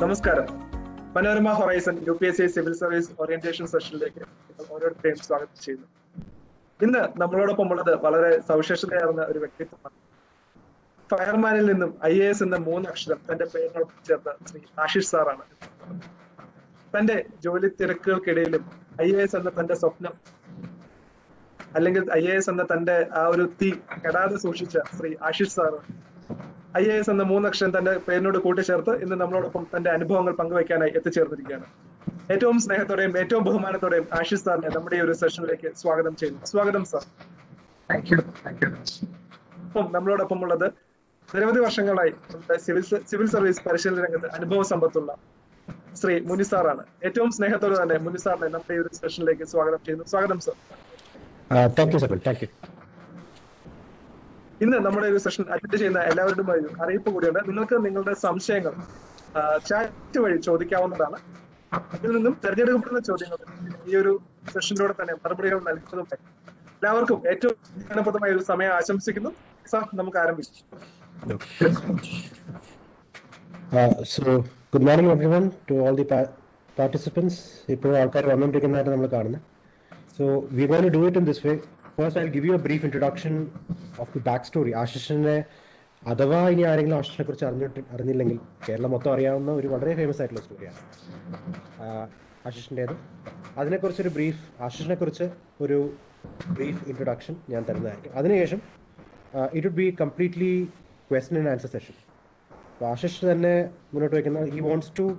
നമസ്കാരം Manorama horizon U P S C civil service orientation സെഷനിലേക്ക് നിങ്ങൾ ഓരോരുത്തരെയും സ്വാഗതം ചെയ്യുന്നു ഇന്ന് നമ്മളോടൊപ്പം ഉള്ളത് വളരെ സവിശേഷതയാർന്ന ഒരു വ്യക്തിത്വമാണ് ഫയർമാനിൽ നിന്നും ഐ എ എസ് എന്ന മൂന്ന് അക്ഷരം തന്റെ പേരിനോട് ചേർത്ത ശ്രീ ആശിഷ് സാറാണ് തന്റെ ജോലി തിരക്കുകൾക്കിടയിലും ഐ എ എസ് എന്ന തന്റെ സ്വപ്നം അല്ലെങ്കിൽ ഐ എ എസ് എന്ന തന്റെ ആ ഒരു തീ കെടാതെ സൂക്ഷിച്ച Shri Ashish sir I A S എന്ന മൂന്നക്ഷരം തന്റെ പേരിനോട് കൂട്ടിച്ചേർത്ത് ഇന്ന് നമ്മളോടൊപ്പം തന്റെ അനുഭവങ്ങൾ പങ്കുവയ്ക്കാനായി എത്തിച്ചേർന്നിരിക്കുകയാണ് ഏറ്റവും സ്നേഹത്തോടെയും ഏറ്റവും ബഹുമാനത്തോടെയും ആശിഷ് സാറിനെ നമ്മുടെ ഈ ഒരു സെഷനിലേക്ക് സ്വാഗതം ചെയ്യുന്നു സ്വാഗതം sir thank you thank you ഒപ്പം നമ്മളോടൊപ്പം ഉള്ളത് നിരവധി വർഷങ്ങളായി നമ്മുടെ സിവിൽ സ- സിവിൽ സർവീസ് പരിശീലന രംഗത്ത് അനുഭവ സമ്പത്തുള്ള ശ്രീ മുനിസാറാണ് ഏറ്റവും സ്നേഹത്തോടെ തന്നെ മുനിസാറിനെ നമ്മുടെ ഈ ഒരു സെഷനിലേക്ക് സ്വാഗതം ചെയ്യുന്നു സ്വാഗതം sir thank you sir thank you ഇന്ന് നമ്മുടെ ഒരു സെഷൻ അറ്റൻഡ് ചെയ്യുന്ന എല്ലാവരുടെയും ഒരു അറിയിപ്പ് കൂടിയുണ്ട് നിങ്ങൾക്ക് നിങ്ങളുടെ സംശയങ്ങൾ ചാറ്റ് വഴി ചോദിക്കാവുന്നതാണ് അതിൽ നിന്നും തിരഞ്ഞെടുക്കപ്പെടുന്ന ചോദ്യങ്ങൾ ഈ ഒരു സെഷനിലൂടെ തന്നെ മറുപടികൾ നൽകുന്നതുമായി എല്ലാവർക്കും ഏറ്റവും പ്രധാനപ്രദമായ ഒരു സമയം ആശംസിക്കുന്നു സാർ നമുക്ക് ആരംഭിക്കാം so good morning everyone to all the participants ഇപ്പോൾ ആൾക്കാർ വന്നുകൊണ്ടിരിക്കുന്നതായിട്ട് നമ്മൾ കാണുന്നത് so we gonna do it in this way first I give you a brief introduction of the back story ആശിഷിനെ അഥവാ ഇനി ആരെങ്കിലും ആശിഷിനെ കുറിച്ച് അറിഞ്ഞിട്ട് അറിഞ്ഞില്ലെങ്കിൽ കേരളം മൊത്തം അറിയാവുന്ന ഒരു വളരെ ഫേമസ് ആയിട്ടുള്ള സ്റ്റോറിയാണ് ആശിഷിൻ്റേത് അതിനെക്കുറിച്ചൊരു ബ്രീഫ് ആശിഷിനെ കുറിച്ച് ഒരു ബ്രീഫ് ഇൻട്രൊഡക്ഷൻ ഞാൻ തരുന്നതായിരിക്കും അതിനുശേഷം it would be completely question and answer session അപ്പോൾ ആശിഷ് തന്നെ മുന്നോട്ട് വയ്ക്കുന്ന he wants to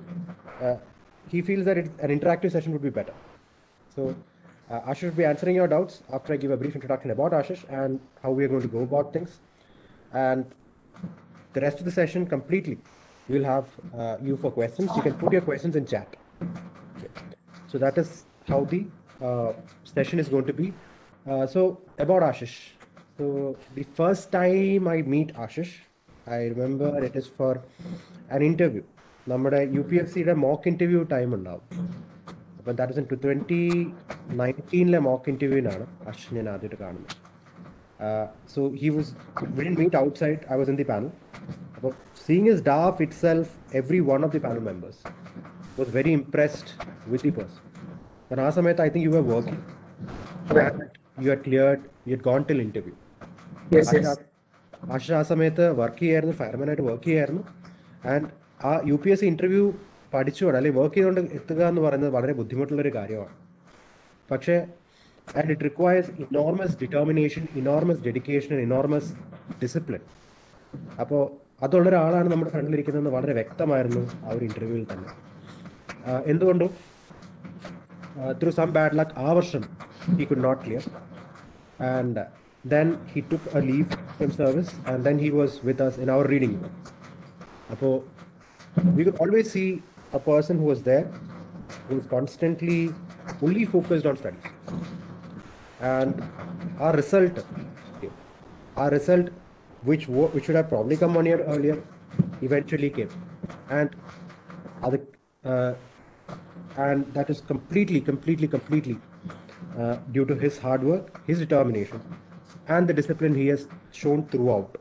he feels that it an interactive session would be better so uh, Ashish will be answering your doubts after I give a brief introduction about Ashish and how we are going to go about things and the rest of the session completely we'll have uh, you for questions you can put your questions in chat Okay. so that is how the uh, session is going to be uh, so about Ashish so the first time I meet Ashish I remember it is for an interview നമ്മുടെ U P F സിയുടെ mock interview time ഉണ്ടാവും അപ്പം that is in two twenty നയൻറ്റീനിലെ mock ഇന്റർവ്യൂവിനാണ് അശ്വിൻ ഞാൻ ആദ്യമായിട്ട് കാണുന്നത് so he was when meet outside I was in the panel അപ്പോൾ സീയിങ് ഇസ് ഡാഫ് itself everyone of the panel members was very impressed with the person കാരണം ആ സമയത്ത് I think you are working you are cleared you had gone till interview yes yes Asha ആ സമയത്ത് work ചെയ്യായിരുന്നു ഫയർമാനായിട്ട് work ചെയ്യായിരുന്നു and ആ U P S C interview പഠിച്ചുകൊണ്ട് അല്ലെങ്കിൽ വർക്ക് ചെയ്തുകൊണ്ട് എത്തുക എന്ന് പറയുന്നത് വളരെ ബുദ്ധിമുട്ടുള്ളൊരു കാര്യമാണ് പക്ഷേ and it requires enormous determination enormous dedication enormous discipline അപ്പോൾ അതുള്ള ഒരാളാണ് നമ്മുടെ ഫ്രണ്ടിലിരിക്കുന്നതെന്ന് വളരെ വ്യക്തമായിരുന്നു ആ ഒരു ഇന്റർവ്യൂവിൽ തന്നെ ആ, എന്തുകൊണ്ടും ത്രൂ സം ബാഡ് ലക്ക് ആ വർഷം he could not clear and uh, then he took a leave from service and then he was with us in our reading room. So we could always see a person who was there who was constantly fully focused on studies. And our result, our result, which wo- which should have probably come one year earlier, eventually came. And other, uh, and that is completely, completely, completely uh, due to his hard work, his determination, and the discipline he has shown throughout.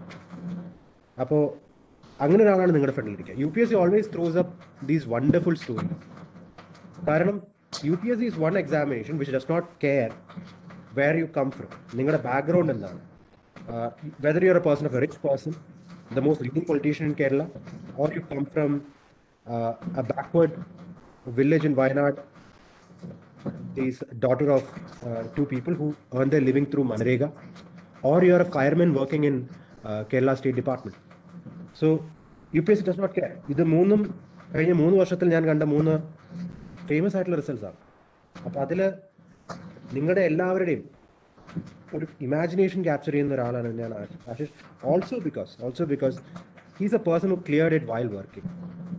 അപ്പോൾ അങ്ങനെ ഒരാളാണ് നിങ്ങളുടെ ഫ്രണ്ടിൽ ഇരിക്കുക U P S C always throws up these wonderful story കാരണം U P S C is one examination which does not care where you come from നിങ്ങളുടെ background എന്താണ് whether you are a person of a rich person the most leading politician in Kerala or you come from a backward village in Wayanad is daughter of uh, two people who earn their living through Manrega, or you're a fireman working in uh, Kerala State Department. So UPSC does not care. ഇത് മൂന്നും കഴിഞ്ഞ മൂന്ന് വർഷത്തിൽ ഞാൻ കണ്ട മൂന്ന് famous ആയിട്ടുള്ള results ആണ് അപ്പൊ അതില് നിങ്ങളുടെ എല്ലാവരുടെയും ഒരു ഇമാജിനേഷൻ ക്യാപ്ചർ ചെയ്യുന്ന ഒരാളാണ് ഞാൻ Ashish. Ashish also because also because he's a person who cleared it while working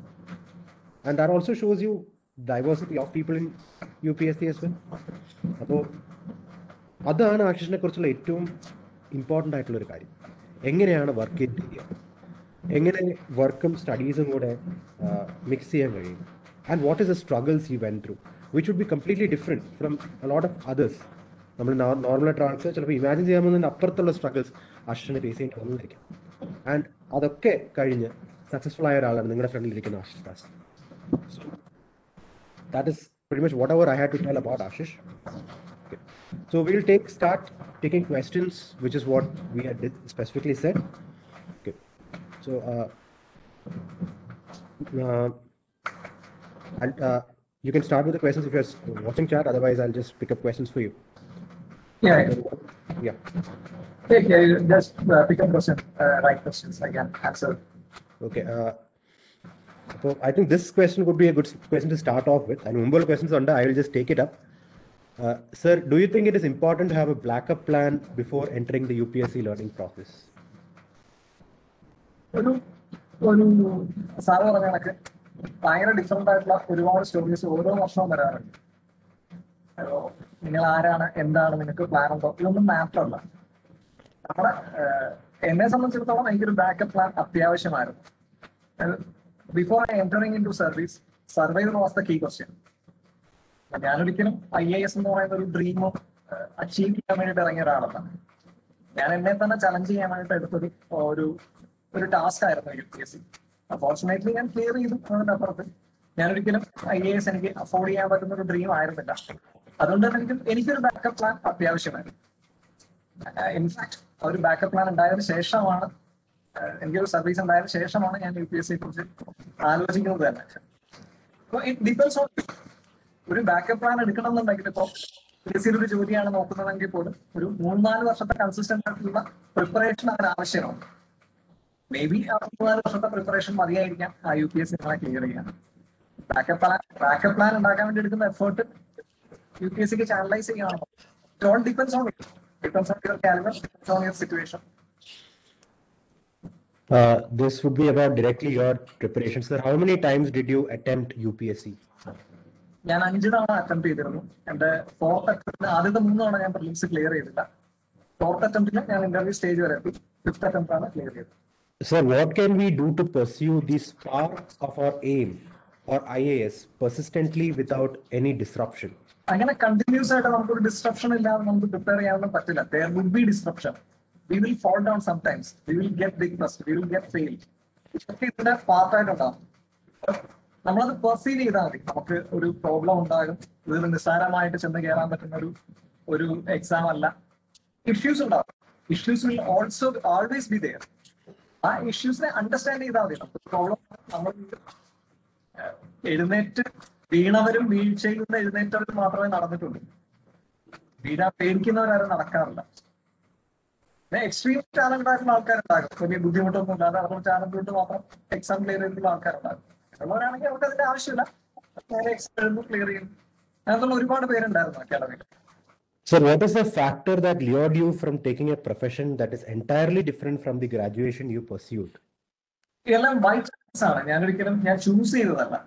and that also shows you diversity of people in UPSC as well. അപ്പോൾ അതാണ് ആശിഷിനെ കുറിച്ചുള്ള ഏറ്റവും ഇമ്പോർട്ടൻ്റ് ആയിട്ടുള്ള ഒരു കാര്യം എങ്ങനെയാണ് വർക്ക് ചെയ്യുക എങ്ങനെ വർക്കും സ്റ്റഡീസും കൂടെ മിക്സ് ചെയ്യാൻ കഴിയും and what is the struggles you went through which would be completely different from lot of others നമ്മൾ നോർമലായിട്ട് ആൾക്ക് ചിലപ്പോൾ ഇമാജിൻ ചെയ്യാൻ പോകുന്നതിൻ്റെ അപ്പുറത്തുള്ള സ്ട്രഗിൾസ് ആശിഷിനെ ഫേസ് ചെയ്യേണ്ടി വന്നിരിക്കും ആൻഡ് അതൊക്കെ കഴിഞ്ഞ് സക്സസ്ഫുൾ ആയ ഒരാളാണ് നിങ്ങളുടെ ഫ്രണ്ടിൽ ഇരിക്കുന്ന Ashish Das So that is pretty much whatever I had to tell about Ashish. Okay. So we'll take start taking questions, which is what we had did specifically said. Okay. So uh, uh, I'll, uh, you can start with the questions if you're s- watching chat. Otherwise, I'll just pick up questions for you. Yeah, Yeah. yeah, yeah, you just uh, pick a question, uh, right questions, I can answer. Okay. Uh, so I think this question would be a good s- question to start off with. And Mumbai questions under, I will just take it up. Uh, sir, do you think it is important to have a backup plan before entering the UPSC learning process? ഒരു ഒരു sir പറഞ്ഞ കണക്ക് ഭയങ്കര different ആയിട്ടുള്ള ഒരുപാട് stories ഓരോ വർഷവും വരാറുണ്ട് അപ്പോ നിങ്ങൾ ആരാണ് എന്താണ് നിങ്ങൾക്ക് പ്ലാൻ ഉണ്ടോ ഇതൊന്നും മാറ്റർ അല്ല നമ്മുടെ ഏഹ്, എന്നെ സംബന്ധിച്ചിടത്തോളം എനിക്കൊരു ബാക്കപ്പ് പ്ലാൻ അത്യാവശ്യമായിരുന്നു before I entering into service survivor was the key question ഞാനൊരിക്കലും ഐ എ എസ് എന്ന് പറയുന്ന ഒരു ഡ്രീമോ അച്ചീവ് ചെയ്യാൻ വേണ്ടിയിട്ട് ഇറങ്ങിയ ഒരാളല്ല ഞാൻ എന്നെ തന്നെ ചലഞ്ച് ചെയ്യാനായിട്ട് എടുത്തൊരു ഒരു ഒരു ടാസ്ക് ആയിരുന്നു U P S C unfortunately ഞാൻ ക്ലിയർ ചെയ്തു അതിന്റെ അപ്പുറത്ത് ഞാൻ ഒരിക്കലും ഐ എ എസ് എനിക്ക് അഫോർഡ് ചെയ്യാൻ പറ്റുന്ന ഒരു ഡ്രീം ആയിരുന്നില്ല അതുകൊണ്ട് തന്നെ എനിക്ക് എനിക്കൊരു ബാക്കപ്പ് പ്ലാൻ അത്യാവശ്യമായിരുന്നു ഇൻഫാക്ട് ഒരു ബാക്കപ്പ് പ്ലാൻ ഉണ്ടായതിനു ശേഷമാണ് ആഹ് എനിക്കൊരു സർവീസ് ഉണ്ടായതിനു ശേഷമാണ് ഞാൻ യു പി എസ് സിയെ കുറിച്ച് ആലോചിക്കുന്നത് തന്നെ അപ്പൊ ഇറ്റ് ഡിപ്പെൻസ് ഓൺ ഒരു ബാക്കപ്പ് പ്ലാൻ എടുക്കണം എന്നുണ്ടെങ്കിൽ ഇപ്പൊ പി എസ് സിയുടെ ഒരു ജോലിയാണ് നോക്കുന്നതെങ്കിൽ പോലും ഒരു മൂന്നാല് വർഷത്തെ കൺസിസ്റ്റന്റ് ആയിട്ടുള്ള പ്രിപ്പറേഷൻ അതിന് ആവശ്യമാണ് മേ ബി ആ മൂന്നാല് വർഷത്തെ പ്രിപ്പറേഷൻ മതിയായിരിക്കാം ആ യു പി എസ് സി നിങ്ങളെ ക്ലിയർ ചെയ്യാൻ ബാക്കപ്പ് പ്ലാൻ ബാക്കപ്പ് പ്ലാൻ ഉണ്ടാക്കാൻ വേണ്ടി എടുക്കുന്ന എഫേർട്ട് യു പി എസ് സിക്ക് ചാനലൈസ് ചെയ്യണം all depends on depends on your calibre depends on your situation Uh, this would be about directly your preparation, sir. How many times did you attempt UPSC? ഞാൻ അഞ്ച് തവണ attempt ചെയ്തിരുന്നു എന്റെ fourth അറ്റംപ്റ്റിന് ആദ്യത്തെ മൂന്ന് തവണ ഞാൻ പ്രിലിംസ് ക്ലിയർ ചെയ്തില്ല ഫോർത്ത് അറ്റംപ്റ്റിന് ഞാൻ ഇന്റർവ്യൂ സ്റ്റേജ് വരെ എത്തി ഫിഫ്ത് അറ്റംപ്റ്റ് ആണ് ക്ലിയർ ചെയ്തത് Sir, what can we do to pursue the spark of our aim or IAS persistently without any disruption? അങ്ങനെ കണ്ടിന്യൂസ് ആയിട്ട് നമുക്കൊരു ഡിസ്ട്രപ്ഷൻ ഇല്ലാതെ നമുക്ക് പ്രിപ്പയർ ചെയ്യാനൊന്നും പറ്റില്ല there would be disruption we will fall down sometimes we will get depressed we will get fail ഇതൊക്കെ ഇതിന്റെ പാർട്ടായിട്ടുണ്ടാവും നമ്മളത് പെർസീവ് ചെയ്താൽ മതി നമുക്ക് ഒരു പ്രോബ്ലം ഉണ്ടാകും ഇതിൽ നിസ്സാരമായിട്ട് ചെന്ന് കയറാൻ പറ്റുന്ന ഒരു ഒരു എക്സാം അല്ല ഇഷ്യൂസ് ഉണ്ടാവും issues will also always be there ആ ഇഷ്യൂസിനെ അണ്ടർസ്റ്റാൻഡ് ചെയ്താൽ മതി നമുക്ക് പ്രോബ്ലം നമ്മൾ ഏഹ്, എഴുന്നേറ്റ് വീണവരും വീഴ്ചയിൽ നിന്ന് എഴുന്നേറ്റവരും മാത്രമേ നടന്നിട്ടുള്ളൂ വീഴാൻ പേടിക്കുന്നവരാരും നടക്കാറില്ല പിന്നെ എക്സ്ട്രീം ടാലന്റ് ആയിട്ടുള്ള ആൾക്കാരുണ്ടാകും വലിയ ബുദ്ധിമുട്ടൊന്നും ഇല്ലാതെ അവരുടെ ടാലന്റ് കൊണ്ട് മാത്രം എക്സാം ക്ലിയർ ചെയ്തിട്ടുള്ള ആൾക്കാരുണ്ടാകും ഉള്ളവരാണെങ്കിൽ അവർക്ക് അതിന്റെ ആവശ്യമില്ല നേരെ എക്സാം എഴുതുന്നു ക്ലിയർ ചെയ്യുന്നു അങ്ങനത്തുള്ള ഒരുപാട് പേരുണ്ടായിരുന്നു അക്കാഡമിയിൽ Sir, what is the factor that lured you from taking a profession that is entirely different from the graduation you pursued? ഇതെല്ലാം ബൈ ചാൻസ് ആണ് ഞാൻ ഒരിക്കലും ഞാൻ ചൂസ് ചെയ്തതല്ല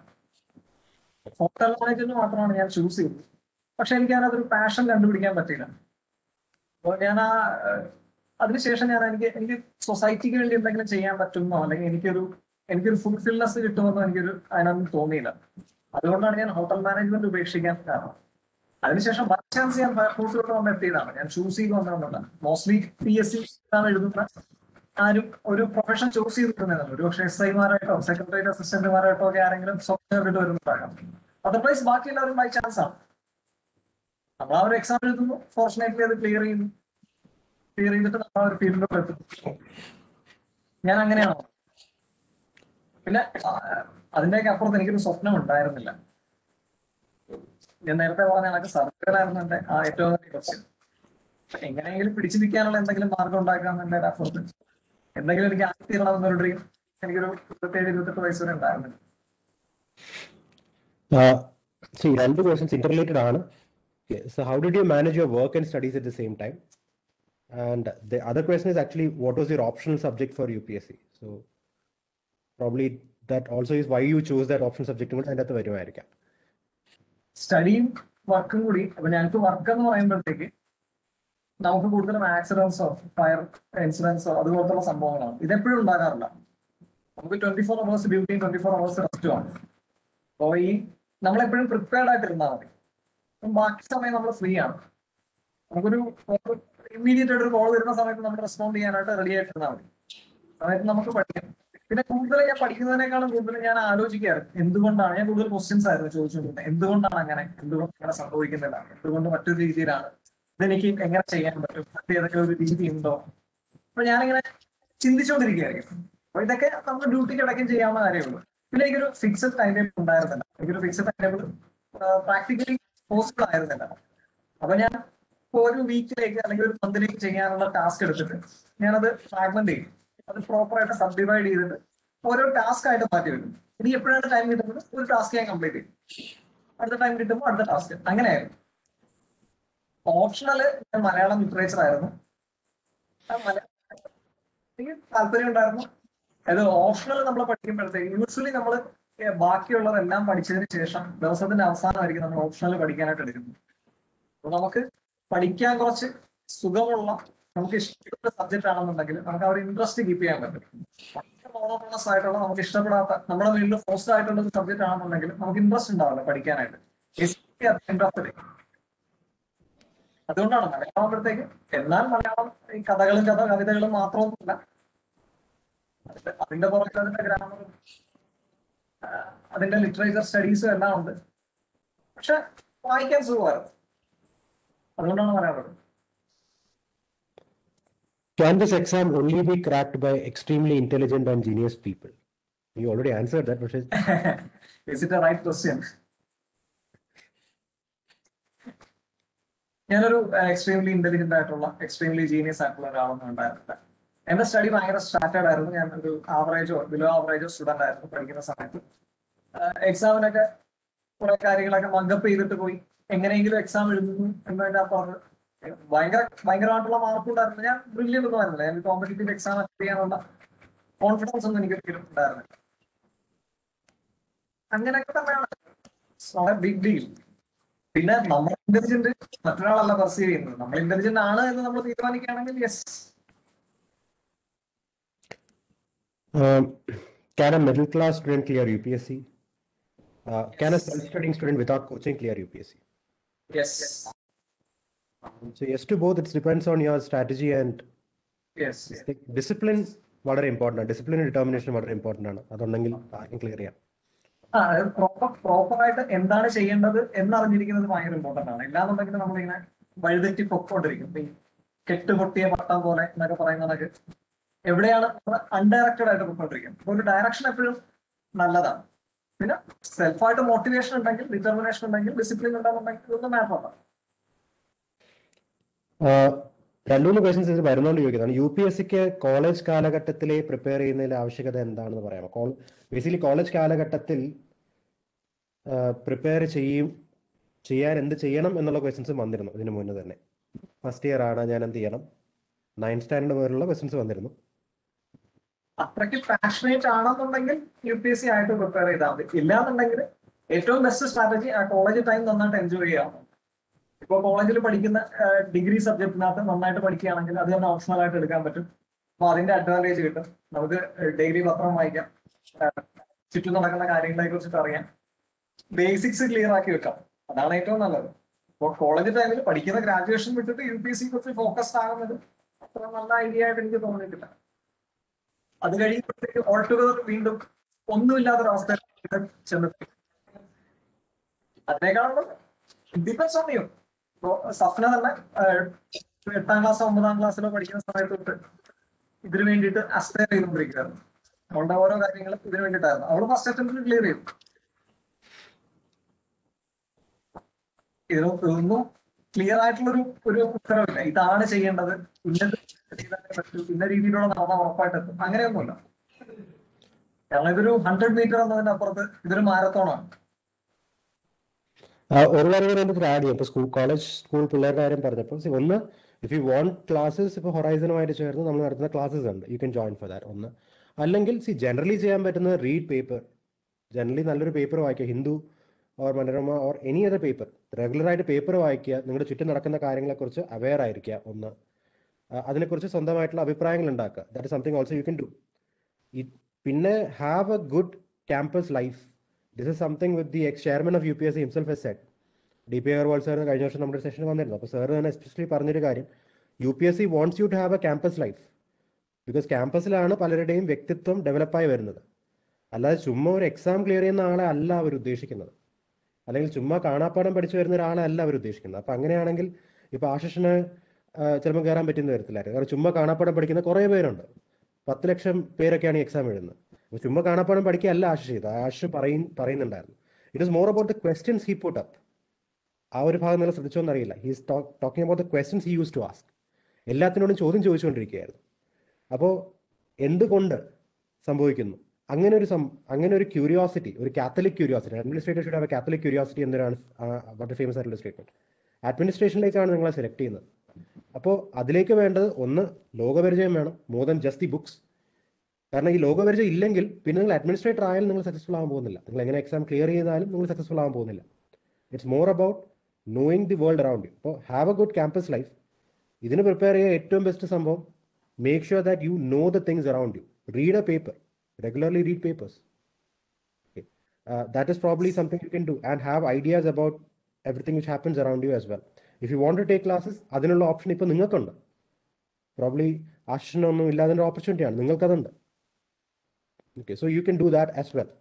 ഹോട്ടൽ മാനേജ്മെന്റ് മാത്രമാണ് ഞാൻ ചൂസ് ചെയ്തത് പക്ഷെ എനിക്ക് അതിനകത്തൊരു പാഷൻ കണ്ടുപിടിക്കാൻ പറ്റിയില്ല അപ്പോൾ ഞാൻ ആ ഏഹ്, അതിനുശേഷം ഞാൻ എനിക്ക് എനിക്ക് സൊസൈറ്റിക്ക് വേണ്ടി എന്തെങ്കിലും ചെയ്യാൻ പറ്റുന്നോ അല്ലെങ്കിൽ എനിക്കൊരു എനിക്കൊരു ഫുൾഫിൽനെസ് കിട്ടുമെന്നോ എനിക്കൊരു അതിനൊന്നും തോന്നിയില്ല അതുകൊണ്ടാണ് ഞാൻ ഹോട്ടൽ മാനേജ്മെന്റ് ഉപേക്ഷിക്കാൻ കാരണം അതിനുശേഷം ബൈ ചാൻസ് ഞാൻ ഫയർഫോഴ്സിലോട്ട് വന്ന് എത്തിയതാണ് ഞാൻ ചൂസ് ചെയ്ത് വന്നതൊന്നുമല്ല മോസ്റ്റ്ലി പി എസ് സി ആണ് എഴുതുന്ന ആരും ഒരു പ്രൊഫഷൻ ചൂസ് ചെയ്തിട്ടുണ്ടെന്നല്ല ഒരു പക്ഷേ എസ് ഐമാരായിട്ടോ സെക്രട്ടറി അസിസ്റ്റന്റുമാരായിട്ടോ ഒക്കെ ആരെങ്കിലും സ്വപ്നം കണ്ടിട്ട് വരുന്നുണ്ടാകാം അതർവൈസ് ബാക്കി എല്ലാവരും ബൈ ചാൻസ് ആണ് നമ്മൾ ആ ഒരു എക്സാം എഴുതുന്നു ഫോർച്ചുനേറ്റ്ലി അത് ക്ലിയർ ചെയ്യുന്നു ക്ലിയർ ചെയ്തിട്ട് നമ്മൾ ആ ഒരു ഫീൽഡിലോട്ട് എത്തുന്നു ഞാൻ അങ്ങനെയാണോ പിന്നെ ആ, അതിന്റെയൊക്കെ അപ്പുറത്ത് എനിക്കൊരു സ്വപ്നം ഉണ്ടായിരുന്നില്ല ഞാൻ നേരത്തെ പറഞ്ഞ കണക്ക് സർക്കാരായിരുന്നു എന്റെ ആ ഏറ്റവും വലിയ ക്വസ്റ്റ്യൻ എങ്ങനെയെങ്കിലും പിടിച്ചു നിൽക്കാനുള്ള എന്തെങ്കിലും മാർഗം ഉണ്ടാക്കാമെന്ന് എന്റെ അപ്പുറത്ത് എന്തെങ്കിലും എനിക്ക് ആക്കി തീരണമെന്നൊരു ഡ്രീം എനിക്കൊരു ഇരുപത്തേഴ് ഇരുപത്തെട്ട് വയസ്സ് വരെ ഉണ്ടായിരുന്നില്ല Uh, see, രണ്ട് questions interrelated ആണ്. Okay, so how did you manage your work and studies at the same time? And the other question is actually, what was your optional subject for UPSC? So probably that also is why you chose that optional subject കൂടെ അതിൻ്റെ അകത്ത് വരുമായിരിക്കാം. സ്റ്റഡിയും വർക്കും കൂടി അപ്പൊ ഞങ്ങൾക്ക് work എന്ന് പറയുമ്പോഴത്തേക്ക് നമുക്ക് കൂടുതലും ആക്സിഡൻസോ ഫയർ ഇൻസിഡൻസോ അതുപോലത്തുള്ള സംഭവങ്ങളാണ് ഇതെപ്പോഴും ഉണ്ടാകാറില്ല നമുക്ക് ട്വന്റി ഫോർ അവേഴ്സ് ഡ്യൂട്ടിയും ട്വന്റി ഫോർ അവേഴ്സ് റെസ്റ്റും ആണ് അപ്പോൾ ഈ നമ്മളെപ്പോഴും പ്രിപ്പയർഡ് ആയിട്ടിരുന്നാൽ മതി അപ്പം ബാക്കി സമയം നമ്മൾ ഫ്രീ ആണ് നമുക്കൊരു ഇമ്മീഡിയറ്റ് ആയിട്ട് ഒരു കോൾ വരുന്ന സമയത്ത് നമ്മൾ റെസ്പോണ്ട് ചെയ്യാനായിട്ട് റെഡി ആയിട്ടിരുന്നാൽ മതി സമയത്ത് നമുക്ക് പഠിക്കാം പിന്നെ കൂടുതൽ ഞാൻ പഠിക്കുന്നതിനേക്കാളും കൂടുതൽ ഞാൻ ആലോചിക്കാറ് എന്തുകൊണ്ടാണ് ഞാൻ കൂടുതൽ ക്വസ്റ്റ്യൻസ് ആയിരുന്നു ചോദിച്ചുകൊണ്ടിരുന്നത് എന്തുകൊണ്ടാണ് അങ്ങനെ എന്തുകൊണ്ട് അങ്ങനെ സംഭവിക്കുന്നില്ല എന്തുകൊണ്ട് മറ്റൊരു രീതിയിലാണ് ഇതെനിക്ക് എങ്ങനെ ചെയ്യാൻ പറ്റും മറ്റു ഏതെങ്കിലും ഒരു രീതി ഉണ്ടോ അപ്പൊ ഞാനിങ്ങനെ ചിന്തിച്ചുകൊണ്ടിരിക്കുകയായിരിക്കും അപ്പൊ ഇതൊക്കെ നമ്മൾ ഡ്യൂട്ടിക്ക് ഇടയ്ക്കും ചെയ്യാവുന്ന കാര്യമുള്ളൂ പിന്നെ എനിക്കൊരു ഫിക്സഡ് ടൈം ടേബിൾ ഉണ്ടായിരുന്നില്ല എനിക്കൊരു fixed time table practically possible ആയിരുന്നില്ല അപ്പൊ ഞാൻ ഇപ്പൊ ഒരു വീക്കിലേക്ക് അല്ലെങ്കിൽ ഒരു മന്തിലേക്ക് ചെയ്യാനുള്ള ടാസ്ക് എടുത്തിട്ട് ഞാനത് ഫ്രാഗ്മെന്റ് ചെയ്യും അത് പ്രോപ്പർ ആയിട്ട് സബ് ഡിവൈഡ് ചെയ്തിട്ട് ഓരോ ടാസ്ക് ആയിട്ട് മാറ്റി വെക്കും ഇനി എപ്പോഴാണ് ടൈം കിട്ടുന്നത് ഒരു ടാസ്ക് ഞാൻ കംപ്ലീറ്റ് ചെയ്യും അടുത്ത ടൈം കിട്ടുമ്പോൾ അടുത്ത ടാസ്ക് അങ്ങനെയായിരുന്നു ഓപ്ഷണല് ഞാൻ മലയാളം ലിറ്ററേച്ചർ ആയിരുന്നു ആ മല- എനിക്ക് താല്പര്യം ഉണ്ടായിരുന്നു അത് ഓപ്ഷണൽ നമ്മൾ പഠിക്കുമ്പോഴത്തേക്ക് യൂസ്വലി നമ്മൾ ബാക്കിയുള്ളതെല്ലാം പഠിച്ചതിന് ശേഷം ദിവസത്തിന്റെ അവസാനമായിരിക്കും നമ്മൾ ഓപ്ഷണൽ പഠിക്കാനായിട്ട് എടുക്കുന്നത് അപ്പൊ നമുക്ക് പഠിക്കാൻ കുറച്ച് സുഖമുള്ള നമുക്ക് ഇഷ്ടപ്പെട്ട സബ്ജക്റ്റ് ആണെന്നുണ്ടെങ്കിൽ നമുക്ക് ആ ഒരു ഇൻട്രസ്റ്റ് കീപ്പ് ചെയ്യാൻ പറ്റും മോണോട്ടോണസ് ആയിട്ടുള്ള നമുക്ക് ഇഷ്ടപ്പെടാത്ത നമ്മുടെ വീട്ടിൽ ഫോസ്റ്റ് ആയിട്ടുള്ള ഒരു സബ്ജക്റ്റ് ആണെന്നുണ്ടെങ്കിൽ നമുക്ക് ഇൻട്രസ്റ്റ് ഉണ്ടാവില്ല പഠിക്കാനായിട്ട് Especially at the end of the day. അതുകൊണ്ടാണ് മലയാളം ആകുമ്പോഴത്തേക്ക് എന്നാൽ മലയാളം ഈ കഥകളും കഥ കവിതകളും മാത്രമൊന്നുമില്ല അതിന്റെ- അതിന്റെ പുറത്ത് അതിന്റെ ഗ്രാമറും അതിന്റെ ലിറ്ററേച്ചർ സ്റ്റഡീസും എല്ലാം ഉണ്ട് പക്ഷെ വായിക്കാൻ സുഖമായിരുന്നു അതുകൊണ്ടാണ് Malayalam Can this exam only be cracked by extremely intelligent and genius people? You already answered that, but it's- Is it a right question? ഞാനൊരു എക്സ്ട്രീംലി ഇന്റലിജന്റ് ആയിട്ടുള്ള എക്സ്ട്രീംലി ജീനിയസ് ആയിട്ടുള്ള ഒരാളൊന്നും ഉണ്ടായിരുന്നില്ല എന്റെ സ്റ്റഡി ഭയങ്കര സ്റ്റാൻഡേർഡ് ആയിരുന്നു ഞാൻ ഒരു ആവറേജോ ബിലോ ആവറേജോ സ്റ്റുഡന്റ് ആയിരുന്നു പഠിക്കുന്ന സമയത്ത് എക്സാമിനൊക്കെ കുറെ കാര്യങ്ങളൊക്കെ മഗപ്പ് ചെയ്തിട്ട് പോയി എങ്ങനെയെങ്കിലും എക്സാം എഴുതുന്നു എന്നതിന്റെ അപ്പുറത്ത് ഭയങ്കര ഭയങ്കരമായിട്ടുള്ള മാർക്ക് ഉണ്ടായിരുന്നു ഞാൻ ബ്രില്യൻ്റ് ഒന്നും ആയിരുന്നില്ല ഞാൻ കോമ്പറ്റേറ്റീവ് എക്സാം അറ്റൻഡ് ചെയ്യാനുള്ള കോൺഫിഡൻസ് ഒന്നും എനിക്ക് ഒരിക്കലും ഉണ്ടായിരുന്നില്ല അങ്ങനെയൊക്കെ തന്നെയാണ് ബിഗ് ഡീൽ പിന്നെ നമ്മൾ ഇന്റലിജന്റ് മറ്റൊരാളല്ല പെർസീവ് ചെയ്യുന്നത് നമ്മൾ ഇന്റലിജന്റ് ആണ് എന്ന് നമ്മൾ തീരുമാനിക്കുകയാണെങ്കിൽ yes Um, can a middle class student clear UPSC? Uh, can a self-studying student without coaching clear UPSC? Yes So yes to both. It depends on your strategy and yes discipline. വളരെ important ആണ് discipline determination വളരെ important ആണ് അതുണ്ടെങ്കിൽ ആർക്കും clear ചെയ്യാം ആ proper proper ആയിട്ട് എന്താണ് ചെയ്യേണ്ടത് എന്നറിഞ്ഞിരിക്കുന്നത് ഭയങ്കര ഇമ്പോർട്ടന്റ് ആണ് ഇല്ലാന്നുണ്ടെങ്കിൽ നമ്മളിങ്ങനെ വഴിതെറ്റി പൊക്കോണ്ടിരിക്കും ഈ കെട്ടുപൊട്ടിയ പട്ടം പോലെ എന്നൊക്കെ പറയുന്നതൊക്കെ എവിടെയാണ് അൺഡയറക്റ്റഡ് ആയിട്ട് പൊക്കോണ്ടിരിക്കും അപ്പൊ ഒരു ഡയറക്ഷൻ എപ്പോഴും നല്ലതാണ് പിന്നെ സെൽഫായിട്ട് മോട്ടിവേഷൻ ഉണ്ടെങ്കിൽ ഡിറ്റർമിനേഷൻ ഉണ്ടെങ്കിൽ ഡിസിപ്ലിൻ ഉണ്ടെന്നുണ്ടെങ്കിൽ ഇതൊന്നും മാറ്റർ അല്ല രണ്ടു മൂന്ന് ക്വസ്റ്റ്യൻസ് ഇത് വരുന്നോണ്ട് ചോദിക്കുന്നതാണ് യു പി എസ് സിക്ക് കോളേജ് കാലഘട്ടത്തിലെ പ്രിപ്പയർ ചെയ്യുന്നതിന്റെ ആവശ്യകത എന്താണെന്ന് പറയാമോ കോൾ ബേസിക്കലി കോളേജ് കാലഘട്ടത്തിൽ പ്രിപ്പയർ ചെയ്യും ചെയ്യാൻ എന്ത് ചെയ്യണം എന്നുള്ള ക്വസ്റ്റ്യൻസ് വന്നിരുന്നു ഇതിനു മുന്നേ തന്നെ ഫസ്റ്റ് ഇയർ ആണ് ഞാൻ എന്ത് ചെയ്യണം നയൻത് സ്റ്റാൻഡേർഡ് മുതലുള്ള ക്വസ്റ്റ്യൻസ് വന്നിരുന്നു അത്രയ്ക്ക് പാഷനേറ്റ് ആണെന്നുണ്ടെങ്കിൽ യു പി എസ് സി ആയിട്ട് പ്രിപ്പയർ ചെയ്താൽ മതി ഇല്ലാന്നുണ്ടെങ്കിൽ ഏറ്റവും ബെസ്റ്റ് സ്ട്രാറ്റജി ആ കോളേജ് ടൈം നന്നായിട്ട് എൻജോയ് ചെയ്യാം ഇപ്പോൾ കോളേജിൽ പഠിക്കുന്ന ഡിഗ്രി സബ്ജക്റ്റിനകത്ത് നന്നായിട്ട് പഠിക്കുകയാണെങ്കിൽ അത് തന്നെ ഓപ്ഷണൽ ആയിട്ട് എടുക്കാൻ പറ്റും അപ്പൊ അതിന്റെ അഡ്വാൻറ്റേജ് കിട്ടും നമുക്ക് ഡെയിലി പത്രം വായിക്കാം ആ, ചുറ്റും നടക്കുന്ന കാര്യങ്ങളെ കുറിച്ചിട്ട് അറിയാം ബേസിക്സ് ക്ലിയർ ആക്കി വെക്കാം അതാണ് ഏറ്റവും നല്ലത് ഇപ്പോൾ കോളേജ് ടൈമിൽ പഠിക്കുന്ന ഗ്രാജുവേഷൻ വിട്ടിട്ട് യു പി എസ് സി കുറിച്ച് ഫോക്കസ്ഡ് ആകുന്നത് അത്ര നല്ല ഐഡിയ ആയിട്ട് എനിക്ക് തോന്നിയിട്ടില്ല അത് കഴിയുമ്പോഴത്തേക്ക് ഓൾ ടുഗദർ വീണ്ടും ഒന്നുമില്ലാത്തൊരവസ്ഥ ചെന്നെത്തി അതിനേക്കാളും ഡിപ്പെൻസ് ഓൺ യു ഇപ്പോ സഫ്ന തന്നെ ആഹ്, എട്ടാം ക്ലാസ് ഒമ്പതാം ക്ലാസ്സിലോ പഠിക്കുന്ന സമയത്ത് തൊട്ട് ഇതിനു വേണ്ടിയിട്ട് അസ്പയർ ചെയ്തുകൊണ്ടിരിക്കുകയായിരുന്നു അവളുടെ ഓരോ കാര്യങ്ങളും ഇതിനു വേണ്ടിയിട്ടായിരുന്നു അവള് ഫസ്റ്റ് അറ്റംപ്റ്റിൽ ക്ലിയർ ചെയ്തു ഇതിന് ഇതൊന്നും ക്ലിയർ ആയിട്ടുള്ളൊരു ഒരു ഉത്തരവില്ല ഇതാണ് ചെയ്യേണ്ടത് ഇന്നത് ചെയ്താലേ പറ്റൂ ഇന്ന രീതിയിലുള്ള നടന്നാൽ ഉറപ്പായിട്ട് എത്തും അങ്ങനെയൊന്നുമില്ല കാരണം ഇതൊരു ഹൺഡ്രഡ് മീറ്റർ എന്നതിന്റെ അപ്പുറത്ത് ഇതൊരു മാരത്തോണാണ് ആ, ഒരു കാര്യം കൂടെ എൻ്റെ ആഡ് ചെയ്യാം ഇപ്പോൾ സ്കൂൾ കോളേജ് സ്കൂൾ പിള്ളേരുടെ കാര്യം പറഞ്ഞപ്പോൾ see, ഒന്ന് ഇഫ് യു വോണ്ട് ക്ലാസ്സസ് ഇപ്പോൾ ഹൊറൈസണുമായിട്ട് ചേർന്ന് നമ്മൾ നടത്തുന്ന ക്ലാസ്സസ് ഉണ്ട് you can join for that ഒന്ന് അല്ലെങ്കിൽ സി ജനറലി ചെയ്യാൻ പറ്റുന്ന റീഡ് പേപ്പർ ജനറലി നല്ലൊരു പേപ്പർ വായിക്കുക Hindu or Manorama or any other paper റെഗുലറായിട്ട് പേപ്പർ വായിക്കുക നിങ്ങളുടെ ചുറ്റും നടക്കുന്ന കാര്യങ്ങളെക്കുറിച്ച് അവെയർ ആയിരിക്കുക ഒന്ന് ആ, അതിനെക്കുറിച്ച് സ്വന്തമായിട്ടുള്ള അഭിപ്രായങ്ങൾ ഉണ്ടാക്കുക that is something also you can do പിന്നെ have a good campus life this is something with the ex chairman of U P S C himself has said D P Agarwal sir കഴിഞ്ഞ വർഷം നമ്മുടെ സെഷനിൽ വന്നിരുന്നു അപ്പോൾ സാർ തന്നെ especially പറഞ്ഞൊരു കാര്യം U P S C wants you to have a campus life because ക്യാമ്പസിലാണ് പലരുടെയും വ്യക്തിത്വം ഡെവലപ്പായി വരുന്നത് അല്ലാതെ ചുമ്മാ ഒരു എക്സാം ക്ലിയർ ചെയ്യുന്ന ആളെ അല്ല അവർ ഉദ്ദേശിക്കുന്നത് അല്ലെങ്കിൽ ചുമ്മാ കാണാപ്പാടം പഠിച്ചു വരുന്ന ഒരാളെ അല്ല അവർ ഉദ്ദേശിക്കുന്നത് അപ്പം അങ്ങനെയാണെങ്കിൽ ഇപ്പോൾ ആശിഷിന് ചിലപ്പോൾ കയറാൻ പറ്റുന്ന വരത്തില്ലായിരുന്നു കാരണം ചുമ്മാ കാണാപ്പാടം പഠിക്കുന്ന കുറേ പേരുണ്ട് പത്ത് ലക്ഷം പേരൊക്കെയാണ് ഈ എക്സാം എഴുതുന്നത് അപ്പോൾ ചുമ്മാ കാണാപ്പാടം പഠിക്കുകയല്ല ആശിഷ് ചെയ്തത് ആശിഷ് പറയും പറയുന്നുണ്ടായിരുന്നു it is more about the questions he put up ആ ഒരു ഭാഗം നിങ്ങൾ ശ്രദ്ധിച്ചോന്ന് അറിയില്ല he's talking about the questions he use to ask എല്ലാത്തിനോടും ചോദ്യം ചോദിച്ചുകൊണ്ടിരിക്കുകയായിരുന്നു അപ്പോൾ എന്തുകൊണ്ട് സംഭവിക്കുന്നു അങ്ങനെ ഒരു സം അങ്ങനെ ഒരു ക്യൂരിയോസിറ്റി ഒരു catholic curiosity administrator should have a catholic curiosity എന്നൊരാണ് വളരെ ഫേമസ് ആയിട്ടുള്ള സ്റ്റേറ്റ്മെന്റ് അഡ്മിനിസ്ട്രേഷനിലേക്കാണ് നിങ്ങളെ സെലക്ട് ചെയ്യുന്നത് അപ്പോൾ അതിലേക്ക് വേണ്ടത് ഒന്ന് ലോകപരിചയം വേണം more than just the books കാരണം ഈ ലോകപരിചയം ഇല്ലെങ്കിൽ പിന്നെ നിങ്ങൾ അഡ്മിനിസ്ട്രേറ്റർ ആയാലും നിങ്ങൾ സക്സസ്ഫുൾ ആകാൻ പോകുന്നില്ല നിങ്ങൾ എങ്ങനെ എക്സാം ക്ലിയർ ചെയ്താലും നിങ്ങൾ സക്സസ്ഫുൾ ആകാൻ പോകുന്നില്ല it's more about knowing the world around you അപ്പോൾ have a good campus life ഇതിന് പ്രിപ്പയർ ചെയ്യാൻ ഏറ്റവും ബെസ്റ്റ് സംഭവം make sure that you know the things around you read a paper regularly read papers. Okay. Uh, that is probably something you can do and have ideas about everything which happens around you as well. If you want to take classes, അതിനുള്ള option ഇപ്പൊ നിങ്ങൾക്കുണ്ട് probably ആഷിനൊന്നും ഇല്ലാതെ ഒരു opportunity ആണ് നിങ്ങൾക്കതുണ്ട് okay so you can do that as well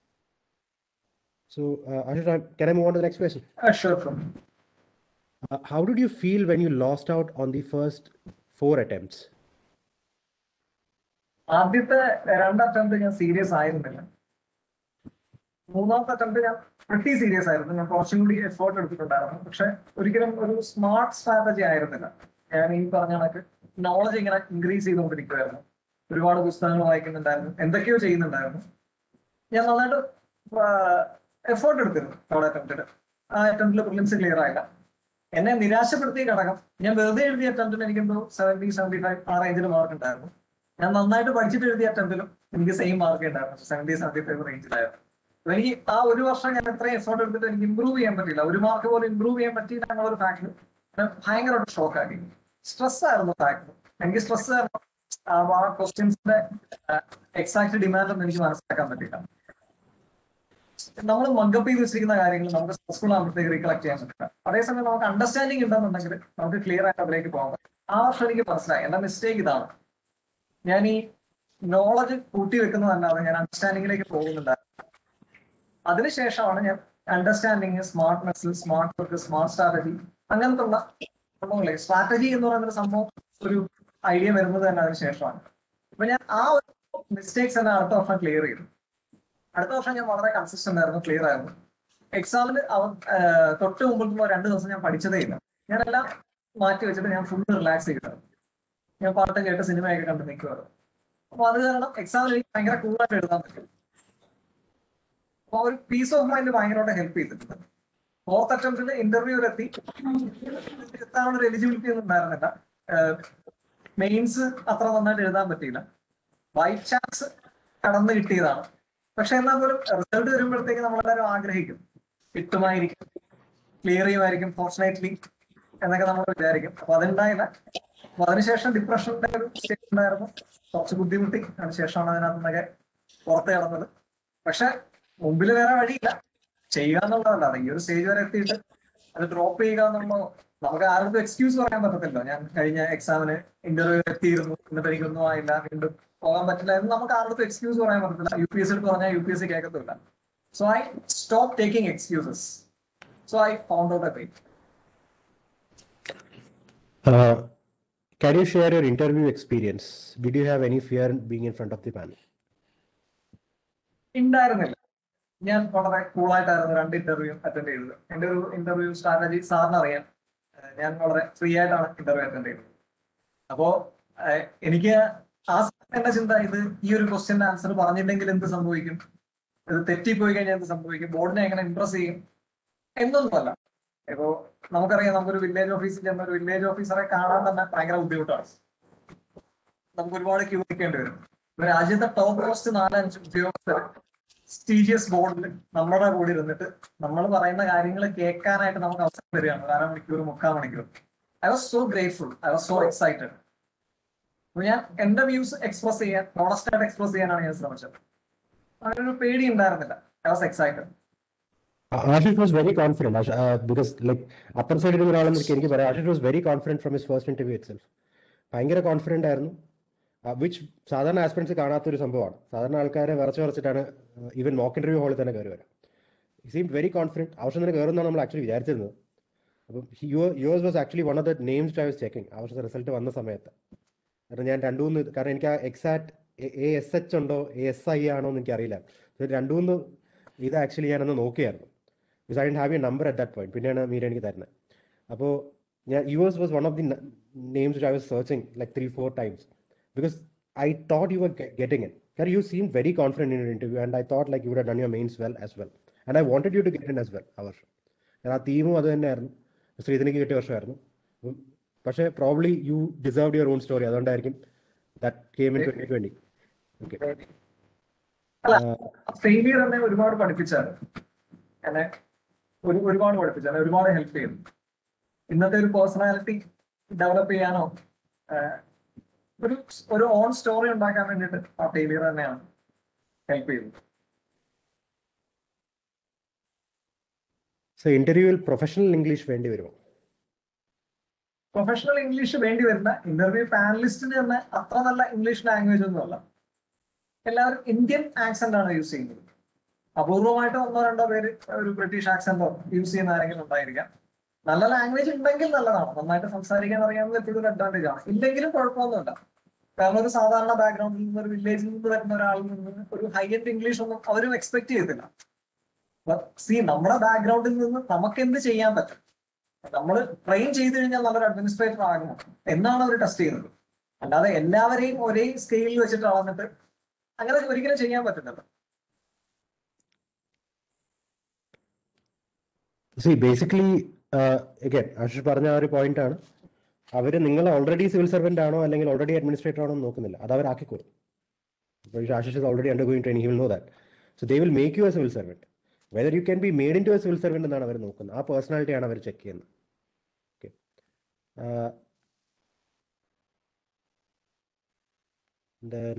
so Ashish can I move on to the next question? Sure from Uh, how did you feel when you lost out on the first four attempts? ആദ്യത്തെ രണ്ട് attempt ഞാൻ serious ആയിരുന്നില്ല മൂന്നാമത്തെ attempt ഞാൻ pretty serious ആയിരുന്നു ഞാൻ കുറച്ചും കൂടി എഫേർട്ട് എടുത്തിട്ടുണ്ടായിരുന്നു പക്ഷെ ഒരിക്കലും ഒരു സ്മാർട്ട് സ്ട്രാറ്റജി ആയിരുന്നില്ല ഞാൻ ഈ പറഞ്ഞ കണക്ക് നോളജ് ഇങ്ങനെ ഇൻക്രീസ് ചെയ്തുകൊണ്ടിരിക്കുമായിരുന്നു ഒരുപാട് പുസ്തകങ്ങൾ വായിക്കുന്നുണ്ടായിരുന്നു എന്തൊക്കെയോ ചെയ്യുന്നുണ്ടായിരുന്നു ഞാൻ നന്നായിട്ട് എഫേർട്ട് എടുത്തിരുന്നു തേർഡ് അറ്റംപ്റ്റില് ആ അറ്റംപ്റ്റിൽ പ്രിലിംസ് ക്ലിയർ ആയില്ല എന്നെ നിരാശപ്പെടുത്തിയ ഘടകം ഞാൻ വെറുതെ എഴുതിയ അറ്റംപ്റ്റിന് എനിക്കെന്തോ സെവന്റി സെവന്റി ഫൈവ് ആ റേഞ്ചിൽ മാർക്ക് ഉണ്ടായിരുന്നു ഞാൻ നന്നായിട്ട് പഠിച്ചിട്ട് എഴുതിയ അറ്റംപ്റ്റിലും എനിക്ക് സെയിം മാർക്ക് ഉണ്ടായിരുന്നു സെവന്റി സെവന്റി ഫൈവ് റേഞ്ചിലായിരുന്നു അപ്പൊ എനിക്ക് ആ ഒരു വർഷം ഞാൻ എത്രയും എഫേർട്ട് എടുത്തിട്ട് എനിക്ക് ഇമ്പ്രൂവ് ചെയ്യാൻ പറ്റില്ല ഒരു മാർക്ക് പോലും ഇമ്പ്രൂവ് ചെയ്യാൻ പറ്റിയില്ല എന്നുള്ള ഒരു ഫാക്ടർ ഭയങ്കരമായിട്ട് ഷോക്ക് ആക്കി സ്ട്രെസ് ആയിരുന്നു ഫാക്ടർ എനിക്ക് സ്ട്രെസ് കാരണം ആ ക്വസ്റ്റ്യൻസിന്റെ എക്സാക്ട് ഡിമാൻഡ് ഒന്നും എനിക്ക് മനസ്സിലാക്കാൻ പറ്റില്ല നമ്മൾ മഗപ്പ് ചെയ്ത് വെച്ചിരിക്കുന്ന കാര്യങ്ങൾ നമുക്ക് സ്ട്രെസ്ഫുൾ ആകുമ്പോഴത്തേക്ക് റീകളക്ട് ചെയ്യാൻ പറ്റില്ല അതേസമയം നമുക്ക് അണ്ടർസ്റ്റാൻഡിങ് ഉണ്ടെന്നുണ്ടെങ്കിൽ നമുക്ക് ക്ലിയർ ആയിട്ട് അതിലേക്ക് പോകാൻ പറ്റും ആ വർഷം എനിക്ക് മനസ്സിലായി എന്റെ മിസ്റ്റേക്ക് ഇതാണ് ഞാൻ ഈ നോളജ് കൂട്ടി വെക്കുന്നതല്ലാതെ ഞാൻ അണ്ടർസ്റ്റാൻഡിങ്ങിലേക്ക് പോകുന്നുണ്ടായിരുന്നു അതിനുശേഷമാണ് ഞാൻ understanding smartness smart work smart strategy അങ്ങനത്തെ ഉള്ള സംഭവങ്ങളെ സ്ട്രാറ്റജി എന്ന് പറയുന്ന ഒരു സംഭവം ഒരു ഐഡിയ വരുന്നത് തന്നെ അതിന് ശേഷമാണ് അപ്പൊ ഞാൻ ആ ഒരു മിസ്റ്റേക്സ് തന്നെ അടുത്ത വർഷം ക്ലിയർ ചെയ്തു അടുത്ത വർഷം ഞാൻ വളരെ കൺസിസ്റ്റന്റ് ആയിരുന്നു ക്ലിയർ ആയിരുന്നു എക്സാമിന് അവൻ തൊട്ട് മുമ്പ് രണ്ട് ദിവസം ഞാൻ പഠിച്ചതേ ഇല്ല ഞാനെല്ലാം മാറ്റി വെച്ചിട്ട് ഞാൻ ഫുൾ റിലാക്സ് ചെയ്തത് ഞാൻ പാട്ട് കേട്ട് സിനിമയൊക്കെ കണ്ട് നിൽക്കുവായിരുന്നു അപ്പൊ അത് കാരണം എക്സാമിൽ എനിക്ക് ഭയങ്കര കൂളായിട്ട് എഴുതാൻ പറ്റും അപ്പൊ ആ ഒരു പീസ് ഓഫ് മൈൻഡ് ഭയങ്കരമായിട്ട് ഹെൽപ്പ് ചെയ്തിട്ടുണ്ട് ഫോർത്ത് അറ്റംപ്റ്റിൽ ഇന്റർവ്യൂവിലെത്തി എത്താനുള്ള ഒരു എലിജിബിലിറ്റി ഒന്നും ഉണ്ടായിരുന്നില്ല മെയിൻസ് അത്ര നന്നായിട്ട് എഴുതാൻ പറ്റിയില്ല ബൈ ചാൻസ് കടന്നു കിട്ടിയതാണ് പക്ഷെ എന്നാൽ പോലും റിസൾട്ട് വരുമ്പോഴത്തേക്ക് നമ്മളെല്ലാവരും ആഗ്രഹിക്കും കിട്ടുമായിരിക്കും ക്ലിയർ ചെയ്യുമായിരിക്കും ഫോർച്ചുനേറ്റ്ലി എന്നൊക്കെ നമ്മൾ വിചാരിക്കും അപ്പൊ അതുണ്ടായില്ല അപ്പൊ അതിനുശേഷം ഡിപ്രഷന്റെ ഒരു സ്റ്റേറ്റ് ഉണ്ടായിരുന്നു കുറച്ച് ബുദ്ധിമുട്ടി അതിനുശേഷമാണ് അതിനകത്ത് നിന്നൊക്കെ പുറത്ത് കിടന്നത് പക്ഷെ മുമ്പിൽ വേറെ വഴിയില്ല ചെയ്യുക എന്നുള്ളതല്ലാതെ ഈ ഒരു സ്റ്റേജ് വരെ എത്തിയിട്ട് അത് ഡ്രോപ്പ് ചെയ്യുക എന്നുള്ളതോ നമുക്ക് ആർക്കും എക്സ്ക്യൂസ് പറയാൻ പറ്റത്തില്ല ഞാൻ കഴിഞ്ഞ എക്സാമിന് ഇന്റർവ്യൂ എത്തിയിരുന്നു എന്നിട്ട് എനിക്കൊന്നും ആയില്ല വീണ്ടും പോകാൻ പറ്റില്ല എന്ന് നമുക്ക് ആർക്കും എക്സ്ക്യൂസ് പറയാൻ പറ്റത്തില്ല യു പി എസ് എടുത്ത് പറഞ്ഞാൽ യു പി എസ് സി കേൾക്കത്തില്ല so I stop taking excuses so I found out a way Uh, can you share your interview experience? Did you have any fear in being in front of the panel? ഉണ്ടായിരുന്നില്ല ഞാൻ വളരെ കൂളായിട്ടായിരുന്നു രണ്ട് interview attend ചെയ്തത് എന്റെ ഒരു interview strategy സാറിന് അറിയാം ഏഹ് ഞാൻ വളരെ ഫ്രീ ആയിട്ടാണ് ഇന്റർവ്യൂ അറ്റൻഡ് ചെയ്തത് അപ്പോ ഏഹ് എനിക്ക് ആ സമയത്ത് എന്റെ ചിന്ത ഇത് ഈ ഒരു ക്വസ്റ്റ്യന്റെ ആൻസർ പറഞ്ഞില്ലെങ്കിൽ എന്ത് സംഭവിക്കും ഇത് തെറ്റിപ്പോയി കഴിഞ്ഞാൽ എന്ത് സംഭവിക്കും ബോർഡിനെ എങ്ങനെ ഇംപ്രസ് ചെയ്യും എന്നൊന്നുമല്ല ഇപ്പോ നമുക്കറിയാം നമുക്കൊരു വില്ലേജ് ഓഫീസിൽ ചെന്ന ഒരു വില്ലേജ് ഓഫീസറെ കാണാൻ തന്നെ ഭയങ്കര ബുദ്ധിമുട്ടാണ് നമുക്ക് ഒരുപാട് ക്യൂ നിൽക്കേണ്ടി വരും ഇപ്പൊ രാജ്യത്തെ ടോപ്പ് മോസ്റ്റ് നാലഞ്ച് ഉദ്യോഗസ്ഥർ സ്റ്റീജിയസ് ബോർഡിൽ നമ്മുടെ കൂടെ ഇരുന്നിട്ട് നമ്മൾ പറയുന്ന കാര്യങ്ങൾ കേൾക്കാനായിട്ട് നമുക്ക് അവസരം തരികയാണ് ഒരു അരമണിക്കൂർ മുക്കാൽ മണിക്കൂർ I was so grateful I was so excited അപ്പൊ ഞാൻ എന്റെ വ്യൂസ് എക്സ്പ്രസ് ചെയ്യാൻ ഓണസ്റ്റ് ആയിട്ട് എക്സ്പ്രസ് ചെയ്യാനാണ് ഞാൻ ശ്രമിച്ചത് അങ്ങനെ ഒരു പേടി ഉണ്ടായിരുന്നില്ല I was excited Ashish was very confident Ash- uh, because like upper side ഒരാളെന്ന് എനിക്ക് പറയാം Ashish was very confident from his first interview itself ഭയങ്കര കോൺഫിഡൻ്റ് ആയിരുന്നു വിച്ച് സാധാരണ ആസ്പിറൻസ് കാണാത്തൊരു സംഭവമാണ് സാധാരണ ആൾക്കാരെ വിറച്ച് വിറച്ചിട്ടാണ് ഈവൻ മോക്ക് ഇന്റർവ്യൂ ഹാളിൽ തന്നെ കയറി വരാം സീം വെരി കോൺഫിഡൻറ്റ് ആവശ്യം തന്നെ കയറുന്നതാണ് നമ്മൾ ആക്ച്വലി വിചാരിച്ചിരുന്നത് അപ്പം yours was actually one of the names I was checking ആവശ്യത്തെ റിസൾട്ട് വന്ന സമയത്ത് കാരണം ഞാൻ രണ്ടു മൂന്ന് കാരണം എനിക്ക് ആ എക്സാക്ട് എ എസ് എച്ച് ഉണ്ടോ എ എസ് ഐ ആണോ എന്ന് എനിക്കറിയില്ല So രണ്ടു മൂന്ന് ഇത് ആക്ച്വലി ഞാനൊന്ന് നോക്കിയായിരുന്നു because I done have a number at that point പിന്നെയാണ് മീര എനിക്ക് തരുന്നത് അപ്പോൾ ഞാൻ yours was one of the names I was searching like three four times because I thought you were ge- getting it. Sir, you seemed very confident in your interview, and I thought like you would have done your mains well as well. And I wanted you to get in as well ആ വർഷം കാരണം ആ തീമും അത് തന്നെയായിരുന്നു ശ്രീധനിക്ക് കിട്ടിയ വർഷമായിരുന്നു ഉം, പക്ഷേ probably you deserve your own story അതുകൊണ്ടായിരിക്കും that came in twenty twenty okay അല്ല ഫെയിലിയർ എന്നെ ഒരുപാട് പഠിപ്പിച്ചാണ് എന്നെ ഒരു ഒരുപാട് പഠിപ്പിച്ചു എന്നെ ഒരുപാട് ഹെൽപ്പ് ചെയ്തു ഇന്നത്തെ ഒരു പേഴ്സണാലിറ്റി ഡെവലപ്പ് ചെയ്യാനോ ആഹ്, ഒരു ഒരു ഓൺ സ്റ്റോറി ഉണ്ടാക്കാൻ വേണ്ടിയിട്ട് ആ ഫെയിലിയർ തന്നെയാണ് ഹെൽപ്പ് ചെയ്തത് സോ ഇന്റർവ്യൂവിൽ പ്രൊഫഷണൽ ഇംഗ്ലീഷ് വേണ്ടി വരുമോ പ്രൊഫഷണൽ ഇംഗ്ലീഷ് വേണ്ടി വരുന്ന ഇന്റർവ്യൂ പാനലിസ്റ്റിന് തന്നെ അത്ര നല്ല ഇംഗ്ലീഷ് ലാംഗ്വേജ് ഒന്നുമല്ല എല്ലാവരും ഇന്ത്യൻ ആക്സെന്റ് ആണ് യൂസ് ചെയ്യുന്നത് അപൂർവമായിട്ട് ഒന്നോ രണ്ടോ പേര് ഒരു ബ്രിട്ടീഷ് ആക്സെന്റോ യൂസ് ചെയ്യുന്ന ആരെങ്കിലും ഉണ്ടായിരിക്കാം നല്ല ലാംഗ്വേജ് ഉണ്ടെങ്കിൽ നല്ലതാണ് നന്നായിട്ട് സംസാരിക്കാൻ അറിയാവുന്നത് എപ്പോഴും ഒരു അഡ്വാൻറ്റേജ് ആണ് ഇല്ലെങ്കിലും കുഴപ്പമൊന്നുമില്ല കാരണം ഒരു സാധാരണ ബാക്ക്ഗ്രൗണ്ടിൽ നിന്ന് ഒരു വില്ലേജിൽ നിന്ന് വരുന്ന ഒരാളിൽ നിന്ന് ഒരു ഹൈ എൻഡ് ഇംഗ്ലീഷ് ഒന്നും അവരും എക്സ്പെക്ട് ചെയ്യത്തില്ല സി നമ്മുടെ ബാക്ക്ഗ്രൗണ്ടിൽ നിന്ന് നമുക്ക് എന്ത് ചെയ്യാൻ പറ്റും നമ്മൾ ട്രെയിൻ ചെയ്ത് കഴിഞ്ഞാൽ നല്ലൊരു അഡ്മിനിസ്ട്രേറ്റർ ആകുമോ എന്നാണ് അവർ ടെസ്റ്റ് ചെയ്യുന്നത് അല്ലാതെ എല്ലാവരെയും ഒരേ സ്കെയിലിൽ വെച്ചിട്ട് അളന്നിട്ട് അങ്ങനെ ഒരിക്കലും ചെയ്യാൻ പറ്റുന്നില്ല സി ബേസിക്കലി അഗൈൻ ആശിഷ് പറഞ്ഞ ആ ഒരു പോയിന്റ് ആണ് അവർ നിങ്ങൾ ഓൾറെഡി സിവിൽ സർവന്റ് ആണോ അല്ലെങ്കിൽ ഓൾറെഡി അഡ്മിനിസ്ട്രേറ്റർ ആണോ എന്ന് നോക്കുന്നില്ല അത് അവർ ആക്കിക്കോളും ഇപ്പോൾ Ashish is already undergoing training hill no that so they will make you a civil servant whether you can be made into a civil servant എന്നാണ് അവർ നോക്കുന്നത് ആ പേഴ്സണാലിറ്റി ആണ് അവർ ചെക്ക് ചെയ്യുന്നത് ഓക്കെ ദെൻ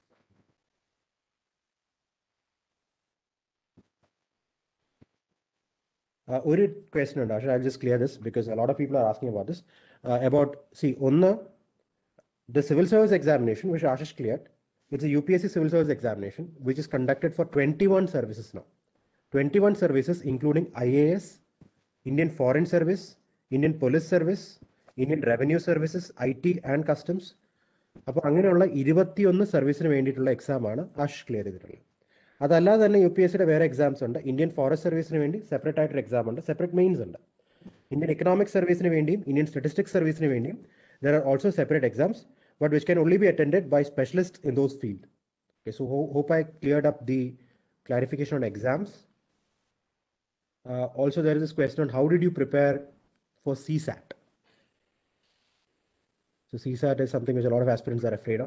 Uh, ഒരു question ഉണ്ട് പക്ഷേ I just clear this because a lot of people are asking about this uh, about see ഒന്ന് the civil service examination which Ashish cleared it's a UPSC civil service examination which is conducted for 21 services now 21 services including IAS Indian Foreign Service Indian Police Service Indian Revenue Services IT and Customs അപ്പോൾ അങ്ങനെയുള്ള ഇരുപത്തിയൊന്ന് സർവീസിന് വേണ്ടിയിട്ടുള്ള exam ആണ് Ashish clear ചെയ്തിട്ടുള്ളത് അതല്ലാതെ തന്നെ U P S സിയുടെ വേറെ എക്സാംസ് ഉണ്ട് ഇന്ത്യൻ ഫോറസ്റ്റ് സർവീസിന് വേണ്ടി സെപ്പറേറ്റ് ആയിട്ടൊരു എക്സാം ഉണ്ട് സെപ്പറേറ്റ് മെയിൻസ് ഉണ്ട് ഇന്ത്യൻ എക്കണോമിക് സർവീസിന് വേണ്ടിയും ഇന്ത്യൻ സ്റ്റാറ്റിസ്റ്റിക്സ് സർവീസിന് വേണ്ടിയും there are also separate exams but which can only be attended by specialist in those field okay so hope I cleared up the clarification on exams. Uh, also, there is this question on how did you prepare for CSAT? So CSAT is something which a lot of aspirants are afraid of.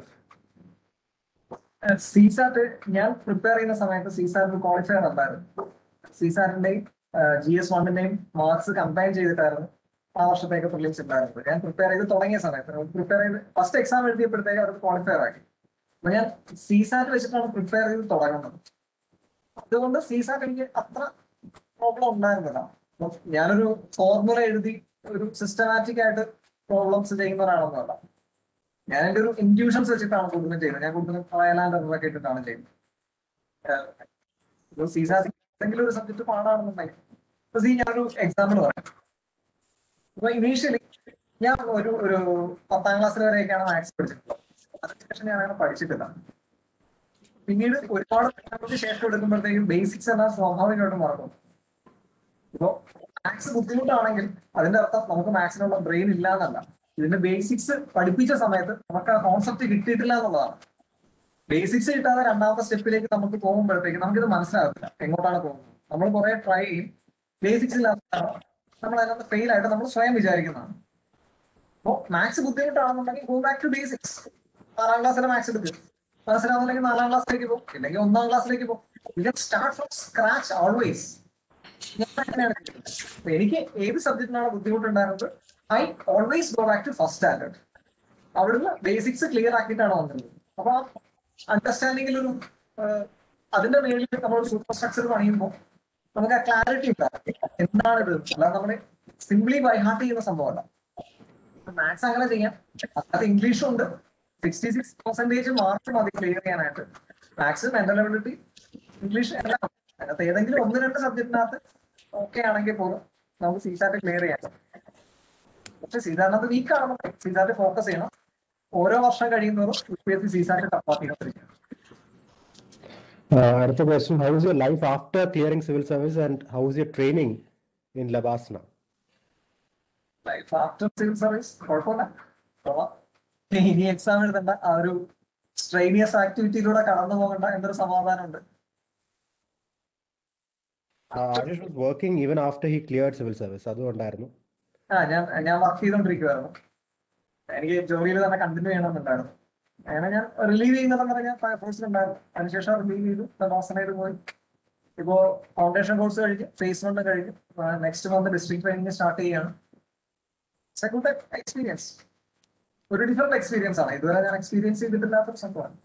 CSAT ഞാൻ prepare ചെയ്യുന്ന സമയത്ത് CSAT qualifier ഉണ്ടായിരുന്നു സിസാറ്റിന്റെയും G S വണ്ണിന്റെയും marks combine ചെയ്തിട്ടായിരുന്നു ആ വർഷത്തേക്ക് prelims ഉണ്ടായിരുന്നത് ഞാൻ പ്രിപ്പയർ ചെയ്ത് തുടങ്ങിയ സമയത്ത് പ്രിപ്പയർ ചെയ്ത് ഫസ്റ്റ് എക്സാം എഴുതിയപ്പോഴത്തേക്ക് അവർ ക്വാളിഫയർ ആക്കി അപ്പൊ ഞാൻ സിസാറ്റ് വെച്ചിട്ടാണ് പ്രിപ്പയർ ചെയ്ത് തുടങ്ങുന്നത് അതുകൊണ്ട് സിസാറ്റ് എനിക്ക് അത്ര പ്രോബ്ലം ഉണ്ടായിരുന്നില്ല അപ്പം ഞാനൊരു ഫോർമുല എഴുതി ഒരു സിസ്റ്റമാറ്റിക് ആയിട്ട് പ്രോബ്ലംസ് ചെയ്യുന്ന ഒരാളൊന്നുമല്ല ഞാൻ എൻ്റെ ഒരു ഇൻഡ്യൂഷൻസ് വെച്ചിട്ടാണ് കൂടുതലും ചെയ്യുന്നത് ഞാൻ കൂടുതലും വയലാൻഡ് എന്നൊക്കെ ഇട്ടിട്ടാണ് ചെയ്യുന്നത് സീസാറ്റ് എന്തെങ്കിലും ഒരു സബ്ജക്ട് പാടാണെന്നുണ്ടെങ്കിൽ ഇപ്പൊ സീ ഞാനൊരു എക്സാമ്പിൾ പറയാം അപ്പൊ ഇനീഷ്യലി ഞാൻ ഒരു ഒരു പത്താം ക്ലാസ്സിൽ വരെയൊക്കെയാണ് മാത്സ് പഠിച്ചിട്ടുള്ളത് അതിനുശേഷം ഞാൻ അങ്ങനെ പഠിച്ചിട്ടില്ല പിന്നീട് ഒരുപാട് കാലങ്ങൾക്ക് ശേഷം എടുക്കുമ്പോഴത്തേക്കും ബേസിക്സ് എല്ലാം സ്വാഭാവികമായിട്ടും മറക്കും ഇപ്പോ മാത്സ് ബുദ്ധിമുട്ടാണെങ്കിൽ അതിന്റെ അർത്ഥം നമുക്ക് മാത്സിനുള്ള ബ്രെയിൻ ഇല്ല എന്നല്ല ഇതിന്റെ ബേസിക്സ് പഠിപ്പിച്ച സമയത്ത് നമുക്ക് ആ കോൺസെപ്റ്റ് കിട്ടിയിട്ടില്ല എന്നുള്ളതാണ് ബേസിക്സ് കിട്ടാതെ രണ്ടാമത്തെ സ്റ്റെപ്പിലേക്ക് നമുക്ക് പോകുമ്പോഴത്തേക്ക് നമുക്കിത് മനസ്സിലാകത്തില്ല എങ്ങോട്ടാണ് പോകുന്നത് നമ്മൾ കുറെ ട്രൈ ചെയ്യും ബേസിക്സ് ഇല്ലാത്ത നമ്മൾ അതിനകത്ത് ഫെയിൽ ആയിട്ട് നമ്മൾ സ്വയം വിചാരിക്കുന്നതാണ് അപ്പോ മാത്സ് ബുദ്ധിമുട്ടാണെന്നുണ്ടെങ്കിൽ ഗോ ബാക്ക് ടു ബേസിക്സ് ആറാം ക്ലാസ്സിലെ മാത്സ് എടുക്കുക മനസ്സിലാവുന്നില്ലെങ്കിൽ നാലാം ക്ലാസ്സിലേക്ക് പോകും ഇല്ലെങ്കിൽ ഒന്നാം ക്ലാസ്സിലേക്ക് പോകും സ്റ്റാർട്ട് ഫ്രം സ്ക്രാച്ച് ഓൾവേസ് ഞാൻ അങ്ങനെയാണ് ചെയ്യുന്നത്. അപ്പൊ എനിക്ക് ഏത് സബ്ജക്റ്റിനാണ് ബുദ്ധിമുട്ടുണ്ടായിരുന്നത് I always go back to first standard അവിടുന്ന് ബേസിക്സ് ക്ലിയർ ആക്കിയിട്ടാണ് വന്നത് അപ്പൊ ആ അണ്ടർസ്റ്റാൻഡിങ്ങിൽ ഒരു ആഹ്, അതിന്റെ മേളിൽ നമ്മൾ സൂപ്പർ സ്ട്രക്ചർ പണിയുമ്പോൾ നമുക്ക് ആ ക്ലാരിറ്റി ഉണ്ടാകും എന്താണ് ഇത് അല്ലാതെ നമ്മൾ സിംപ്ലി ബൈ ഹാർട്ട് ചെയ്യുന്ന സംഭവമല്ല മാത്സ് അങ്ങനെ ചെയ്യാം അല്ലാതെ ഇംഗ്ലീഷും ഉണ്ട് സിക്സ്റ്റി സിക്സ് പെർസെന്റേജ് മാർക്ക് മതി ക്ലിയർ ചെയ്യാനായിട്ട് മാത്സ് മെന്റൽ എബിലിറ്റി ഇംഗ്ലീഷ് എല്ലാം അതിനകത്ത് ഏതെങ്കിലും ഒന്ന് രണ്ട് സബ്ജക്റ്റിനകത്ത് ഓക്കെ ആണെങ്കിൽ പോലും നമുക്ക് സീസാറ്റ് ക്ലിയർ ചെയ്യാം പക്ഷെ സീസാറിനകത്ത് വീക്ക് ആണെന്നുണ്ടെങ്കിൽ സീസാറ്റ് ഫോക്കസ് ചെയ്യണം ഓരോ വർഷം കഴിയുന്നതോറും U P S C CSAT ടപ്പാക്കിക്കൊണ്ടിരിക്കും Uh, അടുത്ത question how is your life after clearing civil service and how is your training in LBSNAA life after civil service കുഴപ്പമില്ല കൊള്ളാം. ഇനി എക്സാം എഴുതണ്ട ആ ഒരു സ്ട്രെയിനിയസ് ആക്ടിവിറ്റിയിലൂടെ കടന്നു പോകണ്ട എന്നൊരു സമാധാനമുണ്ട് Ashish was working even after he cleared civil service അതും ഉണ്ടായിരുന്നു ആ ഞാൻ ഞാൻ വർക്ക് ചെയ്തോണ്ടിരിക്കുവായിരുന്നു എനിക്ക് ജോലിയിൽ തന്നെ കണ്ടിന്യൂ ചെയ്യണമെന്നുണ്ടായിരുന്നു അങ്ങനെ ഞാൻ റിലീവ് ചെയ്യുന്നതെന്ന് പറഞ്ഞാൽ ഫയർഫോഴ്സിലുണ്ടായിരുന്നു അതിനുശേഷം റിലീവ് ചെയ്തു ബോസനയിൽ പോയി ഇപ്പോ ഫൗണ്ടേഷൻ കോഴ്സ് കഴിഞ്ഞ് ഫേസ് വൺ കഴിഞ്ഞു next month district training start ചെയ്യാണ് സെക്കൻഡ് എക്സ്പീരിയൻസ് ഒരു ഡിഫറെന്റ് എക്സ്പീരിയൻസ് ആണ് ഇതുവരെ ഞാൻ എക്സ്പീരിയൻസ് ചെയ്തിട്ടില്ലാത്തൊരു സംഭവമാണ്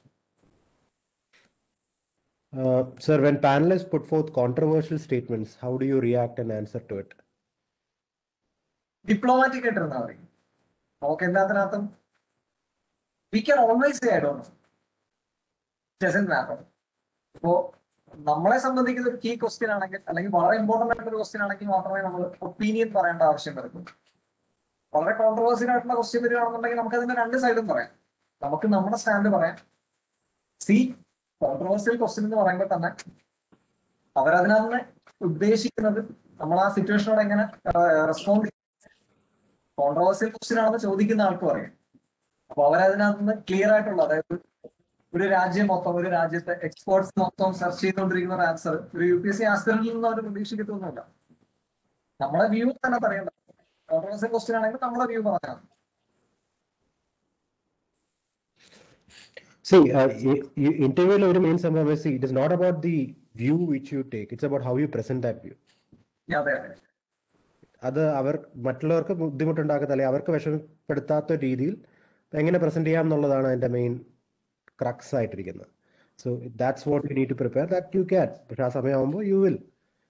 Uh, sir, when panelists put forth controversial statements, how do you react and answer to it? Diplomatic ആയിട്ടിരുന്നാൽ മതി നമുക്ക് എല്ലാത്തിനകത്തും we can always say I don't doesn't matter ഇപ്പോ നമ്മളെ സംബന്ധിക്കുന്ന ഒരു കീ ക്വസ്റ്റ്യൻ ആണെങ്കിൽ അല്ലെങ്കിൽ വളരെ ഇമ്പോർട്ടന്റ് ആയിട്ടുള്ള ഒരു ക്വസ്റ്റ്യൻ ആണെങ്കിൽ മാത്രമേ നമ്മൾ ഒപ്പീനിയൻ പറയേണ്ട ആവശ്യം വരുള്ളൂ വളരെ കോൺട്രവേഴ്സ്യൽ ആയിട്ടുള്ള ക്വസ്റ്റ്യൻ വരികയാണെന്നുണ്ടെങ്കിൽ നമുക്ക് അതിന്റെ രണ്ട് സൈഡും പറയാം നമുക്ക് നമ്മുടെ സ്റ്റാൻഡ് പറയാം സി കോൺട്രവേഴ്സ്യൽ ക്വസ്റ്റ്യൻ എന്ന് പറയുമ്പോൾ തന്നെ അവരതിനകത്ത് ഉദ്ദേശിക്കുന്നത് നമ്മൾ ആ സിറ്റുവേഷനോട് എങ്ങനെ റെസ്പോണ്ട് കോൺട്രവേഴ്സ്യൽ ക്വസ്റ്റ്യൻ ആണെന്ന് ചോദിക്കുന്ന ആൾക്ക് പറയും അപ്പൊ അവരതിനകത്ത് ക്ലിയർ ആയിട്ടുള്ള അതായത് ഒരു രാജ്യം മൊത്തം ഒരു രാജ്യത്തെ എക്സ്പോർട്സ് മൊത്തം സെർച്ച് ചെയ്തുകൊണ്ടിരിക്കുന്ന ഒരു ആൻസർ ഒരു യു പി എസ് സി ആസ്പിറന്റിൽ നിന്ന് അവർ പ്രതീക്ഷിക്കത്തൊന്നുമില്ല നമ്മളെ വ്യൂ തന്നെ പറയണ്ട കോൺട്രവേഴ്സ്യൽ ക്വസ്റ്റ്യൻ ആണെങ്കിൽ നമ്മളെ വ്യൂ പറയാം See, uh, i- i- interview ഒരു മെയിൻ സംഭവം is, see, it is not about the view which you take, it's about how you present that view. അതെ അതെ അത് അവർ മറ്റുള്ളവർക്ക് ബുദ്ധിമുട്ടുണ്ടാക്കത്ത അല്ലെങ്കിൽ അവർക്ക് വിഷമപ്പെടുത്താത്ത രീതിയിൽ എങ്ങനെ പ്രസന്റ് ചെയ്യാം എന്നുള്ളതാണ് അതിന്റെ മെയിൻ ക്രക്സ് ആയിട്ടിരിക്കുന്നത് so that's what you need to prepare that you can പക്ഷെ ആ സമയമാകുമ്പോൾ യു വിൽ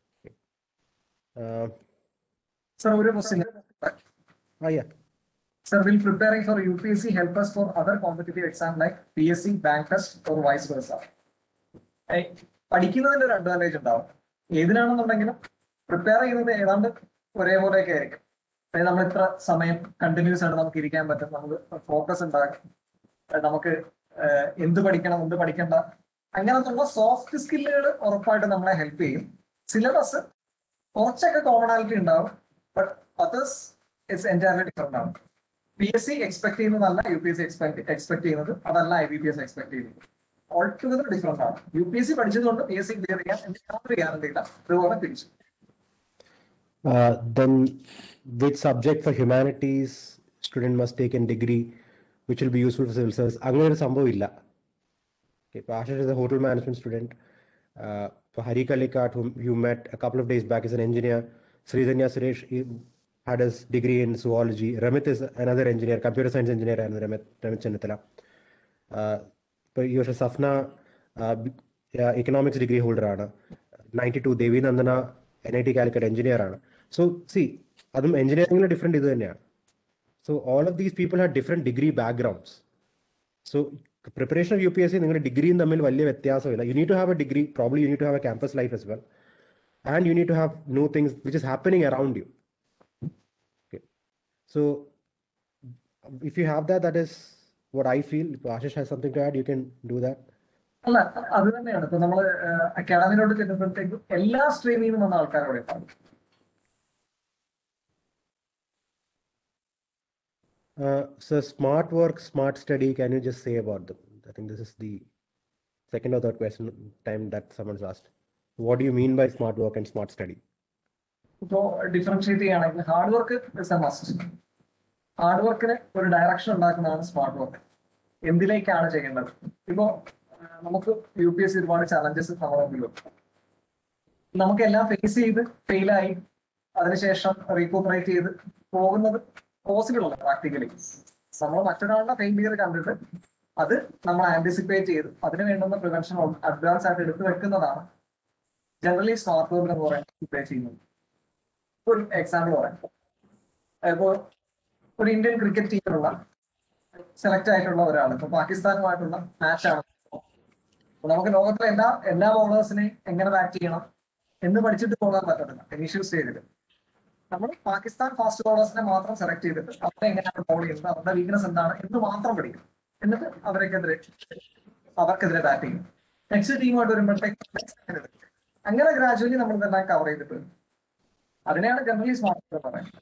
സർ ഒരു ക്വസ്റ്റ്യൻ അയ്യാ Sir, will preparing for UPSC help us for other competitive exam like PSC, bank test or vice versa? ഏയ്, പഠിക്കുന്നതിന്റെ ഒരു advantage ഉണ്ടാവും ഏതിനാണെന്നുണ്ടെങ്കിലും prepare ചെയ്യുന്നത് ഏതാണ്ട് ഒരേപോലെയൊക്കെ ആയിരിക്കും അതായത് നമ്മൾ ഇത്ര സമയം കണ്ടിന്യൂസ് ആയിട്ട് നമുക്ക് ഇരിക്കാൻ പറ്റും നമുക്ക് ഫോക്കസ് ഉണ്ടാകും അതായത് നമുക്ക് ഏഹ്, എന്ത് പഠിക്കണം എന്ത് പഠിക്കണ്ട അങ്ങനത്തുള്ള സോഫ്റ്റ് സ്കില്ലുകൾ ഉറപ്പായിട്ട് നമ്മളെ ഹെൽപ്പ് ചെയ്യും സിലബസ് കുറച്ചൊക്കെ കോമണാലിറ്റി ഉണ്ടാവും but others it's entirely different ആണ് പി എസ് സി എക്സ്പെക്ട് ചെയ്യുന്നതല്ല U P S C expect expect ചെയ്യുന്നത് അതല്ല I B P S expect ചെയ്യുന്നത് ഓൾ ടുഗദർ ഡിഫറെന്റ് ആണ് യു പി എസ് സി പഠിച്ചതുകൊണ്ട് പി എസ് സി ക്ലിയർ ചെയ്യാൻ എനിക്ക് യാതൊരു ഗ്യാരണ്ടി ഇല്ല അതുപോലെ തിരിച്ചു then which subject for humanities student must take in degree which will be useful for civil service അങ്ങനെ ഒരു സംഭവം ഇല്ല ഇപ്പൊ Ashish is a hotel management student uh, for Hari Kalikat whom you met a couple of days back is an engineer Sridhanya Suresh he had his degree in zoology Ramit is another engineer computer science engineer ആയിരുന്നു Ramit Ramit Chennathala uh, ഇപ്പൊ ഈ വർഷം Safna economics degree holder ആണ് ninety two Devi Nandana N I T Calicut engineer ആണ് so see അതും എഞ്ചിനീയറിംഗിലെ different ഇത് തന്നെയാണ് so all of these people have different degree backgrounds so preparation of U P S C നിങ്ങളുടെ ഡിഗ്രിയും തമ്മിൽ വലിയ വ്യത്യാസമില്ല you need to have a degree probably you need to have a campus life as well and you need to have new things which is happening around you so if you have that, that is what I feel. If Ashish has something to add, you can do that. അല്ല അത് തന്നെയാണ് ഇപ്പൊ നമ്മള് അക്കാഡമിയിലോട്ട് ചെല്ലുമ്പോഴത്തേക്കും എല്ലാ സ്ട്രീമിൽ നിന്നും വന്ന ആൾക്കാരോട് ഉണ്ടാവും Uh, so smart work, smart study. Can you just say about them? I think this is the second or third question time that someone's asked. What do you mean by smart work and smart study? ഇപ്പോ differentiate ചെയ്യുകയാണെങ്കിൽ hard work is a must hard വർക്കിന് ഒരു direction ഉണ്ടാക്കുന്നതാണ് smart work എന്തിലേക്കാണ് ചെയ്യേണ്ടത് ഇപ്പോ ആ, നമുക്ക് U P S C ഒരുപാട് ചലഞ്ചസ് നമ്മുടെ മുമ്പിലുണ്ട് നമുക്കെല്ലാം ഫേസ് ചെയ്ത് ഫെയിലായി അതിനുശേഷം റീകൂപ്പറേറ്റ് ചെയ്ത് പോകുന്നത് പോസിബിൾ അല്ല പ്രാക്ടിക്കലി നമ്മൾ മറ്റൊരാളുടെ ഫെയിലിയർ കണ്ടിട്ട് അത് നമ്മൾ ആന്റിസിപ്പേറ്റ് ചെയ്ത് അതിന് വേണ്ടുന്ന പ്രിവെൻഷൻ അഡ്വാൻസ് ആയിട്ട് എടുത്തു വെക്കുന്നതാണ് ജനറലി സ്മാർട്ട് വർക്ക് എന്ന് പറയാൻ പ്രിപ്പയർ ചെയ്യുന്നത് ഒരു എക്സാമ്പിൾ പറയാം ഇപ്പോ ഒരു ഇന്ത്യൻ ക്രിക്കറ്റ് ടീമിലുള്ള സെലക്ട് ആയിട്ടുള്ള ഒരാൾ ഇപ്പൊ പാകിസ്ഥാനുമായിട്ടുള്ള മാച്ചാണ് അപ്പൊ നമുക്ക് ലോകത്തിലെ എല്ലാ എല്ലാ ബോളേഴ്സിനെയും എങ്ങനെ ബാറ്റ് ചെയ്യണം എന്ന് പഠിച്ചിട്ട് പോകാൻ പറ്റത്തില്ല ഇനീഷ്യൽ സ്റ്റേജിൽ നമ്മൾ പാകിസ്ഥാൻ ഫാസ്റ്റ് ബോളേഴ്സിനെ മാത്രം സെലക്ട് ചെയ്തിട്ട് അവരെ എങ്ങനെയാണ് ബോൾ ചെയ്യുന്നത് അവരുടെ വീക്ക്നസ് എന്താണ് എന്ന് മാത്രം പഠിക്കും എന്നിട്ട് അവരെക്കെതിരെ അവർക്കെതിരെ ബാറ്റ് ചെയ്യും നെക്സ്റ്റ് ടീമായിട്ട് വരുമ്പോഴത്തേക്ക് അങ്ങനെ ഗ്രാജുവലി നമ്മൾ ഇതെല്ലാം കവർ ചെയ്തിട്ട് വരും അതിനെയാണ് ജനറലി സ്മാർട്ട് പറയുന്നത്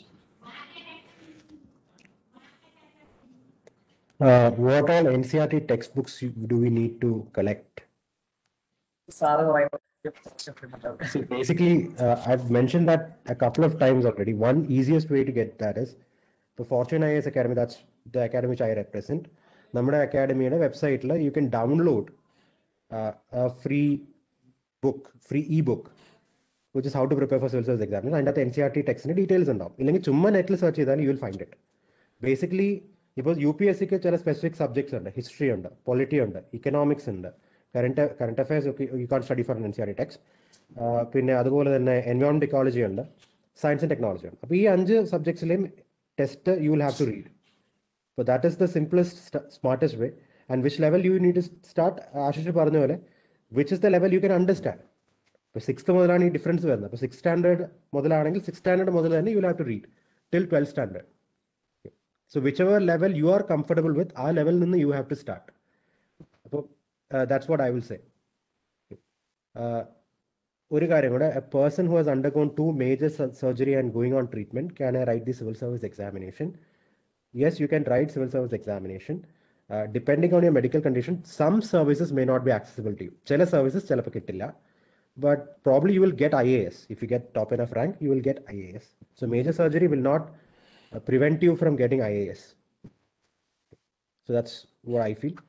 Uh, what all NCRT textbooks you- do we need to collect? Sir പറയുന്നത് See, basically, uh, I've mentioned that a couple of times already. One easiest way to get that is the Fortune IAS Academy, that's the academy which I represent. നമ്മുടെ അക്കാഡമിയുടെ വെബ്സൈറ്റിൽ you can download free book free e book which is how to prepare for civil service എക്സാമിന് അതിൻ്റെ അകത്ത് N C R T ടെക്സ്റ്റിൻ്റെ details ഉണ്ടാവും ഇല്ലെങ്കിൽ ചുമ്മാ നെറ്റിൽ സെർച്ച് ചെയ്താൽ you will find it basically ഇപ്പോൾ യു പി എസ് സിക്ക് ചില സ്പെസിഫിക് സബ്ജക്ട്സ് ഉണ്ട് ഹിസ്റ്ററി ഉണ്ട് പൊളിറ്റി ഉണ്ട് ഇക്കണോമിക്സ് ഉണ്ട് കറണ്ട് കറണ്ട് അഫയേഴ്സ് ഒക്കെ you can study for N C R T text പിന്നെ അതുപോലെ തന്നെ എൻവയോൺമെന്റ് ഇക്കോളജി ഉണ്ട് സയൻസ് ആൻഡ് ടെക്നോളജി ഉണ്ട് അപ്പോൾ ഈ അഞ്ച് സബ്ജക്ട്സിലെയും test you will have to read അപ്പോൾ that is the simplest smartest way and which level you need start Ashish പറഞ്ഞ പോലെ which is the level you can understand ഇപ്പോൾ സിക്സ്ത് മുതലാണ് ഈ ഡിഫറൻസ് വരുന്നത് അപ്പോൾ സിക്സ് സ്റ്റാൻഡേർഡ് മുതലാണെങ്കിൽ സിക്സ് സ്റ്റാൻഡേർഡ് മുതൽ തന്നെ you will have to read till twelfth standard so whichever level you are comfortable വിത്ത് ആ ലെവലിൽ നിന്ന് യു ഹാവ് ടു സ്റ്റാർട്ട് അപ്പോൾ that's what I will say ഒരു കാര്യം കൂടെ a person who has undergone two major surgery and going on treatment can I write the civil service examination yes you can write civil service examination depending on your medical condition some services may not be accessible to you ചില services ചിലപ്പോൾ കിട്ടില്ല but probably you will get IAS. If you get top enough rank, you will get IAS. So major surgery will not uh, prevent you from getting IAS. So that's what I feel.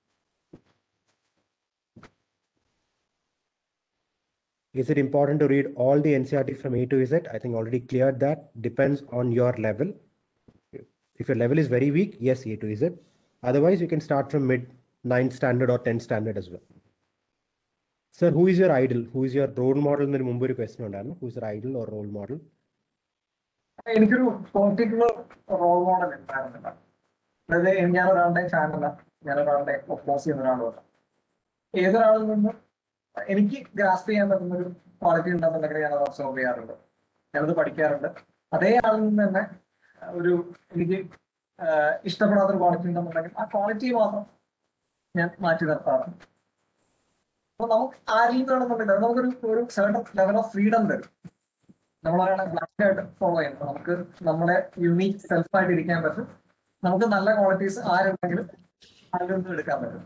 Is it important to read all the NCRT from A to Z? I think already cleared that. Depends on your level. If your level is very weak, yes, A to Z. Otherwise, you can start from mid 9th standard or 10th standard as well. Sir, who is your idol? Who is your role model? എന്നൊരു മുമ്പ് ഒരു question ഉണ്ടായിരുന്നു who is your idol or role model എനിക്കൊരു particular role model ഉണ്ടായിരുന്നില്ല അതായത് ഞാൻ ഒരാളുടെ ഫാനല്ല ഞാൻ ഒരാളുടെ ഒപ്പോസ് ചെയ്യുന്ന ഒരാളുമല്ല ഏതൊരാളിൽ നിന്നും എനിക്ക് ഗ്രാസ്പ് ചെയ്യാൻ പറ്റുന്ന ഒരു ക്വാളിറ്റി ഉണ്ടെന്നുണ്ടെങ്കിൽ ഞാനത് ഒബ്സർവ് ചെയ്യാറുണ്ട് ഞാനത് പഠിക്കാറുണ്ട് അതേ ആളിൽ നിന്ന് തന്നെ ഒരു എനിക്ക് ആഹ് ഇഷ്ടപ്പെടാത്തൊരു ക്വാളിറ്റി ഉണ്ടെന്നുണ്ടെങ്കിൽ ആ ക്വാളിറ്റി മാത്രം ഞാൻ മാറ്റി നിർത്താറുണ്ട് അപ്പൊ നമുക്ക് ആരിൽ വേണമെന്നുണ്ടെങ്കിൽ അത് നമുക്കൊരു ഒരു സർട്ടൺ ലെവൽ ഓഫ് ഫ്രീഡം തരും നമ്മളൊരാളെ ബ്ലാക്ക് ആയിട്ട് ഫോളോ ചെയ്യുന്നത് നമുക്ക് നമ്മുടെ യുണീക് സെൽഫായിട്ട് ഇരിക്കാൻ പറ്റും നമുക്ക് നല്ല ക്വാളിറ്റീസ് ആരുണ്ടെങ്കിലും അതിൽ നിന്ന് എടുക്കാൻ പറ്റും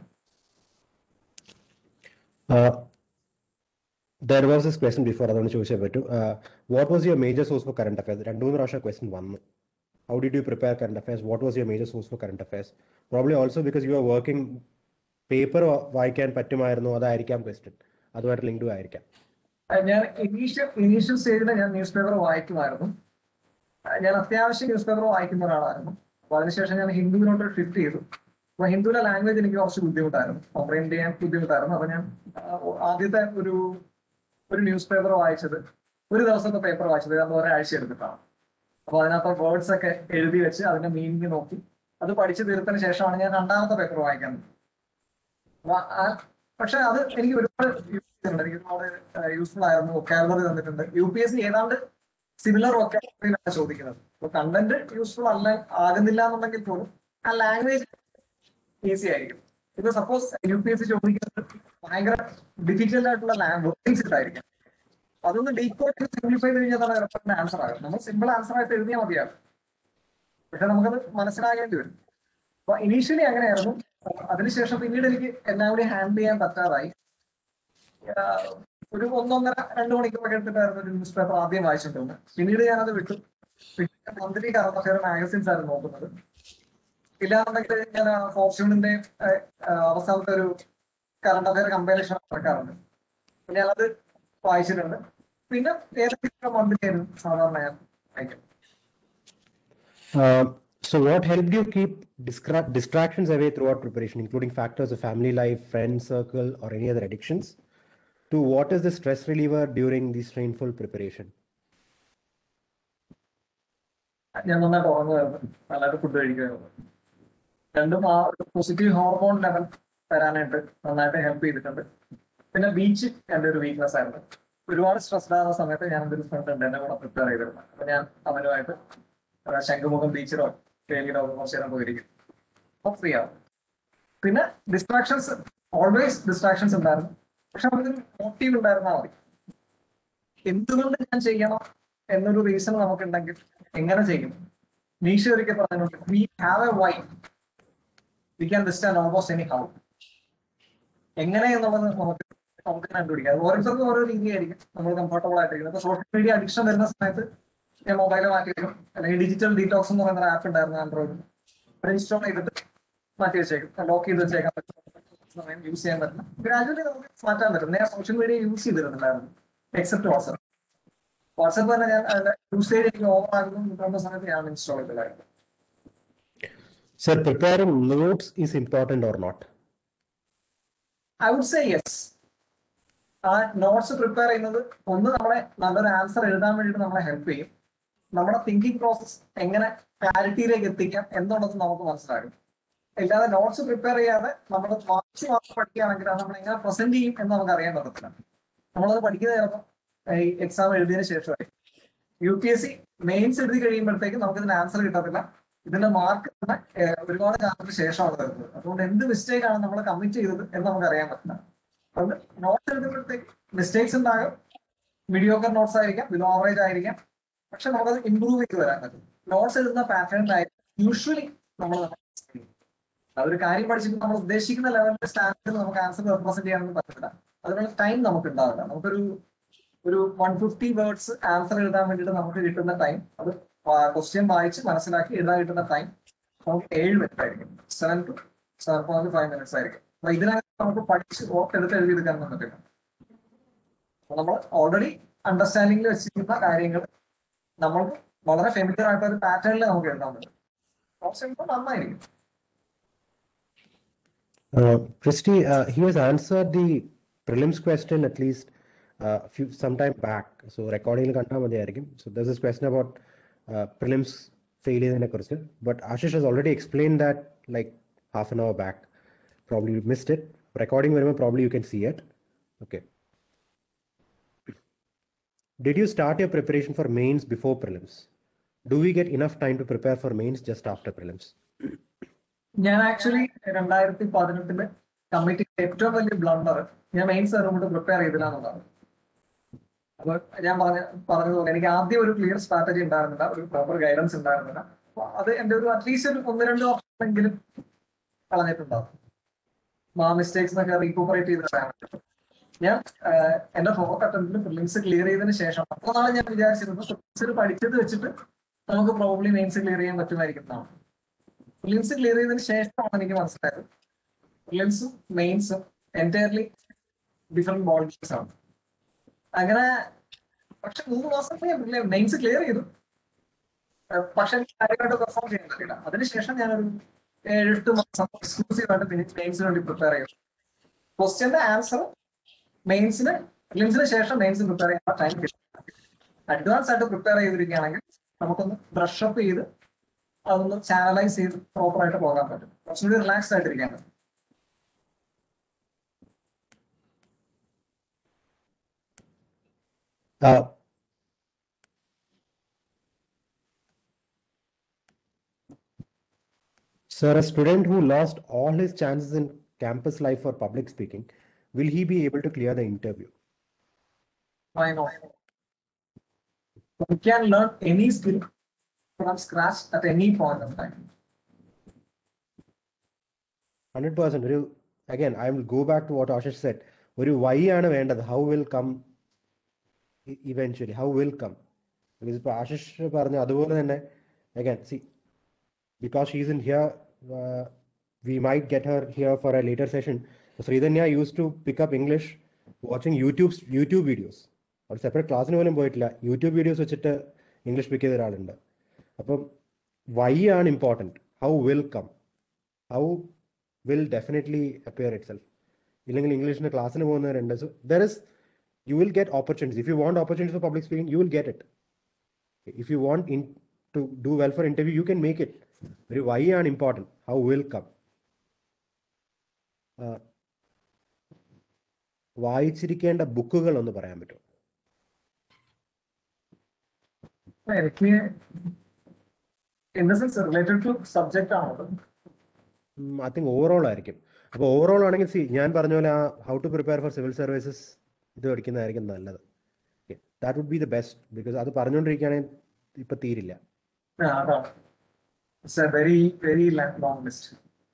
there was this question before അതുകൊണ്ട് ചോദിച്ചേ പറ്റൂ what was your major source for current affairs രണ്ട് മൂന്ന് പ്രാവശ്യം ക്വസ്റ്റൻ വന്നു how did you prepare current affairs what was your major source for current affairs probably also because you are working paper വായിക്കാൻ പറ്റുമായിരുന്നു അതായിരിക്കാം ക്വസ്റ്റൻ അതുമായിട്ട് linked ആയിരിക്കാം അഹ് ഞാൻ ഇനീഷ്യൽ ഇനീഷ്യൽ സ്റ്റേജിൽ ഞാൻ ന്യൂസ് പേപ്പർ വായിക്കുമായിരുന്നു അഹ് ഞാൻ അത്യാവശ്യം ന്യൂസ് പേപ്പർ വായിക്കുന്ന ഒരാളായിരുന്നു അപ്പൊ അതിനുശേഷം ഞാൻ ഹിന്ദുവിനോട്ട് ഷിഫ്റ്റ് ചെയ്തു അപ്പൊ ഹിന്ദുവിലെ ലാംഗ്വേജ് എനിക്ക് കുറച്ച് ബുദ്ധിമുട്ടായിരുന്നു കോംപ്രൈൻഡ് ചെയ്യാൻ ബുദ്ധിമുട്ടായിരുന്നു അപ്പൊ ഞാൻ അഹ് ആദ്യത്തെ ഒരു ഒരു ന്യൂസ് പേപ്പർ വായിച്ചത് ഒരു ദിവസത്തെ പേപ്പർ വായിച്ചത് അത് ഒരാഴ്ച എടുത്തിട്ടാണ് അപ്പൊ അതിനകത്ത് വേർഡ്സ് ഒക്കെ എഴുതി വെച്ച് അതിന്റെ മീനിങ് നോക്കി അത് പഠിച്ചു തീർത്തതിന് ശേഷമാണ് ഞാൻ രണ്ടാമത്തെ പേപ്പർ വായിക്കാൻ അപ്പൊ ആ- പക്ഷെ അത് എനിക്ക് ഒരുപാട് യൂസ് ചെയ്തിട്ടുണ്ട് എനിക്ക് ഒരുപാട് യൂസ്ഫുൾ ആയിരുന്നു വൊക്കാബുലറി തന്നിട്ടുണ്ട് യു പി എസ് സി ഏതാണ്ട് സിമിലർ വൊക്കാബുലറിയിലാണ് ചോദിക്കുന്നത് അപ്പൊ കണ്ടന്റ് യൂസ്ഫുൾ അല്ല ആകുന്നില്ല എന്നുണ്ടെങ്കിൽ പോലും ആ ലാംഗ്വേജ് ഈസി ആയിരിക്കും ഇപ്പൊ suppose U P S C ചോദിക്കുന്നത് ഭയങ്കര ഡിഫിക്കൽട്ട് ആയിട്ടുള്ള ലാംഗ്വേജ് ഇട്ടായിരിക്കും അതൊന്ന് ഡീകോഡ് ചെയ്ത് സിംപ്ലിഫൈ ചെയ്ത് കഴിഞ്ഞാൽ തന്നെ ആൻസർ ആകും നമ്മൾ സിമ്പിൾ ആൻസർ ആയിട്ട് എഴുതിയാൽ മതിയാകും പക്ഷെ നമുക്കത് മനസ്സിലാകേണ്ടി വരും അപ്പൊ ഇനീഷ്യലി അങ്ങനെയായിരുന്നു അതിനുശേഷം പിന്നീട് എനിക്ക് എല്ലാം കൂടി ഹാൻഡിൽ ചെയ്യാൻ പറ്റാതായി ആഹ് ഒരു ഒന്നൊന്നര രണ്ട് മണിക്കൂറൊക്കെ എടുത്തിട്ടായിരുന്നു ഒരു ന്യൂസ് പേപ്പർ ആദ്യം വായിച്ചിട്ടുണ്ട് പിന്നീട് ഞാനത് വിട്ടു പിന്നെ മന്ത്ലി കറണ്ട് അഫയർ മാഗസിൻസ് ആയിരുന്നു നോക്കുന്നത് ഇല്ലാന്നുണ്ടെങ്കിൽ ഞാൻ ഫോർച്യൂണിന്റെ ആഹ് ആഹ് അവസാനത്തെ ഒരു കറണ്ട് അഫയർ കമ്പൈലേഷൻ നടക്കാറുണ്ട് പിന്നെ ഞാനത് വായിച്ചിട്ടുണ്ട് പിന്നെ ഏതൊക്കെ മന്ത്ലി ആയിരുന്നു സാധാരണ ഞാൻ വായിക്കും Uh, so, what helped you keep distra- distractions away throughout preparation, including factors of family life, friend circle, or any other addictions? To what is the stress reliever during this rainful preparation? ഞാൻ നന്നായിട്ട് ഉറങ്ങുമായിരുന്നു നല്ലതായിട്ട് food കഴിക്കുമായിരുന്നു രണ്ടും ആ ഒരു positive hormone level തരാനായിട്ട് നന്നായിട്ട് help ചെയ്തിട്ടുണ്ട് പിന്നെ ബീച്ച് എൻ്റെ ഒരു വീക്ക്നെസ് ആയിരുന്നു ഒരുപാട് സ്ട്രെസ്ഡ് ആകുന്ന സമയത്ത് ഞാൻ എൻ്റെ ഒരു ഫ്രണ്ട് ഉണ്ട് എന്നെ കൂടെ പ്രിപ്പയർ ചെയ്തിരുന്നു അപ്പൊ ഞാൻ അവനുമായിട്ട് ആ ശംഖുമുഖം ബീച്ചിലോ വേലിയിലോ കുറച്ച് നേരം പോയിരിക്കും അപ്പൊ ഫ്രീ ആവും പിന്നെ ഡിസ്ട്രാക്ഷൻസ് ഓൾവേസ് ഡിസ്ട്രാക്ഷൻസ് ഉണ്ടായിരുന്നു പക്ഷെ നമുക്കൊരു മോട്ടീവ് ഉണ്ടായിരുന്നാൽ മതി എന്തുകൊണ്ട് ഞാൻ ചെയ്യണം എന്നൊരു റീസൺ നമുക്കുണ്ടെങ്കിൽ എങ്ങനെ ചെയ്യും നീഷ ഒരിക്കൽ പറഞ്ഞിട്ടുണ്ട് we have a why we can withstand almost any how എങ്ങനെ എന്നുള്ളത് നമുക്ക് നമുക്ക് കണ്ടുപിടിക്കാം അത് ഓരോരുത്തർക്കും ഓരോ രീതിയായിരിക്കും നമ്മൾ കംഫർട്ടബിൾ ആയിട്ടിരിക്കുന്നത് ഇപ്പൊ സോഷ്യൽ മീഡിയ അഡിക്ഷൻ വരുന്ന സമയത്ത് ഞാൻ മൊബൈൽ മാറ്റി വെക്കും അല്ലെങ്കിൽ ഡിജിറ്റൽ ഡീറ്റോക്സ് എന്ന് പറയുന്ന ആപ്പ് ഉണ്ടായിരുന്നു ആൻഡ്രോയിഡിൽ അത് ഇൻസ്റ്റാൾ ചെയ്തിട്ട് മാറ്റി വെച്ചേക്കും ലോക്ക് ചെയ്ത് വെച്ചേക്കാൻ പറ്റും സമയം യൂസ് ചെയ്യാൻ പറ്റില്ല ഗ്രാജുവലി നമുക്ക് മാറ്റാൻ പറ്റും ഞാൻ സോഷ്യൽ മീഡിയ യൂസ് ചെയ്തിരുന്നുണ്ടായിരുന്നു എക്സെപ്റ്റ് വാട്സ്ആപ്പ് വാട്സ്ആപ്പ് തന്നെ ഞാൻ യൂസേജ് എനിക്ക് ഓവർ ആകുന്നു തോന്നുന്ന സമയത്ത് ഞാൻ ഇൻസ്റ്റാൾ ചെയ്തില്ലായിരുന്നു Sir, preparing notes is important or not? I would say yes ആ നോട്ട്സ് പ്രിപ്പയർ ചെയ്യുന്നത് ഒന്ന് നമ്മളെ നല്ലൊരു ആൻസർ എഴുതാൻ വേണ്ടിയിട്ട് നമ്മളെ ഹെൽപ്പ് ചെയ്യും നമ്മുടെ തിങ്കിങ് പ്രോസസ് എങ്ങനെ ക്ലാരിറ്റിയിലേക്ക് എത്തിക്കാം എന്നുള്ളത് നമുക്ക് മനസ്സിലാകും അല്ലാതെ നോട്ട്സ് പ്രിപ്പയർ ചെയ്യാതെ നമ്മൾ മാർക്സ് മാത്രം പഠിക്കുകയാണെങ്കിൽ അത് നമ്മൾ എങ്ങനെ പ്രസന്റ് ചെയ്യും എന്ന് നമുക്ക് അറിയാൻ പറ്റത്തില്ല നമ്മളത് പഠിക്കുന്നത് ചിലപ്പോൾ ഈ എക്സാം എഴുതിയതിനു ശേഷമായി U P S C mains എഴുതി കഴിയുമ്പോഴത്തേക്ക് നമുക്ക് ഇതിന് ആൻസർ കിട്ടത്തില്ല ഇതിന്റെ മാർക്ക് തന്നെ ഏഹ്, ഒരുപാട് കാലത്തിന് ശേഷമാണ് വരുന്നത് അതുകൊണ്ട് എന്ത് മിസ്റ്റേക്ക് ആണ് നമ്മൾ കമ്മിറ്റ് ചെയ്തത് എന്ന് നമുക്ക് അറിയാൻ പറ്റില്ല അതുകൊണ്ട് നോട്ട്സ് എഴുതുമ്പോഴത്തേക്ക് മിസ്റ്റേക്സ് ഉണ്ടാകും മീഡിയോക്കർ നോട്ട്സ് ആയിരിക്കാം ബിലോ ആവറേജ് ആയിരിക്കാം പക്ഷെ നമുക്കത് ഇമ്പ്രൂവ് ചെയ്ത് വരാൻ പറ്റും നോട്ട്സ് എഴുതുന്ന പാറ്റേണിലായിരിക്കും യൂഷ്വലി നമ്മൾ അതൊരു കാര്യം പഠിച്ചിട്ട് നമ്മൾ ഉദ്ദേശിക്കുന്ന ലെവലിന്റെ സ്റ്റാൻഡേർഡിൽ നമുക്ക് ആൻസർ റെപ്രസെന്റ് ചെയ്യാനൊന്നും പറ്റില്ല അതിനുള്ള ടൈം നമുക്ക് ഉണ്ടാവില്ല നമുക്കൊരു ഒരു വൺ ഫിഫ്റ്റി വേർഡ്സ് ആൻസർ എഴുതാൻ വേണ്ടിയിട്ട് നമുക്ക് കിട്ടുന്ന ടൈം അത് ക്വസ്റ്റ്യൻ വായിച്ച് മനസ്സിലാക്കി എഴുതാൻ കിട്ടുന്ന ടൈം നമുക്ക് ഏഴ് മിനിറ്റ് ആയിരിക്കും seven to seven point five minutes ആയിരിക്കും അപ്പൊ ഇതിനകത്ത് നമുക്ക് പഠിച്ച് എടുത്ത് എഴുതിയെടുക്കാനൊന്നും പറ്റില്ല നമ്മൾ ഓൾറെഡി അണ്ടർസ്റ്റാൻഡിംഗിൽ വെച്ചിരിക്കുന്ന കാര്യങ്ങൾ നമ്മൾക്ക് വളരെ ഫെമിലിയർ ആയിട്ടുള്ള ഒരു പാറ്റേണിൽ നമുക്ക് എഴുതാൻ പറ്റും കുറച്ച് കഴിയുമ്പോൾ നന്നായിരിക്കും Uh, Christy, uh, he has answered the prelims question at least uh, few some time back. So recording കണ്ടാൽ മതിയായിരിക്കും. So there's this question about uh, prelims fail ചെയ്തതിനെ കുറിച്ച്. But Ashish has already explained that like half an hour back. Probably you missed it. Recording വരുമ്പോൾ probably you can see it. Okay. Did you start your preparation for mains before prelims? Do we get enough time to prepare for mains just after prelims? ഞാൻ actually രണ്ടായിരത്തി പതിനെട്ടില് കമ്മിറ്റിയുടെ ഏറ്റവും വലിയ blunder ഞാൻ mains കൊണ്ട് prepare ചെയ്തില്ല എന്നുള്ളതാണ് അപ്പൊ ഞാൻ പറഞ്ഞ പറഞ്ഞതുപോലെ എനിക്ക് ആദ്യം ഒരു ക്ലിയർ സ്ട്രാറ്റജി ഉണ്ടായിരുന്നില്ല ഒരു പ്രോപ്പർ ഗൈഡൻസ് ഉണ്ടായിരുന്നില്ല അപ്പൊ അത് എന്റെ ഒരു അറ്റ്ലീസ്റ്റ് ഒരു ഒന്ന് രണ്ട് വർഷമെങ്കിലും കളഞ്ഞിട്ടുണ്ടാവും ആ മിസ്റ്റേക്സ് ഒക്കെ റീകൂപ്പറേറ്റ് ചെയ്ത് തരാൻ പറ്റും ഞാൻ ആഹ്, എന്റെ ഫോർത്ത് അറ്റംപ്റ്റിൽ ഫിലിംസ് ക്ലിയർ ചെയ്തതിന് ശേഷം അപ്പോൾ നാളെ ഞാൻ വിചാരിച്ചിരുന്നു ഫിലിംസിൽ പഠിച്ചത് വെച്ചിട്ട് നമുക്ക് പ്രോബ്ലി മെയിൻസ് ക്ലിയർ ചെയ്യാൻ പറ്റുമായിരിക്കുന്നതാണ് ഫിലിംസ് ക്ലിയർ ചെയ്തതിന് ശേഷമാണ് എനിക്ക് മനസ്സിലായത് ഫിലിംസും മെയിൻസും എൻറ്റയർലി ഡിഫറെന്റ് ബോൾസ് ആണ് അങ്ങനെ പക്ഷെ മൂന്ന് മാസം മെയിൻസ് ക്ലിയർ ചെയ്തു ഏഹ് പക്ഷെ എനിക്ക് കാര്യമായിട്ട് പെർഫോം ചെയ്യാൻ പറ്റില്ല അതിനുശേഷം ഞാനൊരു ഏഴെട്ട് മാസം എക്സ്ക്ലൂസീവ് ആയിട്ട് മെയിൻസിന് വേണ്ടി പ്രിപ്പയർ ചെയ്തു ക്വസ്റ്റ്യന്റെ ആൻസർ മെയിൻസിന് ഫിലിംസിന് ശേഷം മെയിൻസ് പ്രിപ്പയർ ചെയ്യാൻ ടൈം കിട്ടും അഡ്വാൻസ് ആയിട്ട് പ്രിപ്പയർ ചെയ്തിരിക്കുകയാണെങ്കിൽ നമുക്കൊന്ന് ബ്രഷ് അപ്പ് ചെയ്ത് അതൊന്ന് ചാനലൈസ് ചെയ്ത് പ്രോപ്പർ ആയിട്ട് പോകാൻ പറ്റും കുറച്ചുകൂടി റിലാക്സ്ഡ് ആയിട്ടിരിക്കാൻ പറ്റും Uh, Sir, a student who lost all his chances in campus life for public speaking, will he be able to clear the interview? Why not? You can learn any skill from scratch at any point of time. Hundred percent ഒരു again I will go back to what Ashish said ഒരു why ആണ് വേണ്ടത് how will come eventually how will come ഇപ്പോൾ ആഷിഷ് പറഞ്ഞ അതുപോലെ തന്നെ again see because she's in here we might get her here for a later session Sreedhanya used to pick up English watching YouTube YouTube videos ഒരു separate ക്ലാസ്സിന് പോലും പോയിട്ടില്ല YouTube videos വെച്ചിട്ട് English pick ചെയ്ത ഒരാളുണ്ട് അപ്പം വൈ ആണ് important how will come how will definitely appear itself. ഇല്ലെങ്കിൽ ഇംഗ്ലീഷിന് ക്ലാസ്സിന് പോകുന്നവരുണ്ട് so there is you will get opportunities if you want opportunities for public speaking you will get it if you want in to do well for interview you can make it ഒരു why ആണ് important how will come വായിച്ചിരിക്കേണ്ട ബുക്കുകൾ ഒന്ന് പറയാൻ പറ്റുമോ എനിക്ക് in the sense related to subject ആണത് I think overall ആയിരിക്കും അപ്പോൾ ഓവറോൾ ആണെങ്കിൽ സി ഞാൻ പറഞ്ഞ പോലെ ആ how to prepare for civil services ഇത് പഠിക്കുന്നതായിരിക്കും നല്ലത് that would be the best because അത് പറഞ്ഞുകൊണ്ടിരിക്കുകയാണെങ്കിൽ ഇപ്പം തീരില്ല അതാണ് it's a very very long list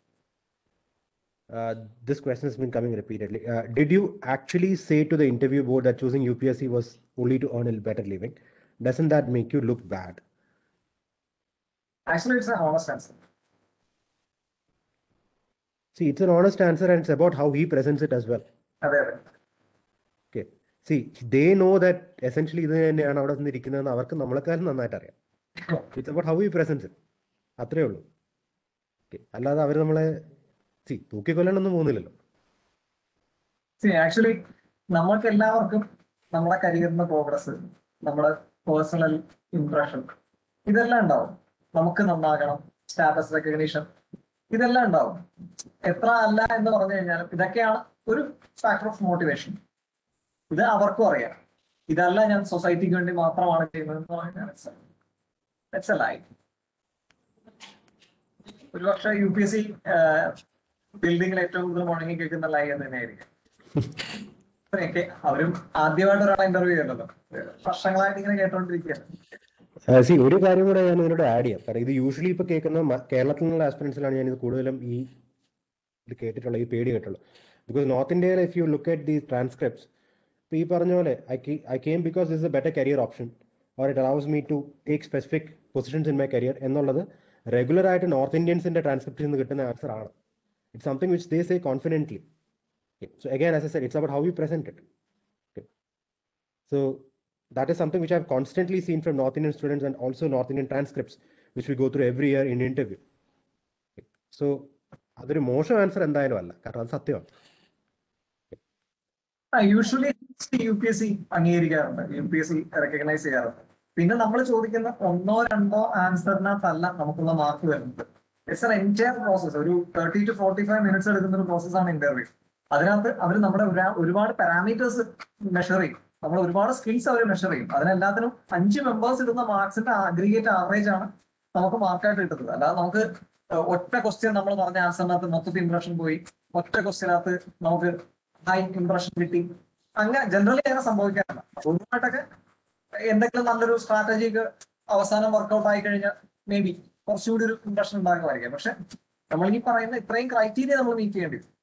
Uh, this question has been coming repeatedly. Uh, did you actually say to the interview board that choosing UPSC was only to earn a better living? Doesn't that make you look bad? Actually it's a honest answer See, it's an honest answer and it's about how he presents it as well. അതെ അതെ Okay. See, they know that essentially ഇത് തന്നെയാണ് അവിടെ നിന്നിരിക്കുന്നതെന്ന് അവർക്ക് നമ്മളെക്കാളും നന്നായിട്ട് അറിയാം it's about how he presents it അത്രേ ഉള്ളൂ ഓക്കെ അല്ലാതെ അവർ നമ്മളെ സി തൂക്കിക്കൊല്ലാനൊന്നും പോകുന്നില്ലല്ലോ ആക്ച്വലി നമ്മൾക്ക് എല്ലാവർക്കും നമ്മുടെ കരിയറിന്റെ പ്രോഗ്രസ് നമ്മുടെ പേഴ്സണൽ ഇംപ്രഷൻ ഇതെല്ലാം ഉണ്ടാവും നമുക്ക് നന്നാകണം സ്റ്റാറ്റസ് റെക്കഗ്നീഷൻ ഇതെല്ലാം ഉണ്ടാവും എത്ര അല്ല എന്ന് പറഞ്ഞു കഴിഞ്ഞാലും ഇതൊക്കെയാണ് ഒരു ഫാക്ടർ ഓഫ് മോട്ടിവേഷൻ ഇത് അവർക്കും അറിയാം ഇതല്ല ഞാൻ സൊസൈറ്റിക്ക് വേണ്ടി മാത്രമാണ് ചെയ്യുന്നത് എന്ന് പറഞ്ഞാൽ ഇറ്റ്സ് എ ലൈഫ് ഒരുപക്ഷെ യു പി എസ് സി ബിൽഡിങ്ങിൽ ഏറ്റവും കൂടുതൽ മുഴങ്ങി കേൾക്കുന്ന ലൈ എന്ന് തന്നെയായിരിക്കും ഇത്രയൊക്കെ അവരും ആദ്യമായിട്ട് ഒരാളെ ഇന്റർവ്യൂ ചെയ്യുന്നല്ലോ വർഷങ്ങളായിട്ട് ഇങ്ങനെ കേട്ടോണ്ടിരിക്കുകയാണ് സി ഒരു കാര്യം കൂടെ ഞാൻ ഇതിനോട് ആഡ് ചെയ്യാം കാരണം ഇത് യൂഷ്വലി ഇപ്പൊ കേൾക്കുന്ന മ- കേരളത്തിൽ നിന്നുള്ള ആസ്പിറൻസിലാണ് ഞാൻ ഇത് കൂടുതലും ഈ ഇത് കേട്ടിട്ടുള്ളത് ഈ പേടി കേട്ടുള്ളൂ ബിക്കോസ് നോർത്ത് ഇന്ത്യയിൽ if you look at the transcripts ഇപ്പൊ ഈ പറഞ്ഞ പോലെ I I came because is a better career option or it allows me to take specific positions in my career എന്നുള്ളത് റെഗുലർ ആയിട്ട് നോർത്ത് ഇന്ത്യൻസിന്റെ ട്രാൻസ്ക്രിപ്റ്റിൽ നിന്ന് കിട്ടുന്ന ആൻസർ ആണ് it's something which they say confidently so again as a said it's about how you present it So that is something which I've constantly seen from North Indian students and also North Indian transcripts, which we go through every year in interview. So അതൊരു മോശം answer എന്തായാലും അല്ല കാരണം അത് സത്യമാണ് usually U P S C അംഗീകരിക്കാറുണ്ട് U P S C recognise ചെയ്യാറുണ്ട് പിന്നെ നമ്മൾ ചോദിക്കുന്ന ഒന്നോ രണ്ടോ ആൻസറിനകത്തല്ല നമുക്കുള്ള മാർക്ക് വരുന്നത് ഇറ്റ്സ് എൻ എൻറ്റയർ പ്രോസസ് ഒരു thirty to forty five minutes എടുക്കുന്ന ഒരു പ്രോസസ്സാണ് ഇന്റർവ്യൂ അതിനകത്ത് അവർ നമ്മുടെ ഒരാ- ഒരുപാട് പാരാമീറ്റേഴ്സ് മെഷർ ചെയ്യും നമ്മൾ ഒരുപാട് സ്കിൽസ് അവർ മെഷർ ചെയ്യും അതിനെല്ലാത്തിനും അഞ്ച് മെമ്പേഴ്സ് ഇടുന്ന മാർക്സിന്റെ അഗ്രിഗേറ്റ് ആവറേജ് ആണ് നമുക്ക് മാർക്കായിട്ട് കിട്ടുന്നത് അല്ലാതെ നമുക്ക് ഏഹ് ഒറ്റ ക്വസ്റ്റ്യൻ നമ്മൾ പറഞ്ഞ ആൻസറിനകത്ത് മൊത്തത്തിൽ ഇംപ്രഷൻ പോയി ഒറ്റ ക്വസ്റ്റ്യനകത്ത് നമുക്ക് ഹൈ ഇംപ്രഷൻ കിട്ടി അങ്ങനെ ജനറലി അങ്ങനെ സംഭവിക്കാറില്ല പൊതുവായിട്ടൊക്കെ എന്തെങ്കിലും നല്ലൊരു സ്ട്രാറ്റജിക്ക് അവസാനം വർക്ക്ഔട്ട് ആയി കഴിഞ്ഞാൽ മേ ബി കുറച്ചുകൂടി ഒരു ഇംപ്രഷൻ ഉണ്ടാകുമായിരിക്കും പക്ഷെ നമ്മൾ ഈ പറയുന്ന ഇത്രയും ക്രൈറ്റീരിയ നമ്മൾ മീറ്റ് ചെയ്യേണ്ടി വരും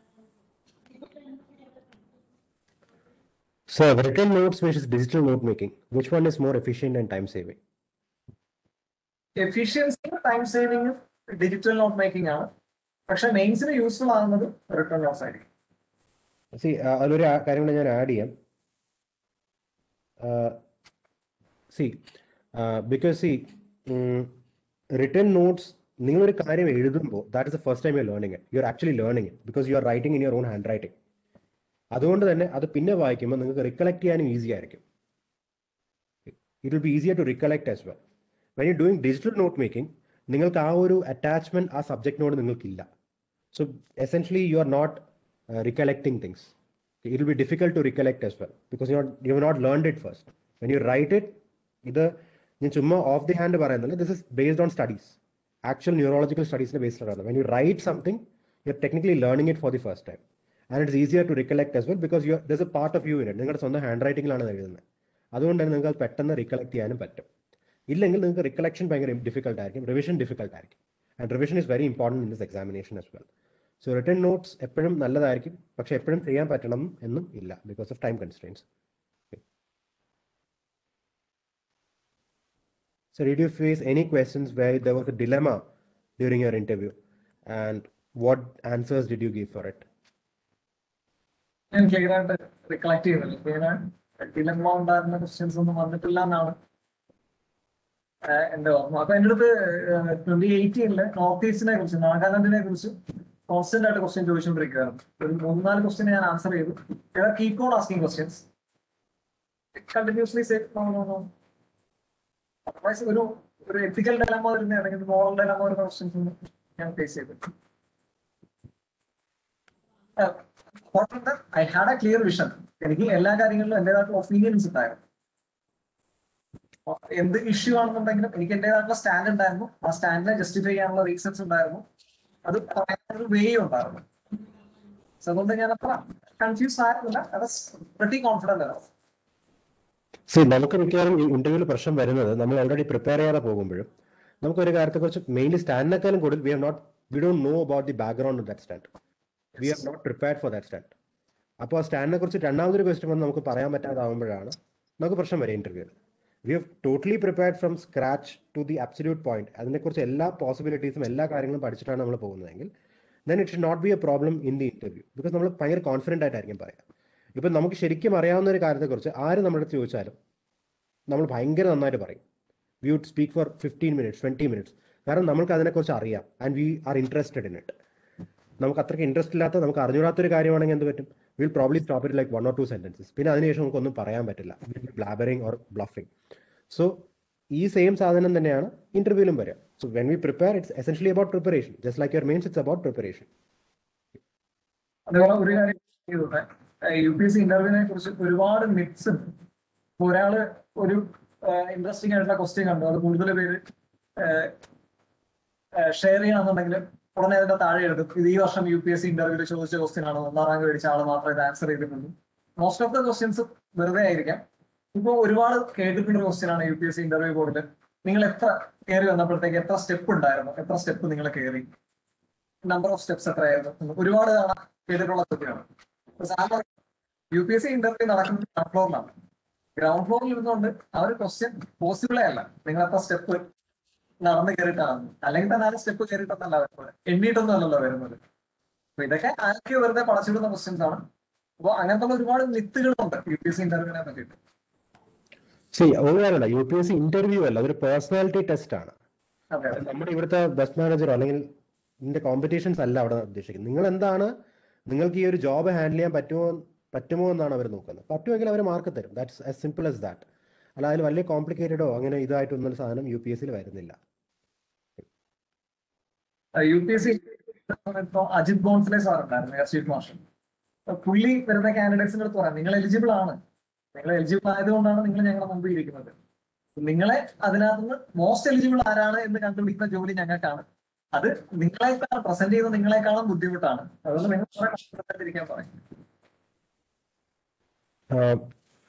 So written notes versus digital note making, which one is more efficient and time saving? Efficiency time saving digital note making ആണ് പക്ഷെ മെയിൻസിന് യൂസ്ഫുൾ ആകുന്നത് റിട്ടേൺ നോട്ട്സ് ആയിരിക്കും സി അതിലൊരു ആ- കാര്യം കൂടെ ഞാൻ ആഡ് ചെയ്യാം see because see written notes നിങ്ങളൊരു കാര്യം എഴുതുമ്പോൾ that is the first time you learning it you are actually learning it because you are writing in your own hand writing അതുകൊണ്ട് തന്നെ അത് പിന്നെ വായിക്കുമ്പോൾ നിങ്ങൾക്ക് റിക്കലക്ട് ചെയ്യാനും ഈസി ആയിരിക്കും it will be easier to recollect as well when you doing digital note making നിങ്ങൾക്ക് ആ ഒരു അറ്റാച്ച്മെന്റ് ആ സബ്ജക്റ്റിനോട് നിങ്ങൾക്കില്ല So essentially, you are not uh, recollecting things. It will be difficult to recollect as well because you're you have not learned it first. When you write it, ഇത് ഞാൻ ചുമ്മാ off the hand പറയുന്നില്ല this is based on studies actual neurological സ്റ്റഡീസിന്റെ based ആണ് when you write something you are technically learning it for the first time and it's easier to recollect as well because you does a part of you in it നിങ്ങളുടെ സ്വന്തം hand റൈറ്റിംഗിലാണ് എഴുതുന്നത് അതുകൊണ്ട് തന്നെ നിങ്ങൾക്ക് അത് പെട്ടെന്ന് recollect ചെയ്യാനും പറ്റും ഇല്ലെങ്കിൽ നിങ്ങൾക്ക് റിക്കലക്ഷൻ ഭയങ്കര ഡിഫിക്കൽട്ട് ആയിരിക്കും റിവിഷൻ ഡിഫിക്കൽട്ട് ആയിരിക്കും and revision is very important in this examination as well so written notes എപ്പോഴും നല്ലതായിരിക്കും പക്ഷെ എപ്പോഴും ചെയ്യാൻ പറ്റണം എന്നും ഇല്ല because of time constraints So did you face any questions where there was a dilemma during your interview? And what answers did you give for it? ഞാൻ clear ആയിട്ട് റിക്കളക്ട് ചെയ്യുന്നില്ല ഇങ്ങനെ ഡിലമ്മ ഉണ്ടായിരുന്ന ക്വസ്റ്റ്യൻസ് ഒന്നും വന്നിട്ടില്ല എന്നാണ് ആഹ് എന്റെ ഓർമ്മ അപ്പൊ എന്റെ അടുത്ത് ട്വന്റി എയ്റ്റീനില് നോർത്ത് ഈസ്റ്റിനെ കുറിച്ച് നാഗാലാൻഡിനെ കുറിച്ച് കോൺസ്റ്റന്റ് ആയിട്ട് ക്വസ്റ്റ്യൻ ചോദിച്ചുകൊണ്ടിരിക്കുകയാണ് ഒരു മൂന്നാല് ക്വസ്റ്റ്യൻ ഞാൻ ആൻസർ ചെയ്തു keep on asking questions continuously otherwise ഒരു ഒരു എത്തിക്കൽ ഡയലമ വരുന്ന അല്ലെങ്കിൽ മോറൽ ഡയലമ വരുന്ന ക്വസ്റ്റ്യൻസ് ഞാൻ ഫേസ് ചെയ്തു I had a clear vision എനിക്ക് എല്ലാ കാര്യങ്ങളിലും എന്റേതായിട്ടുള്ള ഒപ്പീനിയൻസ് ഉണ്ടായിരുന്നു അപ്പൊ എന്ത് ഇഷ്യൂ ആണെന്നുണ്ടെങ്കിലും എനിക്ക് എന്റേതായിട്ടുള്ള സ്റ്റാൻഡ് ഉണ്ടായിരുന്നു ആ സ്റ്റാൻഡിനെ ജസ്റ്റിഫൈ ചെയ്യാനുള്ള റീസൺസ് ഉണ്ടായിരുന്നു അത് പറയാനൊരു വേ ഉണ്ടായിരുന്നു So അതുകൊണ്ട് ഞാൻ അത്ര കൺഫ്യൂസ് ആയിരുന്നില്ല വെട്ടി കോൺഫിഡന്റ് ആയിരുന്നു സി നമുക്ക് മിക്കവാറും ഈ ഇന്റർവ്യൂവിൽ പ്രശ്നം വരുന്നത് നമ്മൾ ഓൾറെഡി പ്രിപ്പയർ ചെയ്യാതെ പോകുമ്പോഴും നമുക്ക് ഒരു കാര്യത്തെക്കുറിച്ച് മെയിൻലി സ്റ്റാൻഡിനേക്കാളും കൂടുതൽ we have not we don't know about the background of that stand we are not prepared for that stand അപ്പോൾ ആ സ്റ്റാൻഡിനെ കുറിച്ച് രണ്ടാമതൊരു ക്വസ്റ്റ്യൻ വന്ന് നമുക്ക് പറയാൻ പറ്റാതാവുമ്പോഴാണ് നമുക്ക് പ്രശ്നം വരെ ഇന്റർവ്യൂവിൽ we have totally prepared from scratch to the absolute point അതിനെക്കുറിച്ച് എല്ലാ പോസിബിലിറ്റീസും എല്ലാ കാര്യങ്ങളും പഠിച്ചിട്ടാണ് നമ്മൾ പോകുന്നതെങ്കിൽ then it should not be a problem in the interview because നമ്മൾ ഭയങ്കര കോൺഫിഡൻ്റ് ആയിട്ടായിരിക്കും പറയാം ഇപ്പം നമുക്ക് ശരിക്കും അറിയാവുന്ന ഒരു കാര്യത്തെക്കുറിച്ച് ആര് നമ്മുടെ അടുത്ത് ചോദിച്ചാലും നമ്മൾ ഭയങ്കര നന്നായിട്ട് പറയും we would speak for fifteen minutes twenty minutes കാരണം നമുക്ക് അതിനെക്കുറിച്ച് അറിയാം and we are interested in it നമുക്ക് അത്രയ്ക്ക് ഇൻട്രസ്റ്റ് ഇല്ലാത്ത നമുക്ക് അറിഞ്ഞൂടാത്തൊരു കാര്യമാണെങ്കിൽ എന്ത് പറ്റും will probably stop it like one or two sentences പിന്നെ അതിനുശേഷം നമുക്കൊന്നും പറയാൻ പറ്റില്ല ബ്ലാബറിങ് ഓർ ബ്ലഫിങ് സോ ഈ സെയിം സാധനം തന്നെയാണ് ഇന്റർവ്യൂവിലും വരിക so when we prepare it's essentially about preparation just like your means it's about preparation അതേപോലെ ഒരു കാര്യം ചെയ്തോട്ടെ യു പി എസ് സി ഇന്റർവ്യൂവിനെ കുറിച്ച് ഒരുപാട് മിക്സ് ഉണ്ട് ഇപ്പൊ ഒരാള് ഒരു ഇൻട്രസ്റ്റിംഗ് ആയിട്ടുള്ള ക്വസ്റ്റ്യൻ കണ്ടു അത് കൂടുതൽ പേര് ഷെയർ ചെയ്യണമെന്നുണ്ടെങ്കിൽ ഉടനെ അതിന്റെ താഴെ എടുക്കും ഇത് ഈ വർഷം യു പി എസ് സി ഇന്റർവ്യൂവിൽ ചോദിച്ച ക്വസ്റ്റ്യൻ ആണ് ഒന്നാം റാങ്ക് മേടിച്ച ആൾ മാത്രമേ ഇത് ആൻസർ ചെയ്തിട്ടുള്ളൂ മോസ്റ്റ് ഓഫ് ദ ക്വസ്റ്റ്യൻസ് വെറുതെ ആയിരിക്കാം ഇപ്പൊ ഒരുപാട് കേട്ടിട്ടുള്ള ക്വസ്റ്റ്യൻ ആണ് U P S C interview ബോർഡിൽ നിങ്ങൾ എത്ര കയറി വന്നപ്പോഴത്തേക്ക് എത്ര സ്റ്റെപ്പ് ഉണ്ടായിരുന്നു എത്ര സ്റ്റെപ്പ് നിങ്ങൾ കയറി നമ്പർ ഓഫ് സ്റ്റെപ്സ് എത്രയായിരുന്നു ഒരുപാട് തവണ കേട്ടിട്ടുള്ള ചോദ്യമാണ് സാധാരണ U P S C interview നടക്കുന്നത് ഗ്രൗണ്ട് ഫ്ലോറിലാണ് ഗ്രൗണ്ട് ഫ്ലോറിൽ ഇരുന്നുകൊണ്ട് ആ ഒരു ക്വസ്റ്റ്യൻ പോസിബിളേ അല്ല നിങ്ങൾ എത്ര സ്റ്റെപ്പ് നടന്ന് കയറിയിട്ടാണ് അല്ലെങ്കിൽ തന്നെ ആ സ്റ്റെപ്പ് കയറിയിട്ടൊന്നല്ല വരുന്നത് എണ്ണീട്ടൊന്നും അല്ലല്ലോ വരുന്നത് അപ്പൊ ഇതൊക്കെ ആർക്ക് വെറുതെ പടച്ചിടുന്ന ക്വസ്റ്റ്യൻസ് ആണ് അപ്പൊ അങ്ങനത്തെ ഒരുപാട് മിത്തുകളുണ്ട് യു പി എസ് സി ഇന്റർവ്യൂവിനെ പറ്റിയിട്ട് ശരി ഒരു കാര്യമല്ല U P S C interview അല്ല അതൊരു പേഴ്സണാലിറ്റി ടെസ്റ്റ് ആണ് അതെ അത് നമ്മുടെ ഇവിടുത്തെ ബെസ്റ്റ് മാനേജറോ അല്ലെങ്കിൽ ഇതിന്റെ കോമ്പറ്റീഷൻസ് അല്ല അവിടെ ഉദ്ദേശിക്കുന്നത് നിങ്ങൾ എന്താണ് നിങ്ങൾക്ക് ഈ ഒരു ജോബ് ഹാൻഡിൽ ചെയ്യാൻ പറ്റുമോ പറ്റുമോ എന്നാണ് അവർ നോക്കുന്നത് പറ്റുമെങ്കിൽ അവർ മാർക്ക് തരും that's as simple as that അല്ല അതിൽ വലിയ കോംപ്ലിക്കേറ്റഡോ അങ്ങനെ ഇതായിട്ടൊന്നും ഒരു സാധനം യു പി എസ് സിയിൽ വരുന്നില്ല യു പി എസ് സി ഇപ്പൊ അജിത് ബോൺസിലെ സാർ ഉണ്ടായിരുന്നു എയർ ചീഫ് മാർഷൽ അപ്പൊ പുള്ളി വരുന്ന കാൻഡിഡേറ്റ്സിന്റെ അടുത്ത് പറയാം നിങ്ങൾ എലിജിബിൾ ആണ് നിങ്ങൾ എലിജിബിൾ ആയതുകൊണ്ടാണ് നിങ്ങൾ ഞങ്ങളുടെ മുമ്പിൽ ഇരിക്കുന്നത് നിങ്ങളെ അതിനകത്തുനിന്ന് മോസ്റ്റ് എലിജിബിൾ ആരാണ് എന്ന് കണ്ടുപിടിക്കുന്ന ജോലി ഞങ്ങൾക്കാണ് അത് നിങ്ങളെക്കാളും പ്രസന്റ് ചെയ്യുന്ന നിങ്ങളെക്കാളും ബുദ്ധിമുട്ടാണ് അതുകൊണ്ട് നിങ്ങൾ കുറെ കഷ്ടപ്പെട്ടിരിക്കാൻ പറയും ah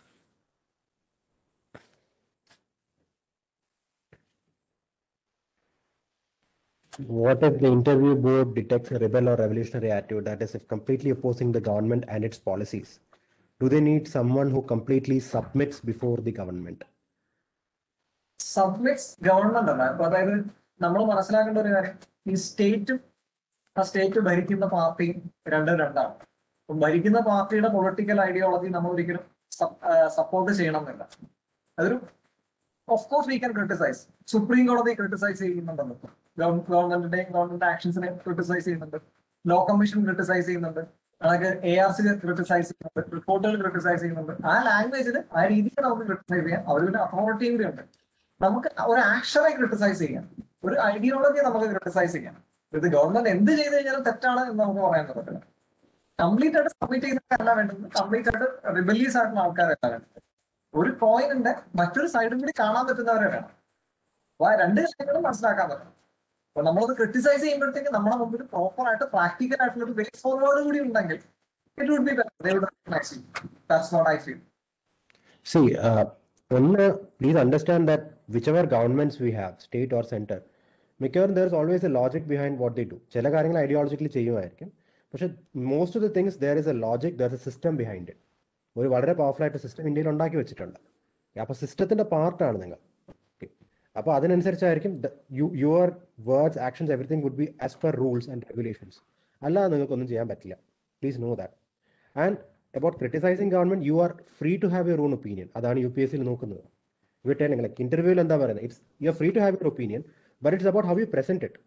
What if the interview board detects a rebel or revolutionary attitude that is if completely opposing the government and its policies? Do they need someone who completely submits before the government? Submits government അല്ല അപ്പൊ അതായത് നമ്മൾ മനസ്സിലാക്കേണ്ട ഒരു കാര്യം ഈ സ്റ്റേറ്റും ആ state ഭരിക്കുന്ന പാർട്ടിയും രണ്ടും രണ്ടാണ് അപ്പൊ ഭരിക്കുന്ന പാർട്ടിയുടെ പൊളിറ്റിക്കൽ ഐഡിയോളജി നമ്മൾ ഒരിക്കലും സപ്പോർട്ട് ചെയ്യണമെന്നില്ല അതൊരു of course we can criticise supreme കോടതി ക്രിട്ടിസൈസ് ചെയ്യുന്നുണ്ടെന്ന് ഗവൺമെന്റിന്റെയും ഗവൺമെന്റ് ആക്ഷൻസിനെ ക്രിട്ടിസൈസ് ചെയ്യുന്നുണ്ട് ലോ കമ്മീഷൻ ക്രിട്ടിസൈസ് ചെയ്യുന്നുണ്ട് അതൊക്കെ എ ആർ സി ക്രിട്ടിസൈസ് ചെയ്യുന്നുണ്ട് റിപ്പോർട്ടുകൾ ക്രിട്ടിസൈസ് ചെയ്യുന്നുണ്ട് ആ ലാംഗ്വേജിൽ ആ രീതിക്ക് നമുക്ക് ക്രിട്ടിസൈസ് ചെയ്യാം അവരുടെ അതോറിറ്റിയും കൂടി ഉണ്ട് നമുക്ക് ഒരു ആക്ഷനെ ക്രിട്ടിസൈസ് ചെയ്യാം ഒരു ഐഡിയോളജിയെ നമുക്ക് ക്രിട്ടിസൈസ് ചെയ്യാം ഇത് ഗവൺമെന്റ് എന്ത് ചെയ്ത് കഴിഞ്ഞാലും തെറ്റാണ് എന്ന് നമുക്ക് പറയാൻ പറ്റത്തില്ല കംപ്ലീറ്റ് ആയിട്ട് സബ്മിറ്റ് ചെയ്യുന്നതല്ല വേണ്ടത് കംപ്ലീറ്റ് ആയിട്ട് റിബലീസ് ആയിട്ടുള്ള ആൾക്കാരല്ല വേണ്ടത് ഒരു കോയിനിന്റെ മറ്റൊരു സൈഡും കൂടി കാണാൻ പറ്റുന്നവരെ വേണം അപ്പൊ ആ രണ്ട് കാര്യങ്ങളും മനസ്സിലാക്കാൻ പറ്റണം അപ്പൊ നമ്മളത് ക്രിട്ടിസൈസ് ചെയ്യുമ്പോഴത്തേക്ക് നമ്മുടെ മുമ്പിൽ പ്രോപ്പർ ആയിട്ട് പ്രാക്ടിക്കൽ ആയിട്ടുള്ള ഒരു വേ ഫോർവേഡ് കൂടി ഉണ്ടെങ്കിൽ it would be that's not I feel See, uh, ഒന്ന് please understand that whichever governments we have, state or center, മിക്കവാറും there is always a logic behind what they do. ചില കാര്യങ്ങൾ ideologically ചെയ്യുമായിരിക്കും പക്ഷെ most of the things there is a logic there is a system behind it ഒരു വളരെ powerful ആയിട്ട് system ഇന്ത്യയിൽ ഉണ്ടാക്കി വെച്ചിട്ടുണ്ട് അപ്പൊ സിസ്റ്റത്തിന്റെ പാർട്ടാണ് നിങ്ങൾ അപ്പോൾ അതിനനുസരിച്ചായിരിക്കും your words actions everything would be as per rules and regulations അല്ലാതെ നിങ്ങൾക്കൊന്നും ചെയ്യാൻ പറ്റില്ല please know that and about criticising government you are free to have your own opinion അതാണ് യു പി എസ് സിയിൽ നോക്കുന്നത് ഇവിടെ ലൈക്ക് ഇന്റർവ്യൂവിൽ എന്താ പറയുന്നത് it's you are free to have your opinion but it's about how you present it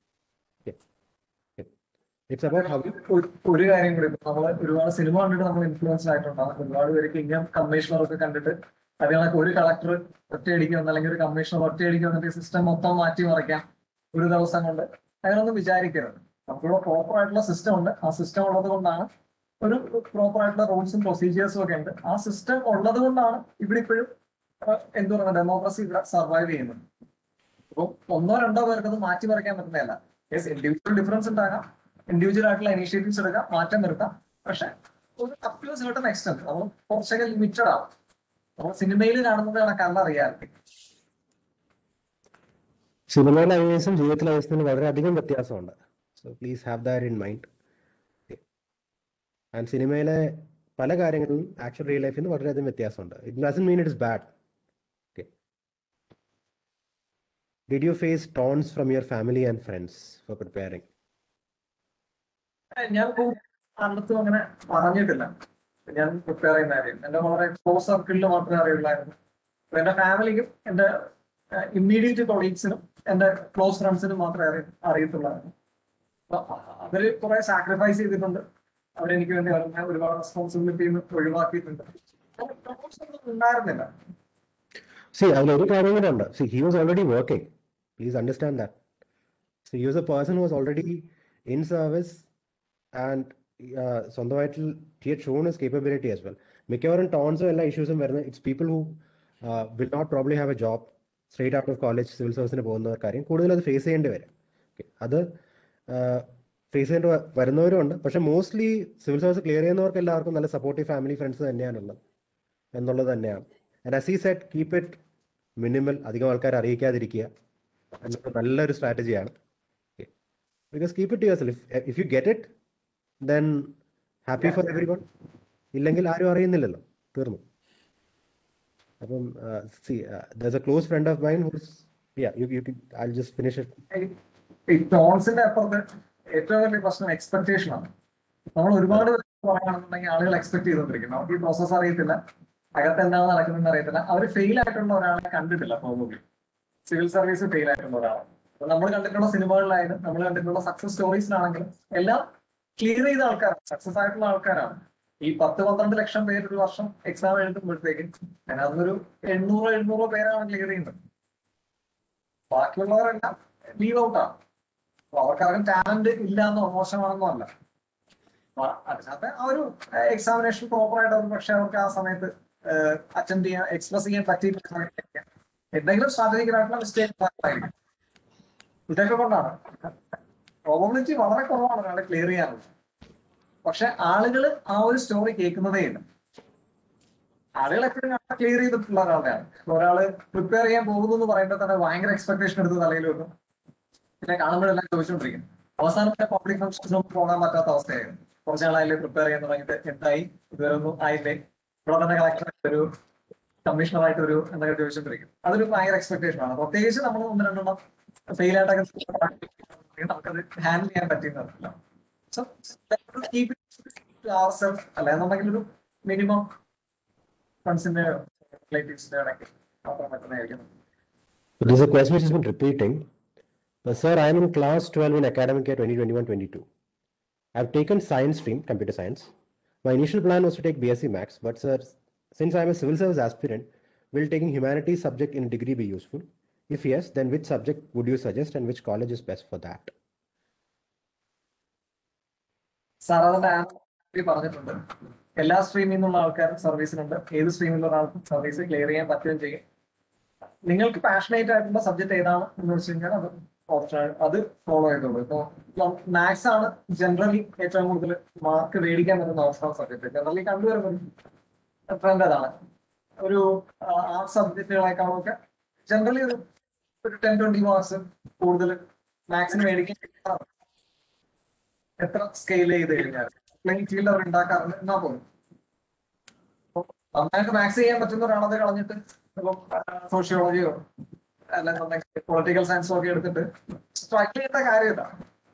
it's about how you ഒരു- ഒരു കാര്യം കൂടി നമ്മൾ ഒരുപാട് സിനിമ കണ്ടിട്ട് നമ്മൾ ഇൻഫ്ലുവൻസ്ഡ് ആയിട്ടുണ്ടാകും ഒരുപാട് പേര് കിങ്ഡം കമ്മീഷണർ ഒക്കെ കണ്ടിട്ട് അതേ കണക്ക് ഒരു കളക്ടർ ഒറ്റയടിക്ക് വന്ന് അല്ലെങ്കിൽ ഒരു കമ്മീഷണർ ഒറ്റയടിക്ക് വന്നിട്ട് സിസ്റ്റം മൊത്തം മാറ്റി മറിക്കാം ഒരു ദിവസം കൊണ്ട് അങ്ങനെയൊന്നും വിചാരിക്കരുത് നമുക്കിവിടെ പ്രോപ്പർ ആയിട്ടുള്ള സിസ്റ്റം ഉണ്ട് ആ സിസ്റ്റം ഉള്ളത് കൊണ്ടാണ് ഒരു പ്രോപ്പർ ആയിട്ടുള്ള റൂൾസും പ്രൊസീജിയേഴ്സും ഒക്കെ ഉണ്ട് ആ സിസ്റ്റം ഉള്ളത് കൊണ്ടാണ് ഇവിടെ ഇപ്പോഴും എന്ത് പറയുക ഡെമോക്രസി ഇവിടെ സർവൈവ് ചെയ്യുന്നത് അപ്പോൾ ഒന്നോ രണ്ടോ പേർക്ക് അത് മാറ്റി മറിക്കാൻ പറ്റുന്നതല്ല യെസ് ഇൻഡിവിജ്വൽ ഡിഫറൻസ് ഉണ്ടാകാം ഇൻഡിവിജ്വൽ ആയിട്ടുള്ള ഇനീഷ്യേറ്റീവ്സ് എടുക്കാം മാറ്റം വരുത്താം പക്ഷെ ഒരു അപ് ടു സർട്ടൺ എക്സ്റ്റെന്റ് നമ്മൾ കുറച്ചൊക്കെ ലിമിറ്റഡ് ആവും നമ്മൾ സിനിമയിൽ കാണുന്നത് കണക്കല്ല റിയാലിറ്റി സിനിമയിലെ അഭിനയിച്ചും ജീവിതത്തിലെ അഭിനയിച്ചതിന് വളരെയധികം വ്യത്യാസമുണ്ട് so please have that in mind and സിനിമയിലെ പല കാര്യങ്ങളിലും ആക്ച്വൽ റിയൽ ലൈഫിൽ നിന്ന് വളരെയധികം വ്യത്യാസമുണ്ട് it doesn't mean it is bad okay did you face taunts from your family and friends for preparing ഞാൻ അടുത്തും അങ്ങനെ പറഞ്ഞിട്ടില്ല ഞാൻ പ്രിപ്പയർ ചെയ്യുന്ന കാര്യം എന്റെ വളരെ ക്ലോസ് സർക്കിളിൽ മാത്രമേ അറിയുള്ളായിരുന്നു അപ്പൊ എന്റെ ഫാമിലിക്കും എന്റെ ഇമ്മീഡിയറ്റ് കൊളീഗ്സിനും എന്റെ ക്ലോസ് ഫ്രണ്ട്സിനും മാത്രമേ അറിയ അറിയത്തുള്ളായിരുന്നു അപ്പൊ അവര് കുറെ സാക്രിഫൈസ് ചെയ്തിട്ടുണ്ട് അവരെനിക്ക് വേണ്ടി അവരുടെ ഒരുപാട് റെസ്പോൺസിബിലിറ്റി ഒഴിവാക്കിയിട്ടുണ്ട് Problems ഒന്നും ഉണ്ടായിരുന്നില്ല സി അതിലൊരു കാര്യം കൂടെ ഉണ്ട് see he was already working please understand that so he was a person was already in service and സ്വന്തമായിട്ട് he had shown his capability as well മിക്കവാറും ടോൺസും എല്ലാ ഇഷ്യൂസും വരുന്നത് it's people who will not probably have a job straight out of college civil സർവീസിന് പോകുന്നവർക്കാരും കൂടുതൽ അത് ഫേസ് ചെയ്യേണ്ടി വരും Okay. അത് ഫേസ് ചെയ്യേണ്ടി വ- വരുന്നവരും ഉണ്ട് പക്ഷെ മോസ്റ്റ്ലി സിവിൽ സർവീസ് ക്ലിയർ ചെയ്യുന്നവർക്ക് എല്ലാവർക്കും നല്ല സപ്പോർട്ടീവ് ഫാമിലി ഫ്രണ്ട്സ് തന്നെയാണുള്ളത് എന്നുള്ളത് തന്നെയാണ് ആൻഡ് അസ് ഈ സെറ്റ് കീപ്പ് ഇറ്റ് മിനിമൽ അധികം ആൾക്കാരെ അറിയിക്കാതിരിക്കുക എന്നത് നല്ലൊരു സ്ട്രാറ്റജിയാണ് because keep it yourself if you get it then happy for everyone ഇല്ലെങ്കിൽ ആരും അറിയുന്നില്ലല്ലോ തീർന്നു അപ്പം see there a close friend of mine whose yeah you you I just finish it ഈ ടോൺസിന്റെ അപ്പുറത്ത് ഏറ്റവും വലിയ പ്രശ്നം എക്സ്പെക്ടേഷൻ ആണ് നമ്മൾ ഒരുപാട് പേര് പറയുകയാണെന്നുണ്ടെങ്കിൽ ആളുകൾ എക്സ്പെക്ട് ചെയ്തുകൊണ്ടിരിക്കും നമുക്ക് ഈ പ്രോസസ് അറിയത്തില്ല അകത്ത് എന്താണ് നടക്കുന്നതെന്ന് അറിയത്തില്ല അവർ ഫെയിൽ ആയിട്ടുള്ള ഒരാളെ കണ്ടിട്ടില്ല പ്രോബബ്ലി സിവിൽ സർവീസ് ഫെയിൽ ആയിട്ടുള്ള ഒരാളാണ് അപ്പൊ നമ്മൾ കണ്ടിട്ടുള്ള സിനിമകളിലായാലും നമ്മൾ കണ്ടിട്ടുള്ള സക്സസ് സ്റ്റോറീസിലാണെങ്കിലും എല്ലാം ക്ലിയർ ചെയ്ത ആൾക്കാരാണ് സക്സസ് ആയിട്ടുള്ള ആൾക്കാരാണ് ഈ പത്ത് പന്ത്രണ്ട് ലക്ഷം പേര് ഒരു വർഷം എക്സാം എഴുതുമ്പോഴത്തേക്കും അതിനകത്തൊരു എണ്ണൂറോ എഴുന്നൂറോ പേരാണ് ക്ലിയർ ചെയ്യുന്നത് ബാക്കിയുള്ളവരെല്ലാം ലീവ് ഔട്ടാണ് അപ്പൊ അവർക്കറിയാം ടാലന്റ് ഇല്ല എന്നോ മോശമാണെന്നോ അല്ല അപ്പൊ അതിനകത്ത് ആ ഒരു എക്സാമിനേഷൻ പ്രോപ്പർ ആയിട്ട് അവർ പക്ഷെ അവർക്ക് ആ സമയത്ത് അറ്റൻഡ് ചെയ്യാൻ എക്സ്പ്രസ് ചെയ്യാൻ പറ്റിയിട്ടില്ല എന്തെങ്കിലും സ്ട്രാറ്റജിക്കൽ ആയിട്ടുള്ള മിസ്റ്റേക്ക് ആയിരിക്കും ഇതൊക്കെ കൊണ്ടാണ് പ്രോബിലിറ്റി വളരെ കുറവാണ് ഒരാളെ ക്ലിയർ ചെയ്യാനുള്ളത് പക്ഷെ ആളുകൾ ആ ഒരു സ്റ്റോറി കേൾക്കുന്നതേ ഇല്ല ആളുകൾ എപ്പോഴും ക്ലിയർ ചെയ്തിട്ടുള്ള ഒരാളെയാണ് ഒരാള് പ്രിപ്പയർ ചെയ്യാൻ പോകുന്നു എന്ന് പറയുമ്പോൾ തന്നെ ഭയങ്കര എക്സ്പെക്ടേഷൻ എടുത്ത് തലയിൽ വെക്കും പിന്നെ കാണുമ്പോഴെല്ലാം ചോദിച്ചുകൊണ്ടിരിക്കും അവസാനം പബ്ലിക് ഫംഗ്ഷൻസിനും പോകാൻ പറ്റാത്ത അവസ്ഥയായിരുന്നു കുറച്ച് നാളായില്ലേ പ്രിപ്പയർ ചെയ്യാൻ തുടങ്ങിയിട്ട് എന്തായി ഇതുവരെ ഒന്നും ആയില്ലേ ഇവിടെ തന്നെ കളക്ടർ ഒരു കമ്മീഷണറായിട്ട് ഒരു എന്നൊക്കെ ചോദിച്ചുകൊണ്ടിരിക്കും അതൊരു ഭയങ്കര എക്സ്പെക്ടേഷൻ ആണ് പ്രത്യേകിച്ച് നമ്മൾ ഒന്ന് രണ്ടെണ്ണം ഫെയിൽ ആയിട്ടൊക്കെ നമുക്കത് ഹാൻഡിൽ ചെയ്യാൻ പറ്റുന്നതല്ല സോ കീപ് അവർ സെൽഫ് അല്ല എന്നുണ്ടെങ്കിൽ ഒരു മിനിമം ഫ്രണ്ട്സിന്റെ റിലേറ്റീവ്സിന്റെ ഇടയ്ക്ക് മാത്രം പറ്റുന്നതായിരിക്കും There is a question which has been repeating. Uh, sir, I am in class 12 in academic year 2021-22. I have taken science stream, computer science. My initial plan was to take BSc Max, but sir, since I am a civil service aspirant, will taking humanities subject in degree be useful? If yes, then which subject would you suggest and which college is best for that? Sir അതിന്റെ answer പറഞ്ഞിട്ടുണ്ട് എല്ലാ സ്ട്രീമിൽ നിന്നുള്ള ആൾക്കാരും സർവീസിനുണ്ട് ഏത് സ്ട്രീമിലുള്ള ഒരാൾക്കും service clear ചെയ്യാൻ പറ്റുകയും ചെയ്യും നിങ്ങൾക്ക് പാഷനേറ്റ് ആയിട്ടുള്ള സബ്ജക്ട് ഏതാണ് എന്ന് വെച്ച് കഴിഞ്ഞാൽ അത് ഓപ്ഷൻ അത് ഫോളോ ചെയ്തോളൂ ഇപ്പൊ മാത്സ് ആണ് ജനറലി ഏറ്റവും കൂടുതൽ മാർക്ക് മേടിക്കാൻ പറ്റുന്ന ഓപ്ഷണൽ സബ്ജക്ട് ജനറലി കണ്ടുവരുന്നത് ട്രെൻഡ് അതാണ് ഒരു ആർട്സ് സബ്ജക്റ്റുകളെക്കാളും ഒക്കെ ജനറലി ഒരു ഒരു ടെൻ ട്വന്റി മാർക്സ് കൂടുതൽ മാത്സിന് മേടിക്കാൻ കിട്ടാറുണ്ട്. എത്ര സ്കെയിൽ ചെയ്ത് കഴിഞ്ഞാൽ പ്ലെയിൻ ഫീൽഡ് അവർ ഉണ്ടാക്കാറുണ്ട് എന്നാ പോലും അപ്പൊ നന്നായിട്ട് മാക്സ് ചെയ്യാൻ പറ്റുന്ന ഒരാളത് കളഞ്ഞിട്ട് ഇപ്പം സോഷ്യോളജിയോ അല്ലെന്നുണ്ടെങ്കിൽ പൊളിറ്റിക്കൽ സയൻസോ ഒക്കെ എടുത്തിട്ട് സ്ട്രഗിൾ ചെയ്യേണ്ട കാര്യമില്ല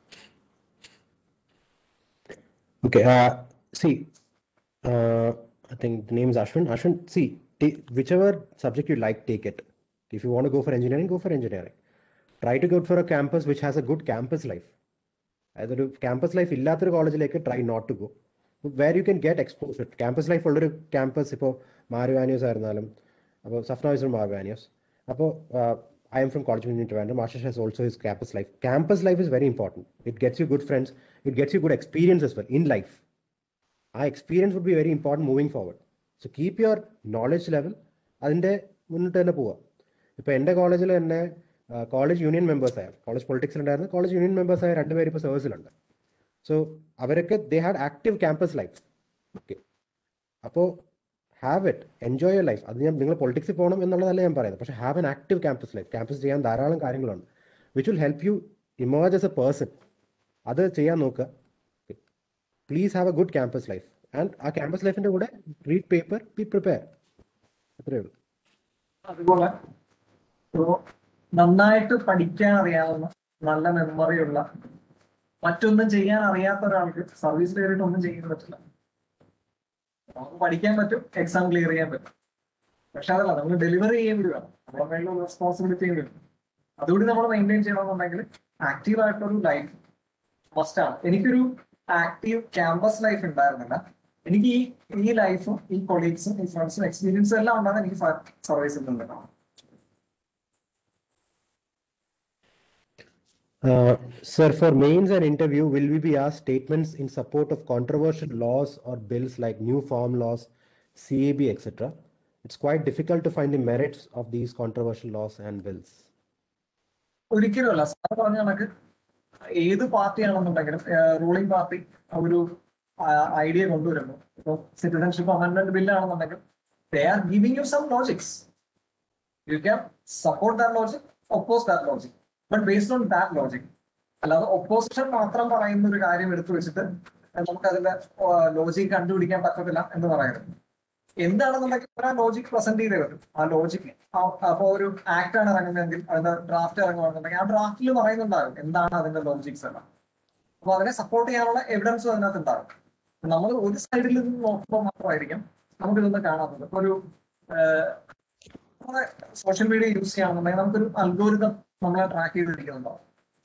Okay, uh, see, uh, I think the name is Ashwin. Ashwin, see, ta- whichever subject you like, take it. If you want to go for engineering, go for engineering. Try to go for a campus which has a good campus life. അതൊരു campus life ഇല്ലാത്തൊരു കോളേജിലേക്ക് try not to go where you can get exposed campus life ഉള്ളൊരു campus ഇപ്പോൾ മാരുവാനിയോസ് ആയിരുന്നാലും അപ്പോൾ Safna is from Mar Ivanios അപ്പോൾ I M from college union Trivandrum Ashish has also his campus life campus life is very important it gets you good friends it gets you good experience well in life ആ experience would be very important moving forward so keep your knowledge level അതിൻ്റെ മുന്നിട്ട് തന്നെ പോവുക ഇപ്പോൾ എൻ്റെ കോളേജിൽ തന്നെ college union മെമ്പേഴ്സായ കോളേജ് പൊളിറ്റിക്സിലുണ്ടായിരുന്ന കോളേജ് യൂണിയൻ മെമ്പേഴ്സായ രണ്ടുപേർ ഇപ്പോൾ സർവീസിലുണ്ട് സോ അവരൊക്കെ they had active campus life okay അപ്പോൾ have it enjoy your life അത് ഞാൻ നിങ്ങൾ പൊളിറ്റിക്സിൽ പോകണം എന്നുള്ളതല്ല ഞാൻ പറയുന്നത് പക്ഷേ have an active campus life campus ചെയ്യാൻ ധാരാളം കാര്യങ്ങളുണ്ട് which will help you image as a person അത് ചെയ്യാൻ നോക്കുക please have a good campus life and ആ ക്യാമ്പസ് ലൈഫിൻ്റെ കൂടെ റീഡ് പേപ്പർ ബി പ്രിപ്പയർ അത്രയേ ഉള്ളൂ അതുപോലെ ഇപ്പോ നന്നായിട്ട് പഠിക്കാൻ അറിയാവുന്ന നല്ല മെമ്മറിയുള്ള മറ്റൊന്നും ചെയ്യാൻ അറിയാത്ത ഒരാൾക്ക് സർവീസ് കയറിയിട്ട് ഒന്നും ചെയ്യാൻ പറ്റില്ല നമുക്ക് പഠിക്കാൻ പറ്റും എക്സാം ക്ലിയർ ചെയ്യാൻ പറ്റും പക്ഷെ അതല്ല നമ്മൾ ഡെലിവറി ചെയ്യേണ്ടി വരും നമ്മുടെ മേലുള്ള റെസ്പോൺസിബിലിറ്റി വരും അതുകൂടി നമ്മൾ മെയിൻറ്റെയിൻ ചെയ്യണമെന്നുണ്ടെങ്കിൽ ആക്റ്റീവ് ആയിട്ടൊരു ലൈഫ് മസ്റ്റ് ആണ് എനിക്കൊരു ആക്റ്റീവ് ക്യാമ്പസ് ലൈഫ് ഉണ്ടായിരുന്നില്ല എനിക്ക് ഈ ഈ ലൈഫും ഈ കൊളീഗ്സും ഈ ഫ്രണ്ട്സും എക്സ്പീരിയൻസും എല്ലാം ഉണ്ടാകുന്ന എനിക്ക് സർവീസിൽ നിന്നുണ്ടാവും Uh, sir, for mains and interview, will we be asked statements in support of controversial laws or bills like new farm laws, CAB, etc.? It's quite difficult to find the merits of these controversial laws and bills. ഒരിക്കലുമല്ല sir പറഞ്ഞ കണക്ക് ഏത് പാർട്ടിയാണെന്നുണ്ടെങ്കിലും ruling party ഒരു idea കൊണ്ടുവരുന്നു ഇപ്പൊ citizenship amendment ബില്ലാണെന്നുണ്ടെങ്കിൽ they are giving you some logics you can support that logic oppose that logic but based on that logic അല്ലാതെ ഒപ്പോസിഷൻ മാത്രം പറയുന്ന ഒരു കാര്യം എടുത്തു വെച്ചിട്ട് നമുക്ക് അതിന്റെ ലോജിക് കണ്ടുപിടിക്കാൻ പറ്റത്തില്ല എന്ന് പറയുന്നത് എന്താണെന്നുണ്ടെങ്കിൽ ആ ലോജിക് പ്രസന്റ് ചെയ്തേ വരും ആ ലോജിക് അപ്പൊ ഒരു ആക്ട് ആണ് ഇറങ്ങുന്നതെങ്കിൽ അതിന്റെ ഡ്രാഫ്റ്റ് ഇറങ്ങുകയാണെന്നുണ്ടെങ്കിൽ ആ ഡ്രാഫ്റ്റിൽ പറയുന്നുണ്ടാകും എന്താണ് അതിന്റെ ലോജിക്സ് എല്ലാം അപ്പൊ അതിനെ സപ്പോർട്ട് ചെയ്യാനുള്ള എവിഡൻസും അതിനകത്ത് ഉണ്ടാകും നമ്മൾ ഒരു സൈഡിൽ നിന്ന് നോക്കുമ്പോൾ മാത്രമായിരിക്കും നമുക്ക് ഇതൊന്നും കാണാത്തത് ഇപ്പൊ ഒരു സോഷ്യൽ മീഡിയ യൂസ് ചെയ്യുകയാണെന്നുണ്ടെങ്കിൽ നമുക്കൊരു അൽഗോരിതം നമ്മളെ ട്രാക്ക് ചെയ്തിരിക്കുന്നുണ്ടാവും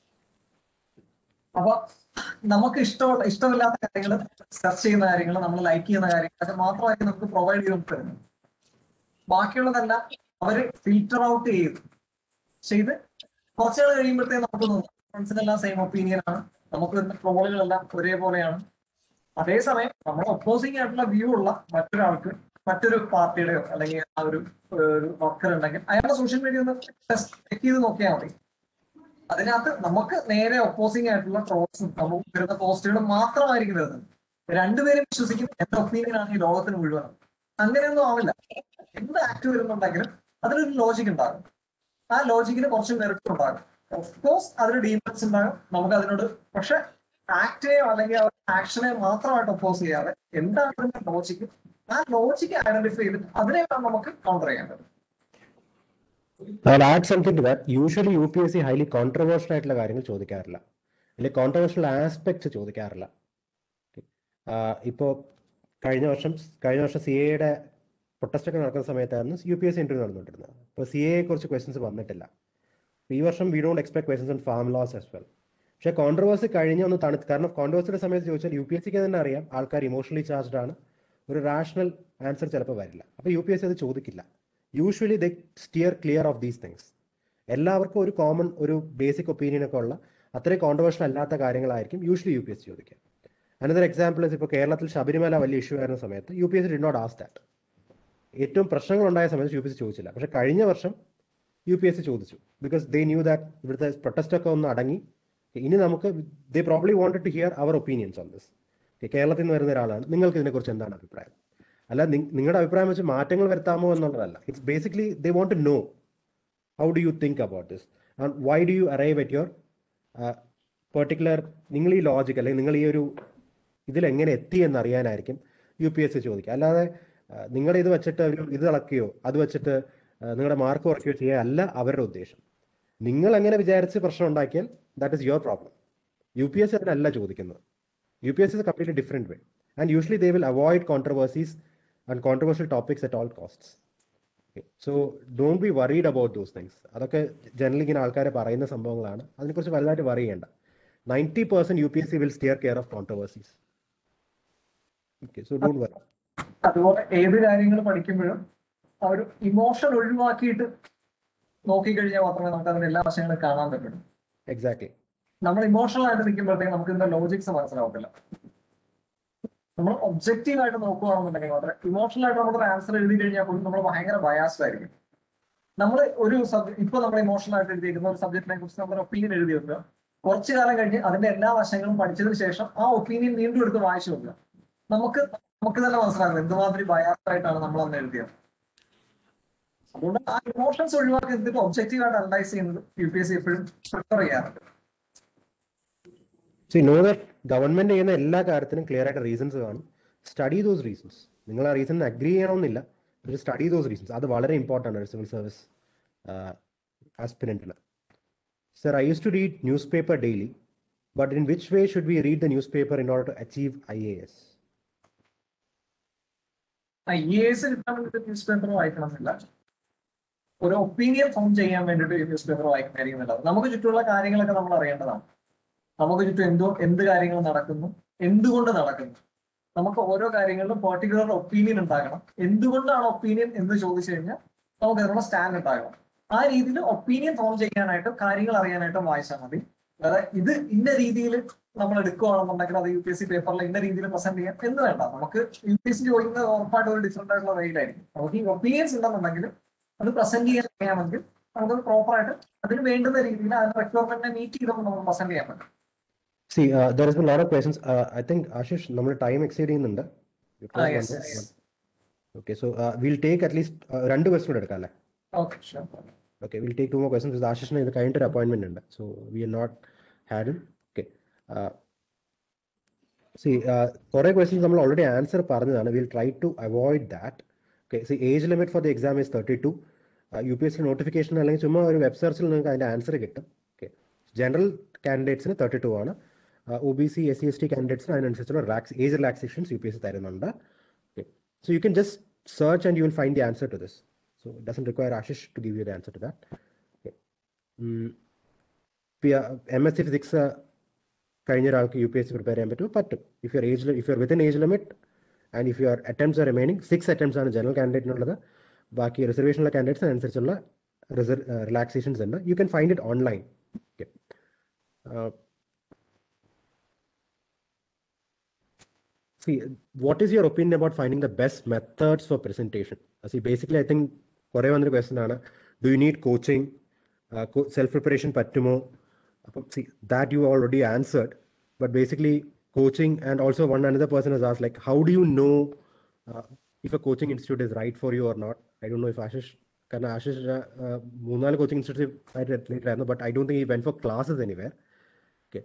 അപ്പൊ നമുക്ക് ഇഷ്ടമുള്ള ഇഷ്ടമില്ലാത്ത കാര്യങ്ങൾ സെർച്ച് ചെയ്യുന്ന കാര്യങ്ങൾ നമ്മൾ ലൈക്ക് ചെയ്യുന്ന കാര്യങ്ങൾ അത് മാത്രമായിരിക്കും നമുക്ക് പ്രൊവൈഡ് ചെയ്ത് തരുന്നത് ബാക്കിയുള്ളതെല്ലാം അവര് ഫിൽറ്റർ ഔട്ട് ചെയ്ത് ചെയ്ത് കുറച്ചുകൾ കഴിയുമ്പോഴത്തേക്ക് നമുക്ക് തോന്നും ഫ്രണ്ട്സിനെല്ലാം സെയിം ഒപ്പീനിയൻ ആണ് നമുക്ക് വരുന്ന ട്രോളുകളെല്ലാം ഒരേപോലെയാണ് അതേസമയം നമ്മുടെ ഒപ്പോസിംഗ് ആയിട്ടുള്ള വ്യൂ ഉള്ള മറ്റൊരാൾക്ക് മറ്റൊരു പാർട്ടിയുടെയോ അല്ലെങ്കിൽ ആ ഒരു വർക്കർ ഉണ്ടെങ്കിൽ അയാളുടെ സോഷ്യൽ മീഡിയ ഒന്ന് ചെക്ക് ചെയ്ത് നോക്കിയാൽ മതി അതിനകത്ത് നമുക്ക് നേരെ ഒപ്പോസിംഗ് ആയിട്ടുള്ള ട്രോൾസും നമുക്ക് വരുന്ന പോസ്റ്റുകളും മാത്രമായിരിക്കും വരുന്നത് രണ്ടുപേരും വിശ്വസിക്കും എന്റെ ഒപ്പീനിയൻ ആണ് ഈ ലോകത്തിന് മുഴുവൻ അങ്ങനെയൊന്നും ആവില്ല എന്ത് ആക്ട് വരുന്നുണ്ടെങ്കിലും അതിനൊരു ലോജിക് ഉണ്ടാകും ആ ലോജിക്കിന് കുറച്ച് മെറിറ്റ് ഉണ്ടാകും ഓഫ്കോഴ്സ് അതിന് ഡീമൻസ് ഉണ്ടാകും നമുക്ക് അതിനോട് പക്ഷെ ആക്ടിനെയോ അല്ലെങ്കിൽ ആക്ഷനെ മാത്രമായിട്ട് ഒപ്പോസ് ചെയ്യാതെ എന്താണ് അതിന്റെ ലോജിക്ക് ആ ലോജിക്ക് ഐഡന്റിഫൈ ചെയ്തിട്ട് അതിനെ നമുക്ക് കൗണ്ടർ ചെയ്യേണ്ടത് I'll add something to that. Usually U P S C highly controversial ആയിട്ടുള്ള കാര്യങ്ങൾ ചോദിക്കാറില്ല അല്ലെങ്കിൽ കോൺട്രവേഴ്ഷ്യൽ ആസ്പെക്ട്സ് ചോദിക്കാറില്ല ഇപ്പോൾ കഴിഞ്ഞ വർഷം കഴിഞ്ഞ വർഷം സി എയുടെ പ്രൊട്ടസ്റ്റ് ഒക്കെ നടക്കുന്ന സമയത്തായിരുന്നു U P S C interview നടന്നുകൊണ്ടിരുന്നത് അപ്പോൾ സി എയെ കുറിച്ച് ക്വസ്റ്റൻസ് വന്നിട്ടില്ല ഈ വർഷം we don't expect questions on farm laws as well പക്ഷേ കോൺട്രവേഴ്സി കഴിഞ്ഞ ഒന്ന് തണുത്ത് കാരണം കോൺട്രവേഴ്സിയുടെ സമയത്ത് ചോദിച്ചാൽ യു പി എസ് സിക്ക് തന്നെ അറിയാം ആൾക്കാർ ഇമോഷണലി ചാർജ്ഡ് ആണ് ഒരു റാഷണൽ ആൻസർ ചിലപ്പോൾ വരില്ല അപ്പോൾ യു പി എസ് സി അത് ചോദിക്കില്ല usually they steer clear of these things എല്ലാവർക്കും ഒരു കോമൺ ഒരു ബേസിക് ഒപ്പീനിയൻ ഒക്കെ ഉള്ള അത്രയും കോൺട്രവേഴ്ഷ്യൽ അല്ലാത്ത കാര്യങ്ങളായിരിക്കും usually U P S C ചോദിക്കുക അനദർ എക്സാമ്പിൾ ഇപ്പോൾ കേരളത്തിൽ ശബരിമല വലിയ ഇഷ്യൂ ആയിരുന്ന സമയത്ത് U P S C did not ask that ഏറ്റവും പ്രശ്നങ്ങൾ ഉണ്ടായ സമയത്ത് യു പി എസ് സി ചോദിച്ചില്ല പക്ഷേ കഴിഞ്ഞ വർഷം യു പി എസ് സി ചോദിച്ചു ബിക്കോസ് ദേ ന്യൂ ദാറ്റ് ഇവിടുത്തെ പ്രൊട്ടസ്റ്റ് ഒക്കെ ഒന്ന് അടങ്ങി ഇനി നമുക്ക് they probably wanted to hear our opinions on this കേരളത്തിൽ നിന്ന് വരുന്ന ഒരാളാണ് നിങ്ങൾക്ക് ഇതിനെക്കുറിച്ച് എന്താണ് അഭിപ്രായം അല്ല നിങ്ങളുടെ അഭിപ്രായം വെച്ച് മാറ്റങ്ങൾ വരുത്താമോ എന്നുള്ളതല്ല it's basically they want to know how do you think about this and why do you arrive at your particular നിങ്ങൾ ഈ ലോജിക് അല്ലെങ്കിൽ നിങ്ങൾ ഈ ഒരു ഇതിൽ എങ്ങനെ എത്തി എന്നറിയാനായിരിക്കും യു പി എസ് സി ചോദിക്കുക അല്ലാതെ നിങ്ങളുടെ ഇത് വെച്ചിട്ട് ഒരു ഇത് ഇളക്കുകയോ അത് വെച്ചിട്ട് നിങ്ങളുടെ മാർക്ക് കുറയ്ക്കുകയോ ചെയ്യുക അല്ല അവരുടെ ഉദ്ദേശം നിങ്ങൾ എങ്ങനെ വിചാരിച്ച് പ്രശ്നം ഉണ്ടാക്കിയാൽ that is your problem U P S C അതിനല്ല ചോദിക്കുന്നത് U P S C is completely different way and usually they will avoid controversies and controversial topics at all costs so don't be worried about those things അതൊക്കെ generally ഇങ്ങനെ ആൾക്കാരെ പറയുന്ന സംഭവങ്ങളാണ് അതിനെക്കുറിച്ച് വലുതായിട്ട് worry ചെയ്യേണ്ട ninety percent U P S C will steer care of controversies okay so don't worry അതുപോലെ ഏത് കാര്യങ്ങൾ പഠിക്കുമ്പോഴും ആ ഒരു ഇമോഷൻ ഒഴിവാക്കിയിട്ട് നോക്കിക്കഴിഞ്ഞാൽ മാത്രമേ നമുക്ക് അതിന്റെ എല്ലാ വശങ്ങളും കാണാൻ പറ്റുള്ളൂ എക്സാക്ട്ലി നമ്മൾ ഇമോഷണൽ ആയിട്ട് നിൽക്കുമ്പോഴത്തേക്ക് നമുക്ക് ഇതിന്റെ ലോജിക്സ് മനസ്സിലാവത്തില്ല നമ്മൾ ഒബ്ജക്റ്റീവ് ആയിട്ട് നോക്കുകയാണെന്നുണ്ടെങ്കിൽ മാത്രമേ ഇമോഷണൽ ആയിട്ട് നമ്മളൊരു ആൻസർ എഴുതി കഴിഞ്ഞാൽ പോലും നമ്മൾ ഭയങ്കര ബയാസ്ഡ് ആയിരിക്കും നമ്മൾ ഒരു സബ്ജക്ട് ഇപ്പൊ നമ്മൾ ഇമോഷണൽ ആയിട്ട് എഴുതിയിരിക്കുന്ന ഒരു സബ്ജക്റ്റിനെ കുറിച്ച് നമ്മൾ ഒപ്പീനിയൻ എഴുതി വെക്കുക കുറച്ചു കാലം കഴിഞ്ഞ് അതിന്റെ എല്ലാ വശങ്ങളും പഠിച്ചതിന് ശേഷം ആ ഒപ്പീനിയൻ വീണ്ടും എടുത്ത് വായിച്ചു നോക്കുക നമുക്ക് നമുക്ക് തന്നെ മനസ്സിലാകും എന്തുമാതിരി ബയാസ്ഡ് ആയിട്ടാണ് നമ്മൾ അന്ന് എഴുതിയത് അതുകൊണ്ട് ആ ഇമോഷൻസ് ഒഴിവാക്കി എന്നിട്ട് ഒബ്ജക്റ്റീവ് ആയിട്ട് അനലൈസ് ചെയ്യുന്നത് യു പി എസ് സി എപ്പോഴും പ്രിഫർ ചെയ്യാറുണ്ട് സി നോ ദാറ്റ് ഗവൺമെന്റ് ചെയ്യുന്ന എല്ലാ കാര്യത്തിനും ക്ലിയർ ആയിട്ട് റീസൺസ് കാണും സ്റ്റഡി ദോസ് റീസൺസ് നിങ്ങൾ ആ റീസൺ അഗ്രി ചെയ്യണമെന്നില്ല പക്ഷേ സ്റ്റഡി ദോസ് റീസൺസ് അത് വളരെ ഇമ്പോർട്ടൻ്റ് ആണ് സിവിൽ സർവീസ് ആസ്പിരൻറ്റിന് sir I use to read newspaper daily but in which way should we read the newspaper in order to achieve I A S I S കിട്ടാൻ വേണ്ടിയിട്ട് news paper വായിക്കണമെന്നില്ല ഒരു opinion form ചെയ്യാൻ വേണ്ടിയിട്ട് news paper വായിക്കുന്നതായിരിക്കും നല്ലത് നമുക്ക് ചുറ്റുമുള്ള കാര്യങ്ങളൊക്കെ നമ്മൾ അറിയേണ്ടതാണ് നമുക്ക് ചുറ്റും എന്തോ എന്ത് കാര്യങ്ങൾ നടക്കുന്നു എന്തുകൊണ്ട് നടക്കുന്നു നമുക്ക് ഓരോ കാര്യങ്ങളിലും പെർട്ടിക്കുലർ ഒപ്പീനിയൻ ഉണ്ടാകണം എന്തുകൊണ്ടാണ് ഒപ്പീനിയൻ എന്ന് ചോദിച്ചു കഴിഞ്ഞാൽ നമുക്ക് അതിനുള്ള സ്റ്റാൻഡ് ഉണ്ടാകണം ആ രീതിയിൽ ഒപ്പീനിയൻ ഫോം ചെയ്യാനായിട്ടും കാര്യങ്ങൾ അറിയാനായിട്ടും വായിച്ചാൽ മതി അതായത് ഇത് ഇന്ന രീതിയിൽ നമ്മൾ എടുക്കുകയാണെന്നുണ്ടെങ്കിൽ അത് യു പി എസ് സി പേപ്പറിൽ ഇന്ന രീതിയിൽ പ്രസന്റ് ചെയ്യാം എന്ന് വേണ്ട നമുക്ക് യു പി എസ് സി ചോദിക്കുന്നത് ഉറപ്പായിട്ട് ഒരു ഡിഫറെന്റ് ആയിട്ടുള്ള വെയിലായിരിക്കും നമുക്ക് ഈ ഒപ്പീനിയൻസ് ഉണ്ടെന്നുണ്ടെങ്കിൽ അത് പ്രസന്റ് ചെയ്യാൻ അറിയാമെങ്കിൽ നമുക്ക് പ്രോപ്പർ ആയിട്ട് അതിന് വേണ്ടുന്ന രീതിയിൽ അതിന്റെ റിക്വയർമെന്റിനെ മീറ്റ് ചെയ്തുകൊണ്ട് നമുക്ക് പ്രസന്റ് ചെയ്യാൻ പറ്റും see there is lot of questions I think Ashish നമ്മൾ ടൈം എക്സീഡ് ചെയ്യുന്നുണ്ട് Ah, yes, yes. Okay so will take at least രണ്ട് ക്വസ്റ്റൻ കൂടെ എടുക്കാം അല്ലേ okay sure Okay, we'll take two more questions because ആശിഷിന് ഇത് കഴിഞ്ഞിട്ടൊരു അപ്പോയിന്റ്മെന്റ് ഉണ്ട് so we are not had okay see കുറെ ക്വസ്റ്റ്യൻസ് നമ്മൾ ഓൾറെഡി ആൻസർ പറഞ്ഞതാണ് will try to avoid that okay see age limit for the exam is thirty two U P S C notification അല്ലെങ്കിൽ ചുമ്മാ ഒരു web സെർച്ചിൽ നിങ്ങൾക്ക് അതിന്റെ answer കിട്ടും ഓക്കെ ജനറൽ കാൻഡിഡേറ്റ്സിന് തേർട്ടി ടു ആണ് O B C S C S T കാൻഡിഡേറ്റ്സിന് അതിനനുസരിച്ചുള്ള relax age relaxations U P S C തരുന്നുണ്ട് okay so you can just search and you will find the answer to this So it doesn't require Ashish to give you the answer to that. Okay. Mm, M S C physics കഴിഞ്ഞ ഒരാൾക്ക് U P S C prepare ചെയ്യാൻ പറ്റും പറ്റും if your age if your within age limit and if your attempts are remaining six attempts ആണ് general കാൻഡിഡേറ്റിനുള്ളത് ബാക്കി റിസർവേഷനുള്ള candidates അനുസരിച്ചുള്ള റിലാക്സേഷൻസ് ഉണ്ട് you can find it online okay See, what is your opinion about finding the best methods for presentation? Uh, See, basically, I think കുറേ വന്നൊരു question ആണ് do you need coaching self preparation പറ്റുമോ അപ്പം see that you already answered but basically coaching and also one another person is as like how do you know if a coaching institute is right for you or not I do know if Ashish കാരണം Ashish uh, മൂന്നാല് coaching institute ആയിട്ട് athlete ആയിരുന്നു but I don't think ഈ went for classes anywhere okay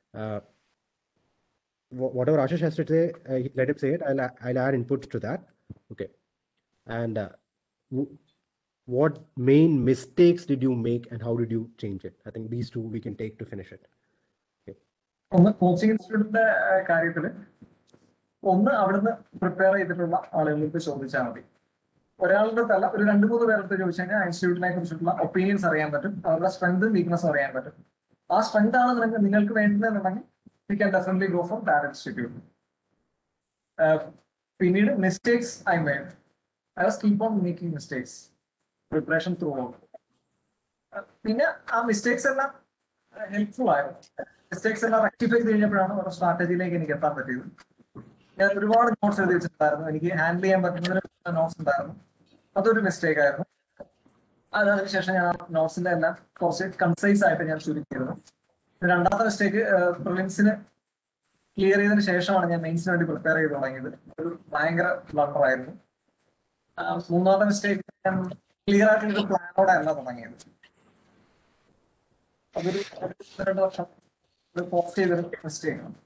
wha- whatever Ashish has to say, uh, he- let him say it. I'll I'll add inputs to that. Okay. And uh, w- what main mistakes did you make, and how did you change it? I think these two we can take to finish it. ഒന്ന് coaching ഇൻസ്റ്റിറ്റ്യൂട്ടിന്റെ കാര്യത്തിൽ ഒന്ന് അവിടുന്ന് prepare ചെയ്തിട്ടുള്ള ആളുകൾക്ക് ചോദിച്ചാൽ മതി ഒരാളുടെ തല ഒരു രണ്ട് മൂന്ന് പേരുടെ ചോദിച്ചു കഴിഞ്ഞാൽ ഇൻസ്റ്റിറ്റ്യൂട്ടിനെ കുറിച്ചിട്ടുള്ള ഒപ്പീനിയൻസ് അറിയാൻ പറ്റും അവരുടെ സ്ട്രെങ്തും വീക്ക്നസും അറിയാൻ പറ്റും ആ സ്ട്രെങ്ത് ആണ് നിങ്ങൾക്ക് നിങ്ങൾക്ക് വേണ്ടതെന്നുണ്ടെങ്കിൽ you can definitely go from that institute പിന്നീട് mistakes I made I was keep on making mistakes preparation throughout പിന്നെ ആ മിസ്റ്റേക്സ് എല്ലാം ഹെൽപ്ഫുൾ ആയിരുന്നു മിസ്റ്റേക്സ് എല്ലാം റെക്ടിഫൈ ചെയ്ത് കഴിഞ്ഞപ്പോഴാണ് ഒരു സ്ട്രാറ്റജിയിലേക്ക് എനിക്ക് എത്താൻ പറ്റിയത് ഞാൻ ഒരുപാട് നോട്ട്സ് എഴുതി വെച്ചിട്ടുണ്ടായിരുന്നു എനിക്ക് ഹാൻഡിൽ ചെയ്യാൻ പറ്റുന്ന നോട്ട്സ് ഉണ്ടായിരുന്നു അതൊരു മിസ്റ്റേക്ക് ആയിരുന്നു അത് അതിനുശേഷം ഞാൻ നോട്ട്സിന്റെ എല്ലാം കുറച്ച് കൺസൈസ് ആയിട്ട് ഞാൻ ചുരുക്കിയിരുന്നു പിന്നെ രണ്ടാമത്തെ മിസ്റ്റേക്ക് പ്രിലിംസിന് ക്ലിയർ ചെയ്തതിന് ശേഷമാണ് ഞാൻ മെയിൻസിന് വേണ്ടി പ്രിപ്പയർ ചെയ്ത് തുടങ്ങിയത് ഒരു ഭയങ്കര ബ്ലണ്ടർ ആയിരുന്നു ആ, മൂന്നാമത്തെ മിസ്റ്റേക്ക് ഞാൻ ക്ലിയർ ആയിട്ടുള്ള പ്ലാനോടെ അല്ല തുടങ്ങിയത് അതൊരു ഒരു രണ്ട് വർഷം പോസ്റ്റ് ചെയ്തൊരു മിസ്റ്റേക്ക് ആണ്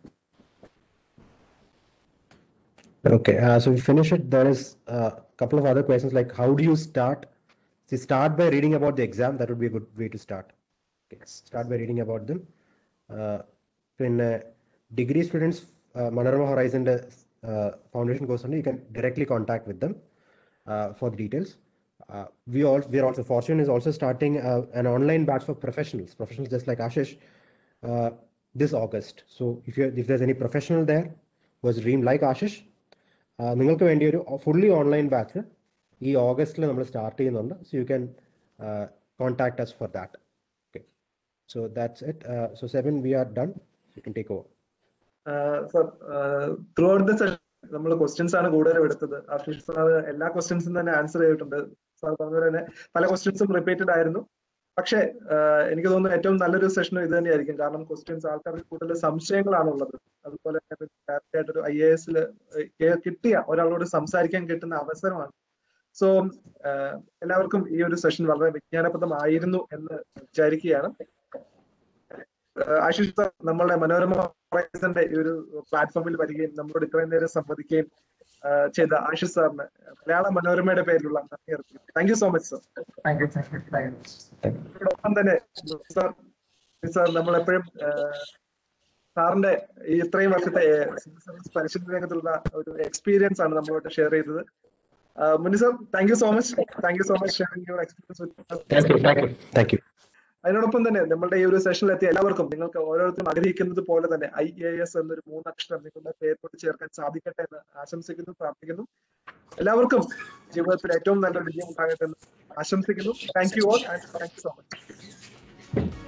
Okay. Uh, so we finish it. There is a couple of other questions like how do you start? See, start by reading about the exam. That would be a good way to start. Okay. Start by reading about them. Uh, പിന്നെ degree students Manorama ഹൊറൈസന്റെ foundation course ഉണ്ട് you can directly contact with them for the details we all we are also fortune is also starting an online batch for professionals professionals just like ashish uh, this august so if you if there's any professional there who has a dream like ashish uh, നിങ്ങൾക്ക് വേണ്ടി ഒരു fully online batch ഈ ഓഗസ്റ്റിൽ നമ്മൾ start ചെയ്യുന്നുണ്ട് so you can contact us for that okay so that's it so seven we are done you can take over sir throughout the session നമ്മൾ questions ആണ് കൂടുതലും എടുത്തത് ആശിഷ് സാർ എല്ലാ ക്വസ്റ്റ്യൻസും തന്നെ ആൻസർ ചെയ്തിട്ടുണ്ട് സാർ പറഞ്ഞ തന്നെ പല ക്വസ്റ്റ്യൻസും റിപ്പീറ്റഡ് ആയിരുന്നു പക്ഷേ ആഹ് എനിക്ക് തോന്നുന്നു ഏറ്റവും നല്ലൊരു സെഷൻ ഇത് തന്നെയായിരിക്കും കാരണം ക്വസ്റ്റ്യൻസ് ആൾക്കാർക്ക് കൂടുതൽ സംശയങ്ങളാണ് ഉള്ളത് അതുപോലെ തന്നെ ഡയറക്റ്റ് ആയിട്ടൊരു ഐ എ എസിൽ കിട്ടിയ ഒരാളോട് സംസാരിക്കാൻ കിട്ടുന്ന അവസരമാണ് സോ എല്ലാവർക്കും ഈ ഒരു സെഷൻ വളരെ വിജ്ഞാനപ്രദമായിരുന്നു എന്ന് വിചാരിക്കുകയാണ് ആഹ് ആശിഷ് സാർ നമ്മളുടെ മനോരമ ഹൊറൈസന്റെ ഈ ഒരു പ്ലാറ്റ്ഫോമിൽ വരികയും നമ്മളോട് ഇത്രയും നേരം സംവദിക്കുകയും ആഹ് ചെയ്ത ആശിഷ് സാറിന് മലയാള മനോരമയുടെ പേരിലുള്ള നന്ദി അർപ്പിക്കുന്നു thank you so much sir thank you thank you thank you അതോടൊപ്പം തന്നെ സാർ സാർ നമ്മളെപ്പോഴും സാറിന്റെ ഈ ഇത്രയും വർഷത്തെ സിവിൽ സർവീസ് പരിശീലന രംഗത്തുള്ള ഒരു എക്സ്പീരിയൻസ് ആണ് നമ്മളോട് ഷെയർ ചെയ്തത് Muni sir thank you so much thank you so much sharing your experience thank you thank you thank you അതിനോടൊപ്പം തന്നെ നമ്മളുടെ ഈ ഒരു സെഷനിൽ എത്തിയ എല്ലാവർക്കും നിങ്ങൾക്ക് ഓരോരുത്തരും ആഗ്രഹിക്കുന്നത് പോലെ തന്നെ ഐ എ എസ് എന്നൊരു മൂന്നക്ഷരം നിങ്ങളുടെ പേരിനോട് ചേർക്കാൻ സാധിക്കട്ടെ എന്ന് ആശംസിക്കുന്നു പ്രാർത്ഥിക്കുന്നു എല്ലാവർക്കും ജീവിതത്തിൽ ഏറ്റവും നല്ലൊരു വിജയം ഉണ്ടാകട്ടെ എന്ന് ആശംസിക്കുന്നു thank you all and thank you so much